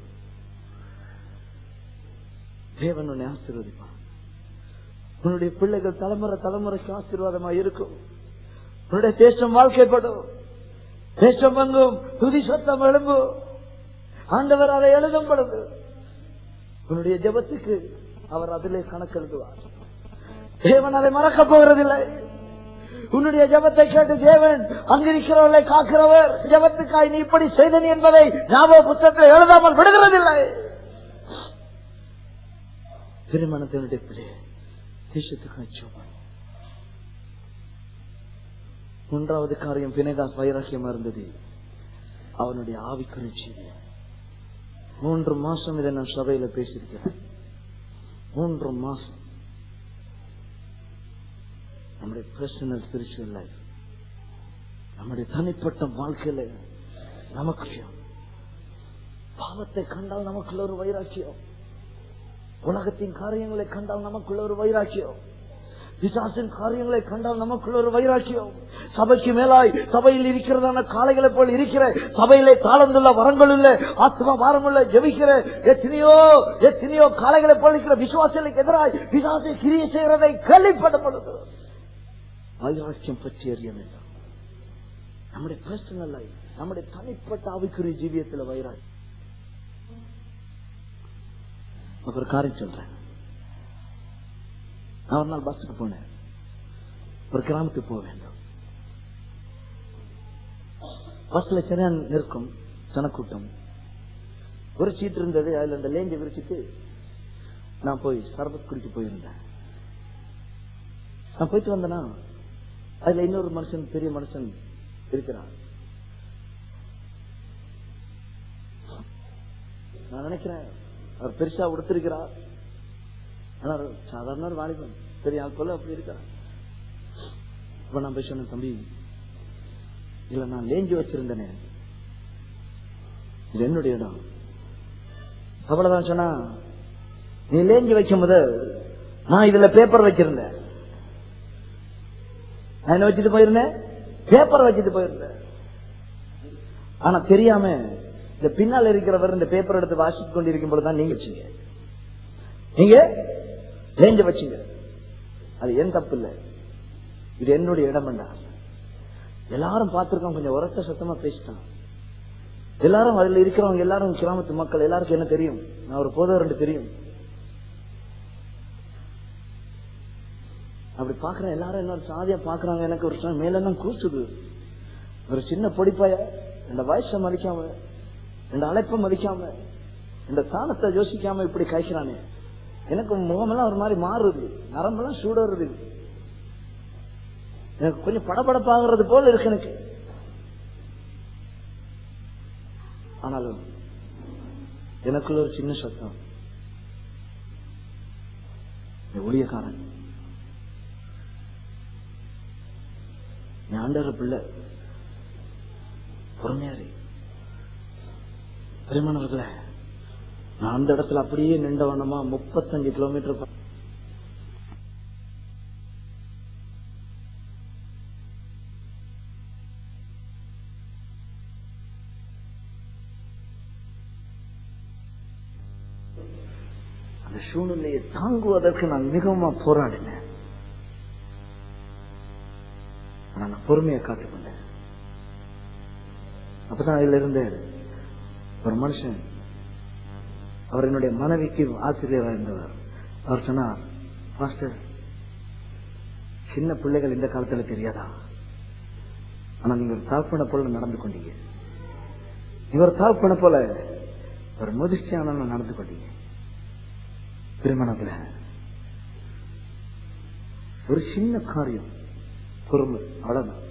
தேவன் உன்னை ஆசீர்வதிப்பான் உன்னுடைய பிள்ளைகள் தலைமுறை தலைமுறைக்கு ஆசீர்வாதமா இருக்கும் உன்னுடைய தேசம் வாழ்க்கைப்படும் தேசம் எங்கும் துதி சத்தம் எழும்பும் ஆண்டவர் அதை எழுதும் பொழுது உன்னுடைய ஜெபத்துக்கு அவர் அதிலே கணக்கெழுதுவார் தேவன் அதை மறக்க போகிறதில்லை உன்னுடைய ஜெபத்தை கேட்டு தேவன் அங்கிருக்கிறவர்களை காக்கிறவர் ஜெபத்துக்காய் நீ இப்படி செய்தனி என்பதை ஞாபக புத்தகத்தில் எழுதாமல் விடுகிறதில்லை திருமணத்தினுடைய பிள்ளை தேசத்துக்காய் ஜெபம் மூன்றாவது காரியம் பினகாஸ் வைராக்கியமா இருந்தது அவனுடைய ஆவிக்குறி ஜீவியம் மூன்று மாசம் இதை நான் சபையில பேசியிருக்கிறேன் மூன்று மாசம் நம்முடைய பர்சனல் ஸ்பிரிச்சுவல் லைஃப் நம்முடைய தனிப்பட்ட வாழ்க்கையில நமக்கு பாவத்தை கண்டால் நமக்குள்ள ஒரு வைராக்கியம் உலகத்தின் காரியங்களை கண்டால் நமக்குள்ள ஒரு வைராக்கியம் பிசாசின் காரியங்களை கண்டால் நமக்குள்ள ஒரு வைராக்கியம் சபைக்கு மேலாய் சபையில் இருக்கிறதான காளைகளை போல் இருக்கிற சபையிலே தாளந்துள்ள வரங்கள் உள்ள ஆத்மா பாரமுள்ள ஜெபிக்கிற எத்தனையோ எத்தனையோ காளைகளை போல் இருக்கிற விசுவாசிகளுக்கு எதிராய் பிசாசை கிரிய செய்கிறதை கேள்விப்படப்படுது வைராக்கியம் பற்றி அறிய வேண்டும் நம்முடைய பர்சனல் லைஃப் நம்முடைய தனிப்பட்ட ஆவிக்குரிய ஜீவியத்தில் வைராக்கியம் ஒரு காரியம் சொல்றேன் நான் ஒரு நாள் பஸ்ஸுக்கு போனேன் ஒரு கிராமத்துக்கு போக வேண்டும் பஸ்ல சரியா நிற்கும் ஜனக்கூட்டம் ஒரு சீட் இருந்தது அதுல அந்த லேஞ்சை விரிச்சிட்டு நான் போய் சரபத் குடிக்க போயிருந்தேன் நான் போயிட்டு வந்தேனா அதுல இன்னொரு மனுஷன் பெரிய மனுஷன் இருக்கிறான் நான் நினைக்கிறேன் அவர் பெருசா உடுத்திருக்கிறார் ஆனா அவர் சாதாரண ஒரு வாலிபன் பெரிய ஆள் போல அப்படி இருக்கிறான் இப்ப நான் போய் சொன்னேன் தம்பி இல்ல நான் லேஞ்சி வச்சிருந்தேனே இது என்னுடைய இடம் அவ்வளவுதான் சொன்னா நீ லேஞ்சி வைக்கும் போது நான் இதுல பேப்பர் வச்சிருந்தேன் நான் என்ன வச்சுட்டு போயிருந்தேன் பேப்பர் வச்சுட்டு போயிருந்தேன் ஆனா தெரியாம இந்த பின்னால் இருக்கிறவர் இந்த பேப்பர் எடுத்து வாசித்து கொண்டிருக்கும் பொழுதுதான் நீங்க வச்சீங்க நீங்க லேஞ்ச வச்சீங்க அது என் தப்பு இல்ல இது என்னுடைய இடம் எல்லாரும் பார்த்திருக்கோம் கொஞ்சம் உரத்த சத்தமா பேசிட்டான் எல்லாரும் அதுல இருக்கிறவங்க எல்லாரும் கிராமத்து மக்கள் எல்லாருக்கும் என்ன தெரியும் நான் ஒரு போதோ ரெண்டு தெரியும் அப்படி பாக்குறேன் எல்லாரும் எல்லாரும் சாதியா பாக்குறாங்க எனக்கு ஒரு சமயம் மேலெல்லாம் கூசுது ஒரு சின்ன பொடிப்பாய இந்த வயசை மதிக்காம இந்த அழைப்பை மதிக்காம இந்த தானத்தை யோசிக்காம இப்படி காய்க்கிறானே எனக்கு முகமெல்லாம் ஒரு மாதிரி மாறுது நரம்பெல்லாம் சூடுறது எனக்கு கொஞ்சம் படபடப்பாகிறது போல இருக்கு எனக்கு ஆனாலும் எனக்குள்ள ஒரு சின்ன சத்தம் இந்த ஊழியக்காரன் நீ ஆண்டவர பிள்ளை பொறுமையாரு பெருமானவர்களே நான் அந்த இடத்துல அப்படியே நின்றவனமா முப்பத்தஞ்சு கிலோமீட்டர் ப- அந்த சூழ்நிலையை தாங்குவதற்கு நான் மிகவும் போராடினேன் ஆனா நான் பொறுமையை காட்டுக்கொண்டேன் அப்பதான் அதுல இருந்து ஒரு மனுஷன் அவர் என்னுடைய மனைவிக்கு ஆசிரியராக இருந்தவர் அவர் சொன்னார் மாஸ்டர் சின்ன பிள்ளைகள் இந்த காலத்துல தெரியாதா ஆனா நீங்க ஒரு தாழ்ப்பன போல நடந்து கொண்டீங்க நீங்க ஒரு தாழ்ப்பன போல ஒரு முதிர்ச்சியான நடந்து கொண்டீங்க திருமணத்துல ஒரு சின்ன காரியம் பொறுமை அவ்வளவுதான்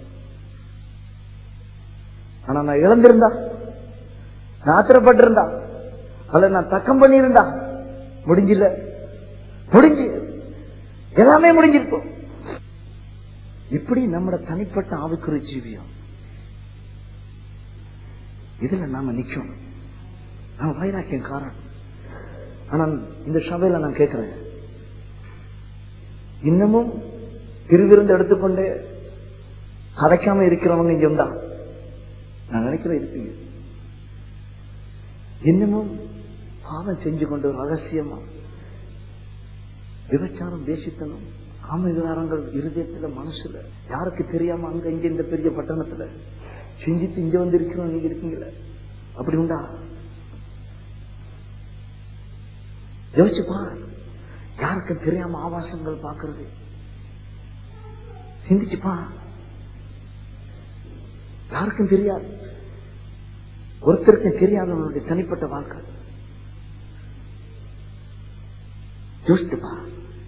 ஆனா நான் இழந்திருந்தா நான் ஆத்திரப்பட்டிருந்தா அல்ல நான் தக்கம் பண்ணியிருந்தா முடிஞ்சில்ல முடிஞ்சு எல்லாமே முடிஞ்சிருக்கும் இப்படி நம்மட தனிப்பட்ட ஆவிக்குறி ஜீவியம் இதுல நாம நிக்கும் நாம வைராக்கியம் காரணம் ஆனா இந்த சபையில நான் கேட்கிறேன் இன்னமும் திருவிருந்து எடுத்துக்கொண்டு கதைக்காம இருக்கிறவங்க இங்க தான் நான் நினைக்கிறேன் இருப்பீங்க இன்னமும் பாவம் செஞ்சு கொண்டு ரகசியமா விபச்சாரம் தேசித்தனம் காம விகாரங்கள் இருதயத்துல மனசுல யாருக்கு தெரியாம அங்க இங்க இந்த பெரிய பட்டணத்துல செஞ்சுட்டு இங்க வந்து இருக்கிறோம் நீங்க இருக்கீங்களே அப்படி உண்டா யோசிச்சு பாரு யாருக்கு தெரியாம ஆபாசங்கள் பாக்குறது சிந்திச்சு பாரு யாருக்கும் தெரியாது ஒருத்தருக்கும் தெரியாது அவனுடைய தனிப்பட்ட வாழ்க்கை யோசித்து பாரு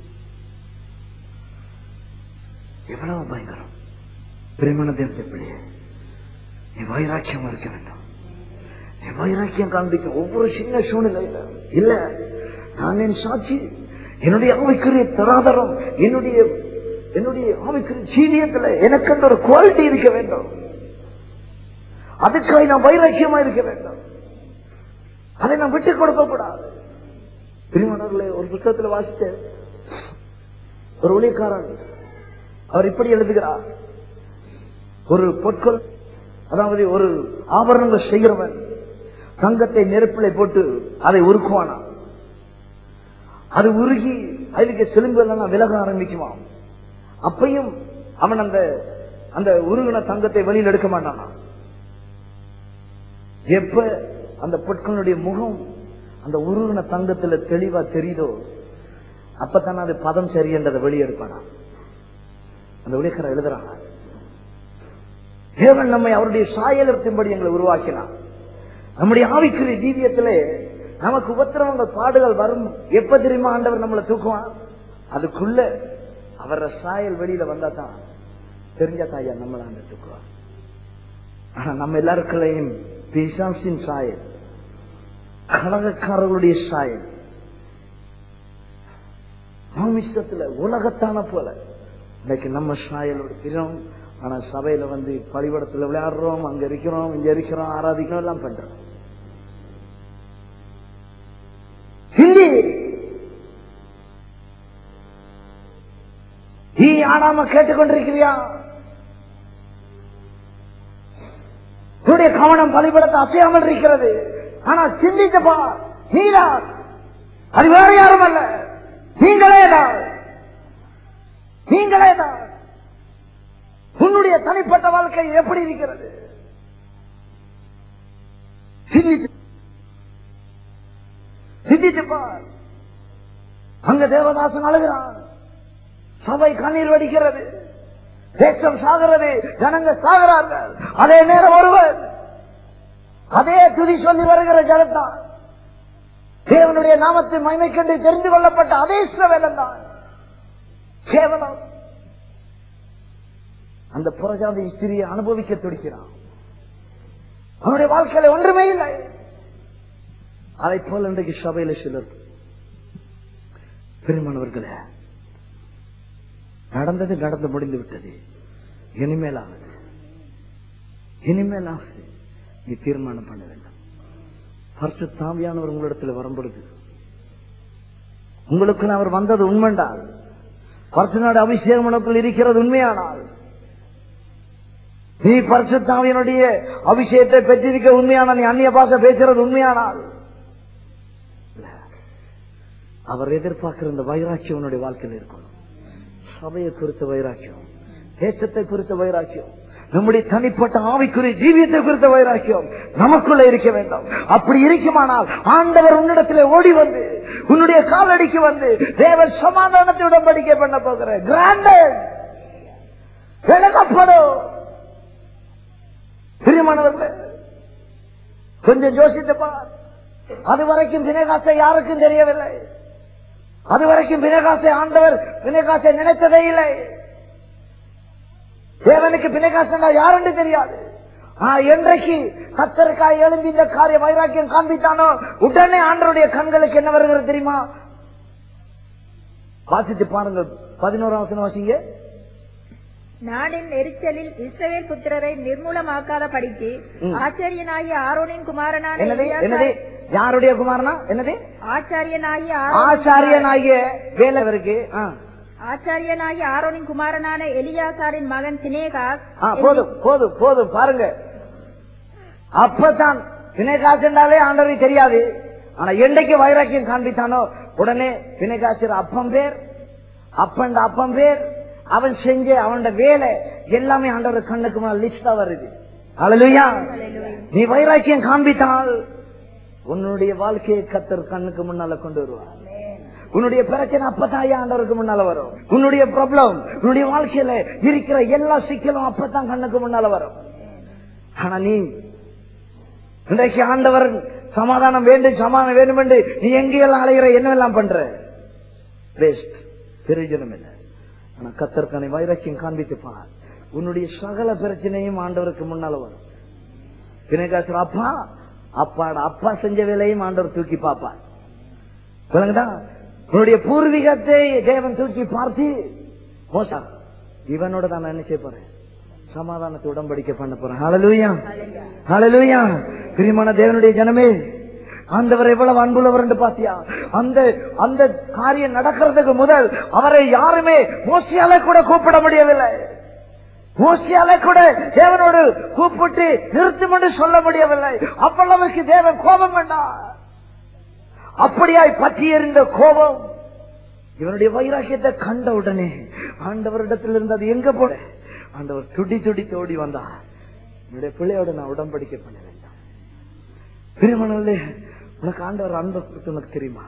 எவ்வளவு பயங்கரம் பிரிமண தேவத்தை பிள்ளையே நீ வைராக்கியமா இருக்க வேண்டும் நீ வைராக்கியம் காண்பிக்க ஒவ்வொரு சின்ன சூழ்நிலையில இல்ல நான் என் சாட்சி என்னுடைய ஆவிக்குரிய தராதரம் என்னுடைய என்னுடைய ஆவிக்குரிய ஜீவியத்துல எனக்கு ஒரு குவாலிட்டி இருக்க வேண்டும் அதுக்காக நான் வைராக்கியமா இருக்க வேண்டும் அதை நான் விட்டுக் கொடுக்க கூடாது பிரிமணர்களே ஒரு புத்தகத்தில் வாசித்தேன் ஒரு ஊழியக்காரன் அவர் இப்படி எழுதுகிறார் ஒரு பொற்கள் அதாவது ஒரு ஆபரணங்கள் செய்கிறவன் தங்கத்தை நெருப்பிலை போட்டு அதை உருக்குவானா அது உருகி அதுக்கு செலும்பு எல்லாம் விலக ஆரம்பிக்குமாம் அப்பையும் அவன் அந்த அந்த உருகின தங்கத்தை வெளியில் எடுக்க மாட்டானா எப்ப அந்த பொட்களுடைய முகம் அந்த உருகின தங்கத்துல தெளிவா தெரியுதோ அப்பதான் அது பதம் சரி என்றதை வெளியெடுப்பானா அந்த உலகர எழுதுறாங்க தேவன் நம்மை அவருடைய சாயலத்தின்படி எங்களை உருவாக்கினார் நம்முடைய ஆவிக்குரிய ஜீவியத்திலே நமக்கு உபத்திரவங்கள் பாடுகள் வரும் எப்ப தெரியுமா ஆண்டவர் நம்மளை தூக்குவான் அதுக்குள்ள அவர சாயல் வெளியில வந்தா தான் தெரிஞ்ச தாயா நம்மள ஆண்டு தூக்குவார் ஆனா நம்ம எல்லாருக்குள்ளையும் பிசாசின் சாயல் கழகக்காரர்களுடைய சாயல் மாமிஷ்டத்துல உலகத்தான போல இன்னைக்கு நம்ம சாயல் இருக்கிறோம் ஆனா சபையில வந்து பழிபடத்துல விளையாடுறோம் அங்க இருக்கிறோம் இங்க இருக்கிறோம் ஆராதிக்கிறோம் எல்லாம் பண்றோம் ஹிந்தி நீ ஆனாம கேட்டுக்கொண்டிருக்கிறியா உன்னுடைய கவனம் பலிபடத்தை அசையாமல் இருக்கிறது ஆனா சிந்திச்சப்பா நீதான் அது வேற யாரும் அல்ல நீங்களே தான் நீங்களே தான் உன்னுடைய தனிப்பட்ட வாழ்க்கை எப்படி இருக்கிறது சிந்திச்சு சிந்திச்சு பார் அங்க தேவதாசன் அழுகிறான் சபை கண்ணீர் வடிக்கிறது தேசம் சாகிறது ஜனங்க சாகிறார்கள் அதே நேரம் ஒருவர் அதே துதி சொல்லி வருகிற ஜனத்தான் தேவனுடைய நாமத்தை மகிமை கண்டு தெரிந்து கொள்ளப்பட்ட அதே இஸ்ரவேலன் தான் கேவலம் அந்த புறஜாதி ஸ்திரியை அனுபவிக்க துடிக்கிறான் அவனுடைய வாழ்க்கையில ஒன்றுமே இல்லை அதை போல இன்றைக்கு சபையில சிலர் பெருமானவர்களே நடந்தது நடந்து முடிந்து விட்டது இனிமேல் ஆகுது இனிமேல் ஆகுது நீ தீர்மானம் பண்ண வேண்டும் பரிசு தாமியானவர் உங்களிடத்தில் வரும்பொழுது உங்களுக்கு அவர் வந்தது உண்மைண்டால் பரிசு நாடு அபிஷேகம் உனக்குள் இருக்கிறது உண்மையானால் நீ பரிசுத்தாவியனுடைய அபிஷேகத்தை பெற்றிருக்க உண்மையான நீ அந்நிய பாஷை பேசுறது உண்மையானால் அவர் எதிர்பார்க்கிற இந்த வைராக்கியம் உன்னுடைய வாழ்க்கையில் இருக்கணும் சபையை குறித்த வைராக்கியம் தேசத்தை குறித்த வைராக்கியம் நம்முடைய தனிப்பட்ட ஆவிக்குரிய ஜீவியத்தை குறித்த வைராக்கியம் நமக்குள்ள இருக்க வேண்டும் அப்படி இருக்குமானால் ஆண்டவர் உன்னிடத்திலே ஓடி வந்து உன்னுடைய காலடிக்கு வந்து தேவன் சமாதானத்தை உடன்படிக்கை பண்ண போகிற கிராண்டட் விலகப்படும் பிரியமானவர்களே கொஞ்சம் யோசித்து பார் அது வரைக்கும் வினகாசை யாருக்கும் தெரியவில்லை அது வரைக்கும் வினகாசை ஆண்டவர் வினகாசை நினைத்ததே இல்லை தேவனுக்கு பிணைகாசனா யாருன்னு தெரியாது ஆனா, என்றைக்கு கத்தருக்காய் எழும்பி இந்த காரிய வைராக்கியம் காண்பித்தானோ உடனே ஆண்டருடைய கண்களுக்கு என்ன வருகிறது தெரியுமா வாசித்து பாருங்க பதினோராம் வசனம் வாசிங்க நாடின் எரிச்சலில் இஸ்ரவேல் புத்திரரை நிர்மூலமாக்காத படிக்கு ம். ஆச்சாரியனாகிய ஆரோனின் குமாரனான என்னது எலியாசார்- என்னது யாருடைய குமாரனா என்னது ஆச்சாரியனாகிய ஆரோனின் ஆச்சாரியனாகிய வேலவருக்கு ஆ. ஆச்சாரியனாகி ஆரோனின் குமாரனான எலியாசாரின் மகன் பினேகாஸ் ஆ, போதும் போதும் போதும் பாருங்க அப்பதான் பிணைகாசு என்றாலே ஆண்டவருக்கு தெரியாது ஆனா என்னைக்கு வைராக்கியம் காண்பித்தானோ உடனே பிணைகாசர் அப்பம் பேர் அப்பண்ட அப்பம் பேர் அவன் செஞ்ச அவனோட வேலை எல்லாமே ஆண்டவர் கண்ணுக்கு முன்னால் லிஸ்டா வருது அழலுயா நீ வைராக்கியம் காண்பித்தால் உன்னுடைய வாழ்க்கையை கத்தர் கண்ணுக்கு முன்னால கொண்டு வருவார் உன்னுடைய பிரச்சனை அப்பதான் ஆண்டவருக்கு முன்னால வரும் உன்னுடைய ப்ராப்ளம் உன்னுடைய வாழ்க்கையில இருக்கிற எல்லா சிக்கலும் அப்பதான் கண்ணுக்கு முன்னால வரும் ஆனா நீ இன்றைக்கு ஆண்டவர் சமாதானம் வேண்டும் சமாதானம் வேண்டும் என்று நீ எங்கெல்லாம் அலைகிற என்னவெல்லாம் பண்ற வேஸ்ட் பிரயோஜனம் இல்லை ஆனா கத்தர்கனை வைராக்கியம் காண்பித்து பார் உன்னுடைய சகல பிரச்சனையும் ஆண்டவருக்கு முன்னால வரும் பிணைகாசர் அப்பா அப்பாட அப்பா செஞ்ச வேலையும் ஆண்டவர் தூக்கி பார்ப்பார் விளங்குதா உன்னுடைய பூர்வீகத்தை தேவன் தூக்கி பார்த்து மோசா இவனோட தான் நான் என்ன செய்ய போறேன் சமாதானத்தை உடன்படிக்கை பண்ண போறேன் ஹalleluya ஹalleluya பிரியமான தேவனுடைய ஜனமே ஆண்டவர் எவ்வளவு அன்புள்ளவர் என்று பாத்தியா அந்த அந்த காரியம் நடக்கிறதுக்கு முதல் அவரை யாருமே மோசியால கூட கூப்பிட முடியவில்லை மோசியால கூட தேவனோடு கூப்பிட்டு நிறுத்தும் என்று சொல்ல முடியவில்லை அவ்வளவுக்கு தேவன் கோபம் வேண்டாம் அப்படியாய் பற்றி எறிந்த கோபம் இவனுடைய வைராக்கியத்தை கண்ட உடனே ஆண்டவரிடத்தில் இருந்து அது எங்க போன ஆண்டவர் துடி துடி தோடி வந்தா என்னுடைய பிள்ளையோட நான் உடன்படிக்கை பண்ண வேண்டாம் பிரிமணல்ல உனக்கு ஆண்டவர் அன்பை கொடுத்து உனக்கு தெரியுமா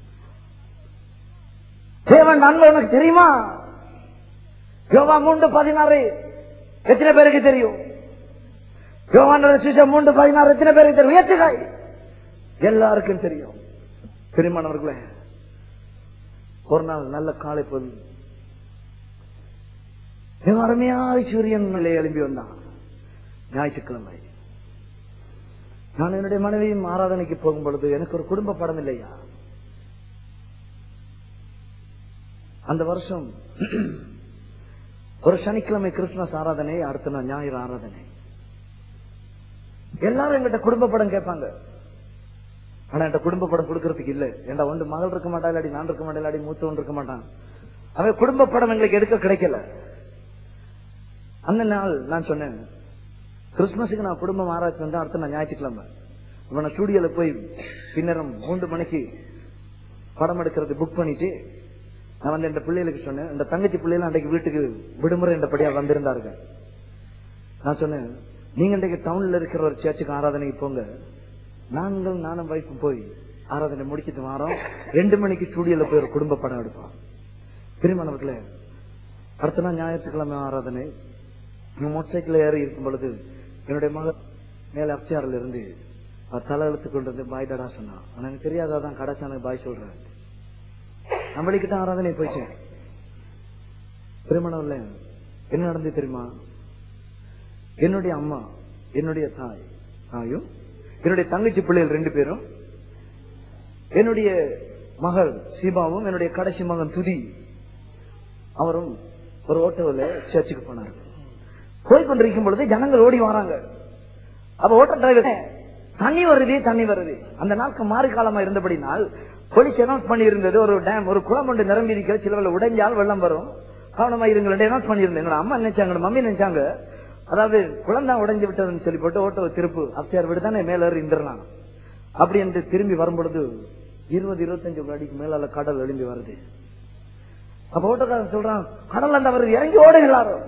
தேவன் அன்பு உனக்கு தெரியுமா யோவா மூன்று பதினாறு எத்தனை பேருக்கு தெரியும் யோவான் சுவிசேஷம் மூன்று பதினாறு எத்தனை பேருக்கு தெரியும் ஏற்றுகாய் எல்லாருக்கும் தெரியும் பெருமானவர்களே ஒரு நாள் நல்ல காலை பொது மிக அருமையாய் சூரியன் மேலே எழும்பி வந்தான் ஞாயிற்றுக்கிழமை நான் என்னுடைய மனைவியும் ஆராதனைக்கு போகும் பொழுது எனக்கு ஒரு குடும்ப படம் இல்லையா அந்த வருஷம் ஒரு சனிக்கிழமை கிறிஸ்துமஸ் ஆராதனை அடுத்த நாள் ஞாயிறு ஆராதனை எல்லாரும் எங்கிட்ட குடும்ப படம் கேட்பாங்க ஆனா என்கிட்ட குடும்ப படம் கொடுக்கறதுக்கு இல்ல ஏன்டா ஒன்று மகள் இருக்க மாட்டா இல்லாடி நான் இருக்க மாட்டேன் இல்லாடி மூத்தவன் இருக்க மாட்டான் அவன் குடும்ப படம் எங்களுக்கு எடுக்க கிடைக்கல அந்த நாள் நான் சொன்னேன் கிறிஸ்துமஸுக்கு நான் குடும்பம் ஆராய்ச்சி வந்தா அடுத்த நான் ஞாயிற்றுக்கிழமை இவனை ஸ்டூடியோல போய் பின்னரம் மூன்று மணிக்கு படம் எடுக்கிறது புக் பண்ணிட்டு நான் வந்து என் பிள்ளைகளுக்கு சொன்னேன் இந்த தங்கச்சி பிள்ளைகள் அன்றைக்கு வீட்டுக்கு விடுமுறை என்றபடியா வந்திருந்தார்கள் நான் சொன்னேன் நீங்க இன்றைக்கு டவுன்ல இருக்கிற ஒரு சர்ச்சுக்கு ஆராதனைக்கு போங்க நாங்கள் நானும் வைஃபும் போய் ஆராதனை முடிச்சிட்டு வரோம் ரெண்டு மணிக்கு ஸ்டூடியோல போய் ஒரு குடும்ப படம் எடுப்போம் திருமணவர்களே அடுத்த நாள் ஞாயிற்றுக்கிழமை ஆராதனை மோட்டர் சைக்கிள் ஏறி இருக்கும் பொழுது என்னுடைய மகள் மேல அப்சியாரில் இருந்து அவர் தலை எழுத்து கொண்டு வந்து பாய் டாடா சொன்னான் ஆனா எனக்கு தெரியாதான் கடைசானுக்கு பாய் சொல்றேன் நம்மளுக்கிட்ட ஆராதனை போயிட்டேன் திருமணம்ல என்ன நடந்து தெரியுமா என்னுடைய அம்மா என்னுடைய தாய் தாயும் என்னுடைய தங்கச்சி பிள்ளைகள் ரெண்டு பேரும் என்னுடைய மகள் சீபாவும் என்னுடைய கடைசி மகன் துதி அவரும் ஒரு ஓட்டோவில் சர்ச்சுக்கு போனார் போய் கொண்டிருக்கும் பொழுது ஜனங்கள் ஓடி வராங்க அப்ப ஓட்ட டிரைவர் தண்ணி வருது தண்ணி வருது அந்த நாட்கள் மாறு காலமா இருந்தபடினால் போலீஸ் அனௌன்ஸ் பண்ணி இருந்தது ஒரு டேம் ஒரு குளம் ஒன்று நிரம்பி இருக்கிற சில உடைஞ்சால் வெள்ளம் வரும் கவனமா இருங்கள் அனௌன்ஸ் பண்ணியிருந்தேன் எங்க அம்மா நினைச்சாங்க எங்க மம்மி நினைச்சாங்க அதாவது குளம் தான் உடைஞ்சு விட்டதுன்னு சொல்லி போட்டு ஓட்டோ திருப்பு அப்சியார் வீடு தானே மேல ஏறி இருந்துடலாம் அப்படி என்று திரும்பி வரும் பொழுது இருபது இருபத்தஞ்சு அடிக்கு மேலால கடல் எழும்பி வருது அப்ப ஓட்டோக்காரன் சொல்றான் கடல் அந்த வருது இறங்கி ஓடுங்க எல்லாரும்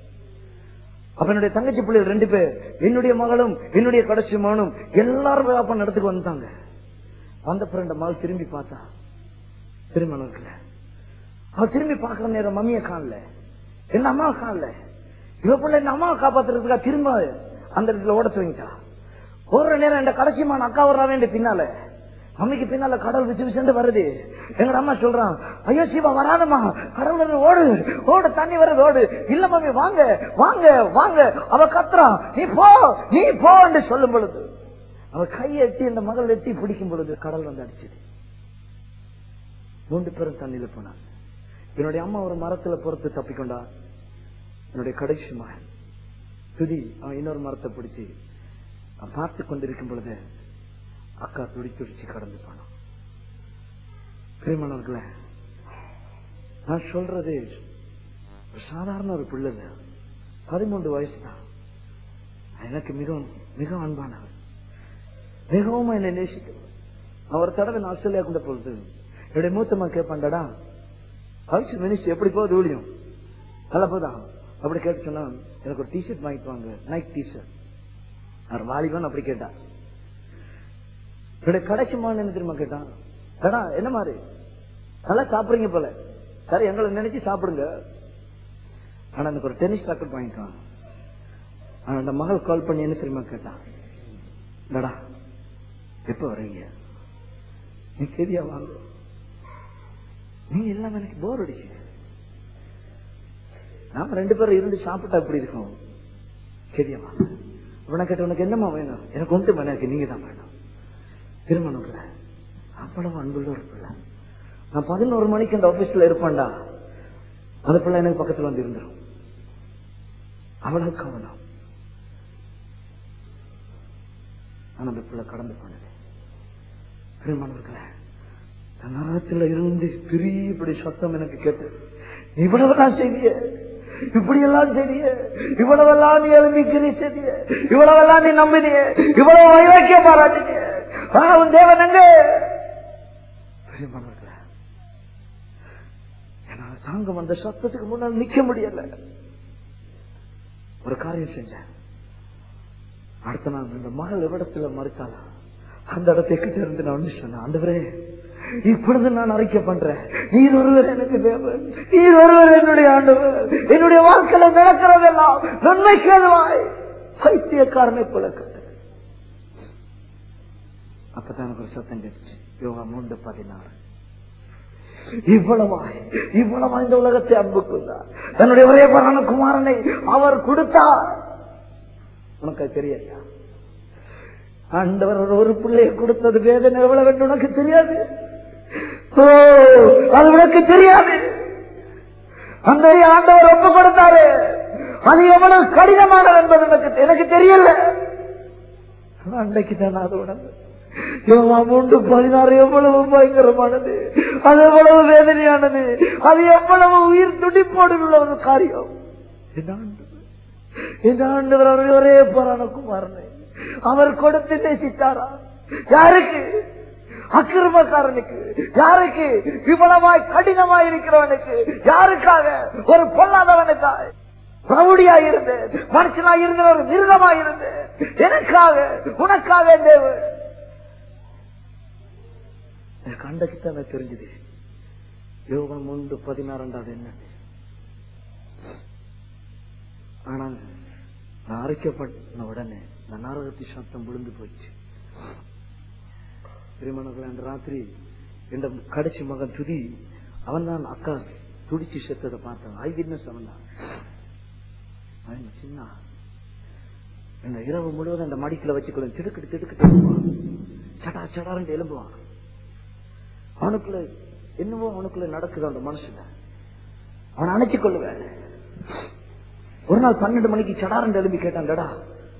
அப்ப என்னுடைய தங்கச்சி பிள்ளைகள் ரெண்டு பேர் என்னுடைய மகளும் என்னுடைய கடைசி மகனும் எல்லாரும் அப்ப இடத்துக்கு வந்தாங்க வந்த பிறந்த மகள் திரும்பி பார்த்தா திருமணத்துல அவ திரும்பி பார்க்கிற நேரம் மம்மியை காணல என்ன அம்மாவை காணல இவ பிள்ளை என்ன அம்மாவை காப்பாத்துறதுக்கா திரும்ப அந்த இடத்துல ஓட துவங்கிட்டா ஒரு நேரம் இந்த கடைசி மகன் அக்கா வர்றா வேண்டிய பின்னால மம்மிக்கு பின்னால கடல் விச்சு விச்சுண்டு வருது எங்க அம்மா சொல்றான் ஐயோ சிவா வராதம்மா கடல் வருது ஓடு ஓடு தண்ணி வருது ஓடு இல்ல மம்மி வாங்க வாங்க வாங்க அவ கத்துறான் நீ போ நீ போ என்று சொல்லும் பொழுது அவ கையை எட்டி இந்த மகள் எட்டி பிடிக்கும் பொழுது கடல் வந்து அடிச்சது மூன்று பேரும் தண்ணியில போனாங்க என்னுடைய அம்மா ஒரு மரத்துல பொறுத்து தப்பிக்கொண்டா என்னுடைய கடைசி மகன் துதி அவன் இன்னொரு மரத்தை பிடிச்சு அவன் பார்த்து கொண்டிருக்கும் பொழுது அக்கா துடி துடிச்சு கடந்து போனான் பிரியமானவர்களே நான் சொல்றது ஒரு சாதாரண ஒரு பிள்ளை இல்ல. பதிமூன்று வயசு தான் எனக்கு மிகவும் மிக அன்பானவர் மிகவும் என்னை நேசித்தவர் அவர் தடவை நான் ஆஸ்திரேலியா கொண்ட பொழுது என்னுடைய மூத்தம்மா கேட்பாண்டடா ஹவுஸ் மினிஸ்டர் எப்படி போகுது ஊழியம் நல்லா போதா அப்படி கேட்டு சொன்னா எனக்கு ஒரு டிஷர்ட் வாங்கிட்டு வாங்க நைட் டிஷர்ட் அவர் வாலிபன் அப்படி கேட்டா என்னுடைய கடைசிமான என்ன தெரியுமா கேட்டான் கடா என்ன மாதிரி நல்லா சாப்பிடுறீங்க போல சரி எங்களை நினைச்சு சாப்பிடுங்க ஆனா எனக்கு ஒரு டென்னிஸ் ராக்கெட் வாங்கிக்கலாம் ஆனா அந்த மகள் கால் பண்ணி என்ன தெரியுமா கேட்டான் டடா எப்ப வர்றீங்க நீ கேதியா வாங்க நீங்க எல்லாம் எனக்கு போர் அடிச்சு நாம ரெண்டு பேரும் இருந்து சாப்பிட்டா எப்படி இருக்கும் கேதியா வாங்க உன கேட்ட உனக்கு என்னம்மா வேணும் எனக்கு ஒன்று எனக்கு நீங்க தான் வேணும் திருமணம் இல்ல அவ்வளவு அன்புள்ள ஒரு பிள்ளை நான் பதினோரு மணிக்கு அந்த ஆபீஸ்ல இருப்பேன்டா அந்த பிள்ளை எனக்கு பக்கத்துல வந்து இருந்துரும் அவ்வளவு கவனம் ஆனா அந்த பிள்ளை கடந்து போனது திருமணர்களே நரகத்துல இருந்து பெரிய இப்படி சத்தம் எனக்கு கேட்டது இவ்வளவெல்லாம் செய்திய இப்படி எல்லாம் செய்திய இவ்வளவெல்லாம் நீ எழுந்திக்கிறீ செய்திய இவ்வளவெல்லாம் நீ நம்பினிய இவ்வளவு வைராக்கிய பாராட்டினிய ஆனா உன் தேவன் எங்க பிரியமானவர்களே, என்னால தாங்க வந்த சத்தத்துக்கு முன்னால் நிக்க முடியல ஒரு காரியம் செஞ்சேன் அடுத்த நாள் இந்த மகள் எவ்விடத்துல மறுத்தாளா அந்த இடத்தை கிட்ட இருந்து நான் வந்து சொன்னேன் ஆண்டவரே இப்பொழுது நான் அறிக்கை பண்றேன் நீர் ஒருவர் எனக்கு தேவன் நீர் ஒருவர் என்னுடைய ஆண்டவர் என்னுடைய வாழ்க்கையில நடக்கிறதெல்லாம் நன்மைக்கு எதுவாய் பைத்தியக்காரனை போல கண்டேன் அப்பதான் எனக்கு ஒரு சத்தம் கேட்டுச்சு யோகா மூன்று பதினாறு இவ்வளவாய் இவ்வளவா இந்த உலகத்தை அன்புக்குள்ளார் தன்னுடைய ஒரே பரான குமாரனை அவர் கொடுத்தார் உனக்கு அது தெரியலையா ஆண்டவர் ஒரு- ஒரு பிள்ளையை கொடுத்தது வேதனை எவ்வளவு என்று உனக்கு தெரியாது ஓ அது உனக்கு தெரியாது அந்த ஆண்டவர் ஒப்பு கொடுத்தாரு அது எவ்வளவு கடினமானது என்பது எனக்கு எனக்கு தெரியல ஆனா அன்றைக்கு தான் அது உணர்ந்து யோகா மூன்று பதினாறு எவ்வளவு பயங்கரமானது அது எவ்வளவு வேதனையானது அது எவ்வளவு உயிர் துடிப்போடு உள்ள ஒரு காரியம் என் ஆண்டவர் என் ஆண்டவர் அவர் ஒரே போரான குமாரனை அவர் கொடுத்து நேசித்தாரா யாருக்கு அக்கிரமக்காரனுக்கு யாருக்கு இவ்வளவாய் கடினமாய் இருக்கிறவனுக்கு யாருக்காக ஒரு பொல்லாதவனுக்காய் ரவுடியா இருந்து மனுஷனா இருந்த ஒரு மிருகமா இருந்து எனக்காக உனக்காக தேவன் எனக்கு அண்டச்சுத்தான் எனக்கு தெரிஞ்சது யோகம் மூன்று பதினாறாண்டாவது என்ன ஆனால் நான் அரைக்கப்பட்ட உடனே நான் நாரகத்தி சத்தம் விழுந்து போச்சு திருமணங்கள் அன்று ராத்திரி என்ற கடைசி மகன் துதி அவன் தான் அக்கா துடிச்சு செத்ததை பார்த்தான் ஐ விட்னஸ் அவன் தான் அவன் சின்ன என்ன இரவு முழுவதும் அந்த மடிக்குள்ள வச்சுக்கொள்ள திடுக்கிட்டு திடுக்கிட்டு எழும்புவான் சடா சடாரண்டு எழும்புவான் அவனுக்குள்ள என்னவோ அவனுக்குள்ள நடக்குது அந்த மனசுல அவன் அணைச்சு கொள்ளுவேன் ஒரு நாள் பன்னெண்டு மணிக்கு சடாரண்டு எழுப்பி கேட்டான்டா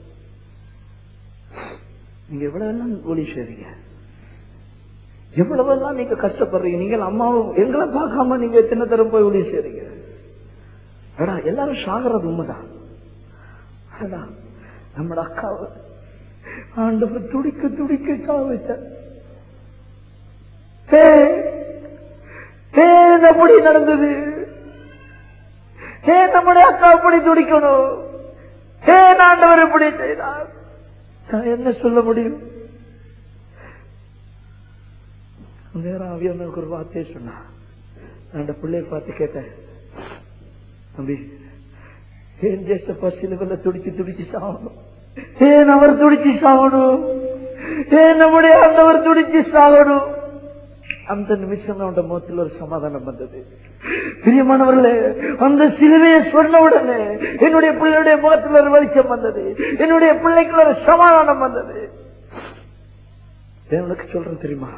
நீங்க எவ்வளவு எல்லாம் ஒளி செய்றீங்க எவ்வளவு எல்லாம் நீங்க கஷ்டப்படுறீங்க நீங்க அம்மாவும் எங்களை பார்க்காம நீங்க எத்தனை தரம் போய் ஒளி செய்றீங்க அடா எல்லாரும் சாகிறது உண்மைதான் அடா நம்மட அக்காவை ஆண்டவர் துடிக்க துடிக்க சாவிச்சார் ஏன் அப்படி நடந்தது ஏன் நம்முடைய அக்கா அப்படி துடிக்கணும் ஏன் ஆண்டவர் இப்படி செய்தார் நான் என்ன சொல்ல முடியும் நேரம் அவியவனுக்கு ஒரு வார்த்தையை சொன்னா நான் அந்த பிள்ளைய பார்த்து கேட்டேன் தம்பி ஏன் தேச பசிலுவல்ல துடிச்சு துடிச்சு சாகணும் ஏன் அவர் துடிச்சு சாகணும் ஏன் நம்முடைய ஆண்டவர் துடிச்சு சாகணும் அந்த நிமிஷம் அவன் முகத்தில் ஒரு சமாதானம் வந்தது பிரியமானவர்களே அந்த சிலுவையை சொன்ன உடனே என்னுடைய பிள்ளையுடைய முகத்தில் ஒரு வெளிச்சம் வந்தது என்னுடைய பிள்ளைக்கு ஒரு சமாதானம் வந்தது தேவனுக்கு சொல்றேன் தெரியுமா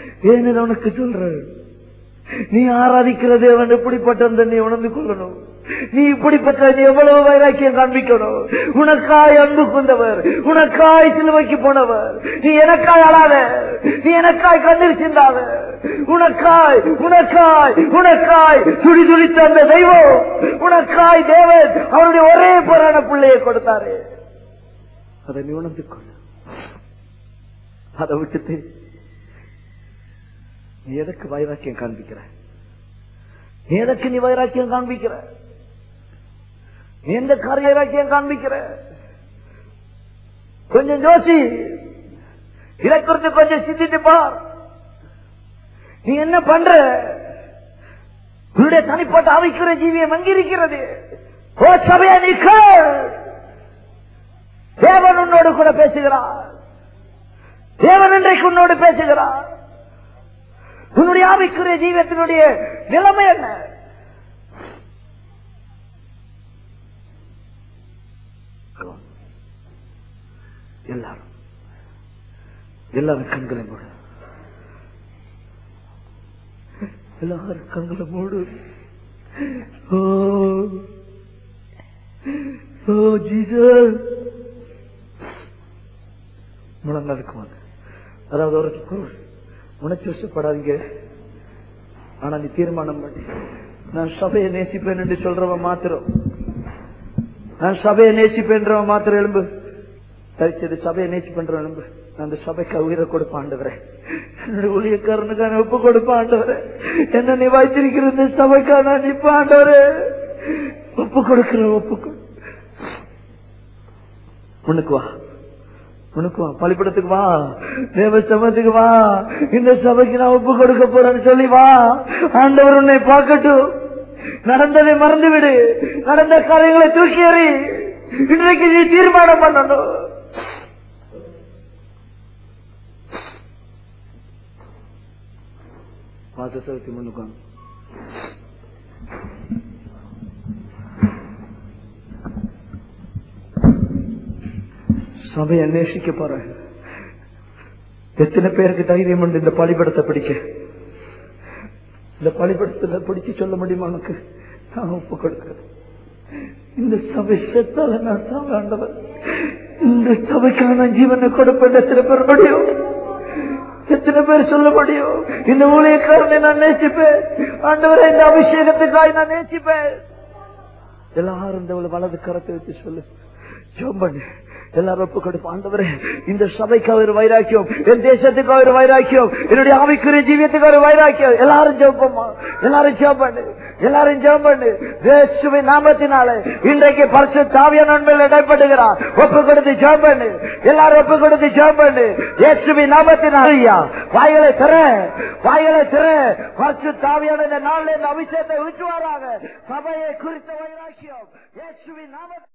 ஏன் உனக்கு சொல்றேன் நீ ஆராதிக்கிற தேவன் எப்படிப்பட்ட நீ உணர்ந்து கொள்ளணும் நீ இப்படிப்பட்ட நீ எவ்வளவு வைராக்கியம் காண்பிக்கணும் உனக்காய் அன்பு கொண்டவர் உனக்காய் சிலுவைக்கு போனவர் நீ எனக்காய் அழாத நீ எனக்காய் கண்ணீர் சிந்தாத உனக்காய் உனக்காய் உனக்காய் துடி துடித்த அந்த தெய்வம் உனக்காய் தேவன் அவருடைய ஒரே போரான பிள்ளையை கொடுத்தாரு அதை நீ உணர்ந்து கொள் அதை விட்டுட்டு நீ எதற்கு வைராக்கியம் காண்பிக்கிற நீ எதற்கு நீ வைராக்கியம் காண்பிக்கிற நீ எந்த காரிய வைராக்கியம் காண்பிக்கிற கொஞ்சம் யோசி இதை குறித்து கொஞ்சம் சிந்தித்து பார் நீ என்ன பண்ற உன்னுடைய தனிப்பட்ட அவைக்கிற ஜீவியம் அங்கிருக்கிறது ஓ சபையா நிற்க தேவன் உன்னோடு கூட பேசுகிறார் தேவன் இன்றைக்கு உன்னோடு பேசுகிறார் உன்னுடைய ஆவிக்குரிய ஜீவத்தினுடைய நிலைமை என்ன எல்லாரும் எல்லாரும் கண்களை மூடு எல்லாரும் கண்களை மூடு ஓ ஓ ஜீசஸ் முழங்காலுக்கு வாங்க அதாவது ஒரு பொருள் உணர்ச்சி வசப்படாதீங்க ஆனா நீ தீர்மானம் பண்ணி நான் சபையை நேசிப்பேன் என்று சொல்றவன் மாத்திரம் நான் சபையை நேசிப்பேன்றவன் மாத்திரம் எலும்பு தரிச்சது சபையை நேசிப்பேன்றவன் எலும்பு நான் அந்த சபைக்கு உயிரை கொடுப்ப ஆண்டவரே என்னுடைய ஊழியக்காரனுக்கு நான் ஒப்பு கொடுப்ப ஆண்டவரே என்ன நீ வைத்திருக்கிற இந்த சபைக்கா நான் நிப்ப ஆண்டவரே ஒப்பு கொடுக்கிறேன் ஒப்பு கொடு உனக்கு வா உனக்கு வா பள்ளிப்படத்துக்கு வா தேவ சமத்துக்கு வா இந்த சபைக்கு நான் ஒப்பு கொடுக்க போறேன்னு சொல்லி வா ஆண்டவர் உன்னை பார்க்கட்டும் நடந்ததை மறந்து விடு நடந்த காரியங்களை தூக்கி எறி இன்றைக்கு நீ தீர்மானம் பண்ணணும் வாசசவத்தி முன்னுக்கு வாங்க. சபையை நேசிக்க போறேன் எத்தனை பேருக்கு தைரியம் உண்டு இந்த பழிபடத்தை பிடிக்க இந்த பழிபடத்துல பிடிச்சு சொல்ல முடியுமா உனக்கு நான் ஒப்பு கொடுக்கிறேன் இந்த சபை செத்தால நான் சாமி ஆண்டவர் இந்த சபைக்கான ஜீவனை கொடுப்பேன் எத்தனை பேர் முடியும் எத்தனை பேர் சொல்ல முடியும் இந்த ஊழியக்காரனை நான் நேசிப்பேன் ஆண்டவரை இந்த அபிஷேகத்துக்காய் நான் நேசிப்பேன் எல்லாரும் இந்த வலது கரத்தை வச்சு சொல்லு ஜோம் பண்ணு எல்லாரும் ஒப்பு கொடுப்போம் ஆண்டவரே இந்த சபைக்கு ஒரு வைராக்கியம் என் தேசத்துக்கு ஒரு வைராக்கியம் என்னுடைய ஆவிக்குரிய ஜீவியத்துக்கு ஒரு வைராக்கியம் எல்லாரும் ஜெபமா எல்லாரும் ஜெபம் பண்ணு எல்லாரும் ஜெபம் பண்ணு இயேசுவின் நாமத்தினாலே இன்றைக்கு பரிசு தாவிய நன்மையில் இடைப்படுகிறார் ஒப்பு கொடுத்து ஜெபம் பண்ணு எல்லாரும் ஒப்பு கொடுத்து ஜெபம் பண்ணு இயேசுவின் நாமத்தினாலே ஐயா வாய்களை திற வாய்களை திற பரிசு தாவியான இந்த நாளில் இந்த அபிஷேகத்தை ஊற்றுவாராக சபையை குறித்த வைராக்கியம் இயேசுவின் நாமத்தில்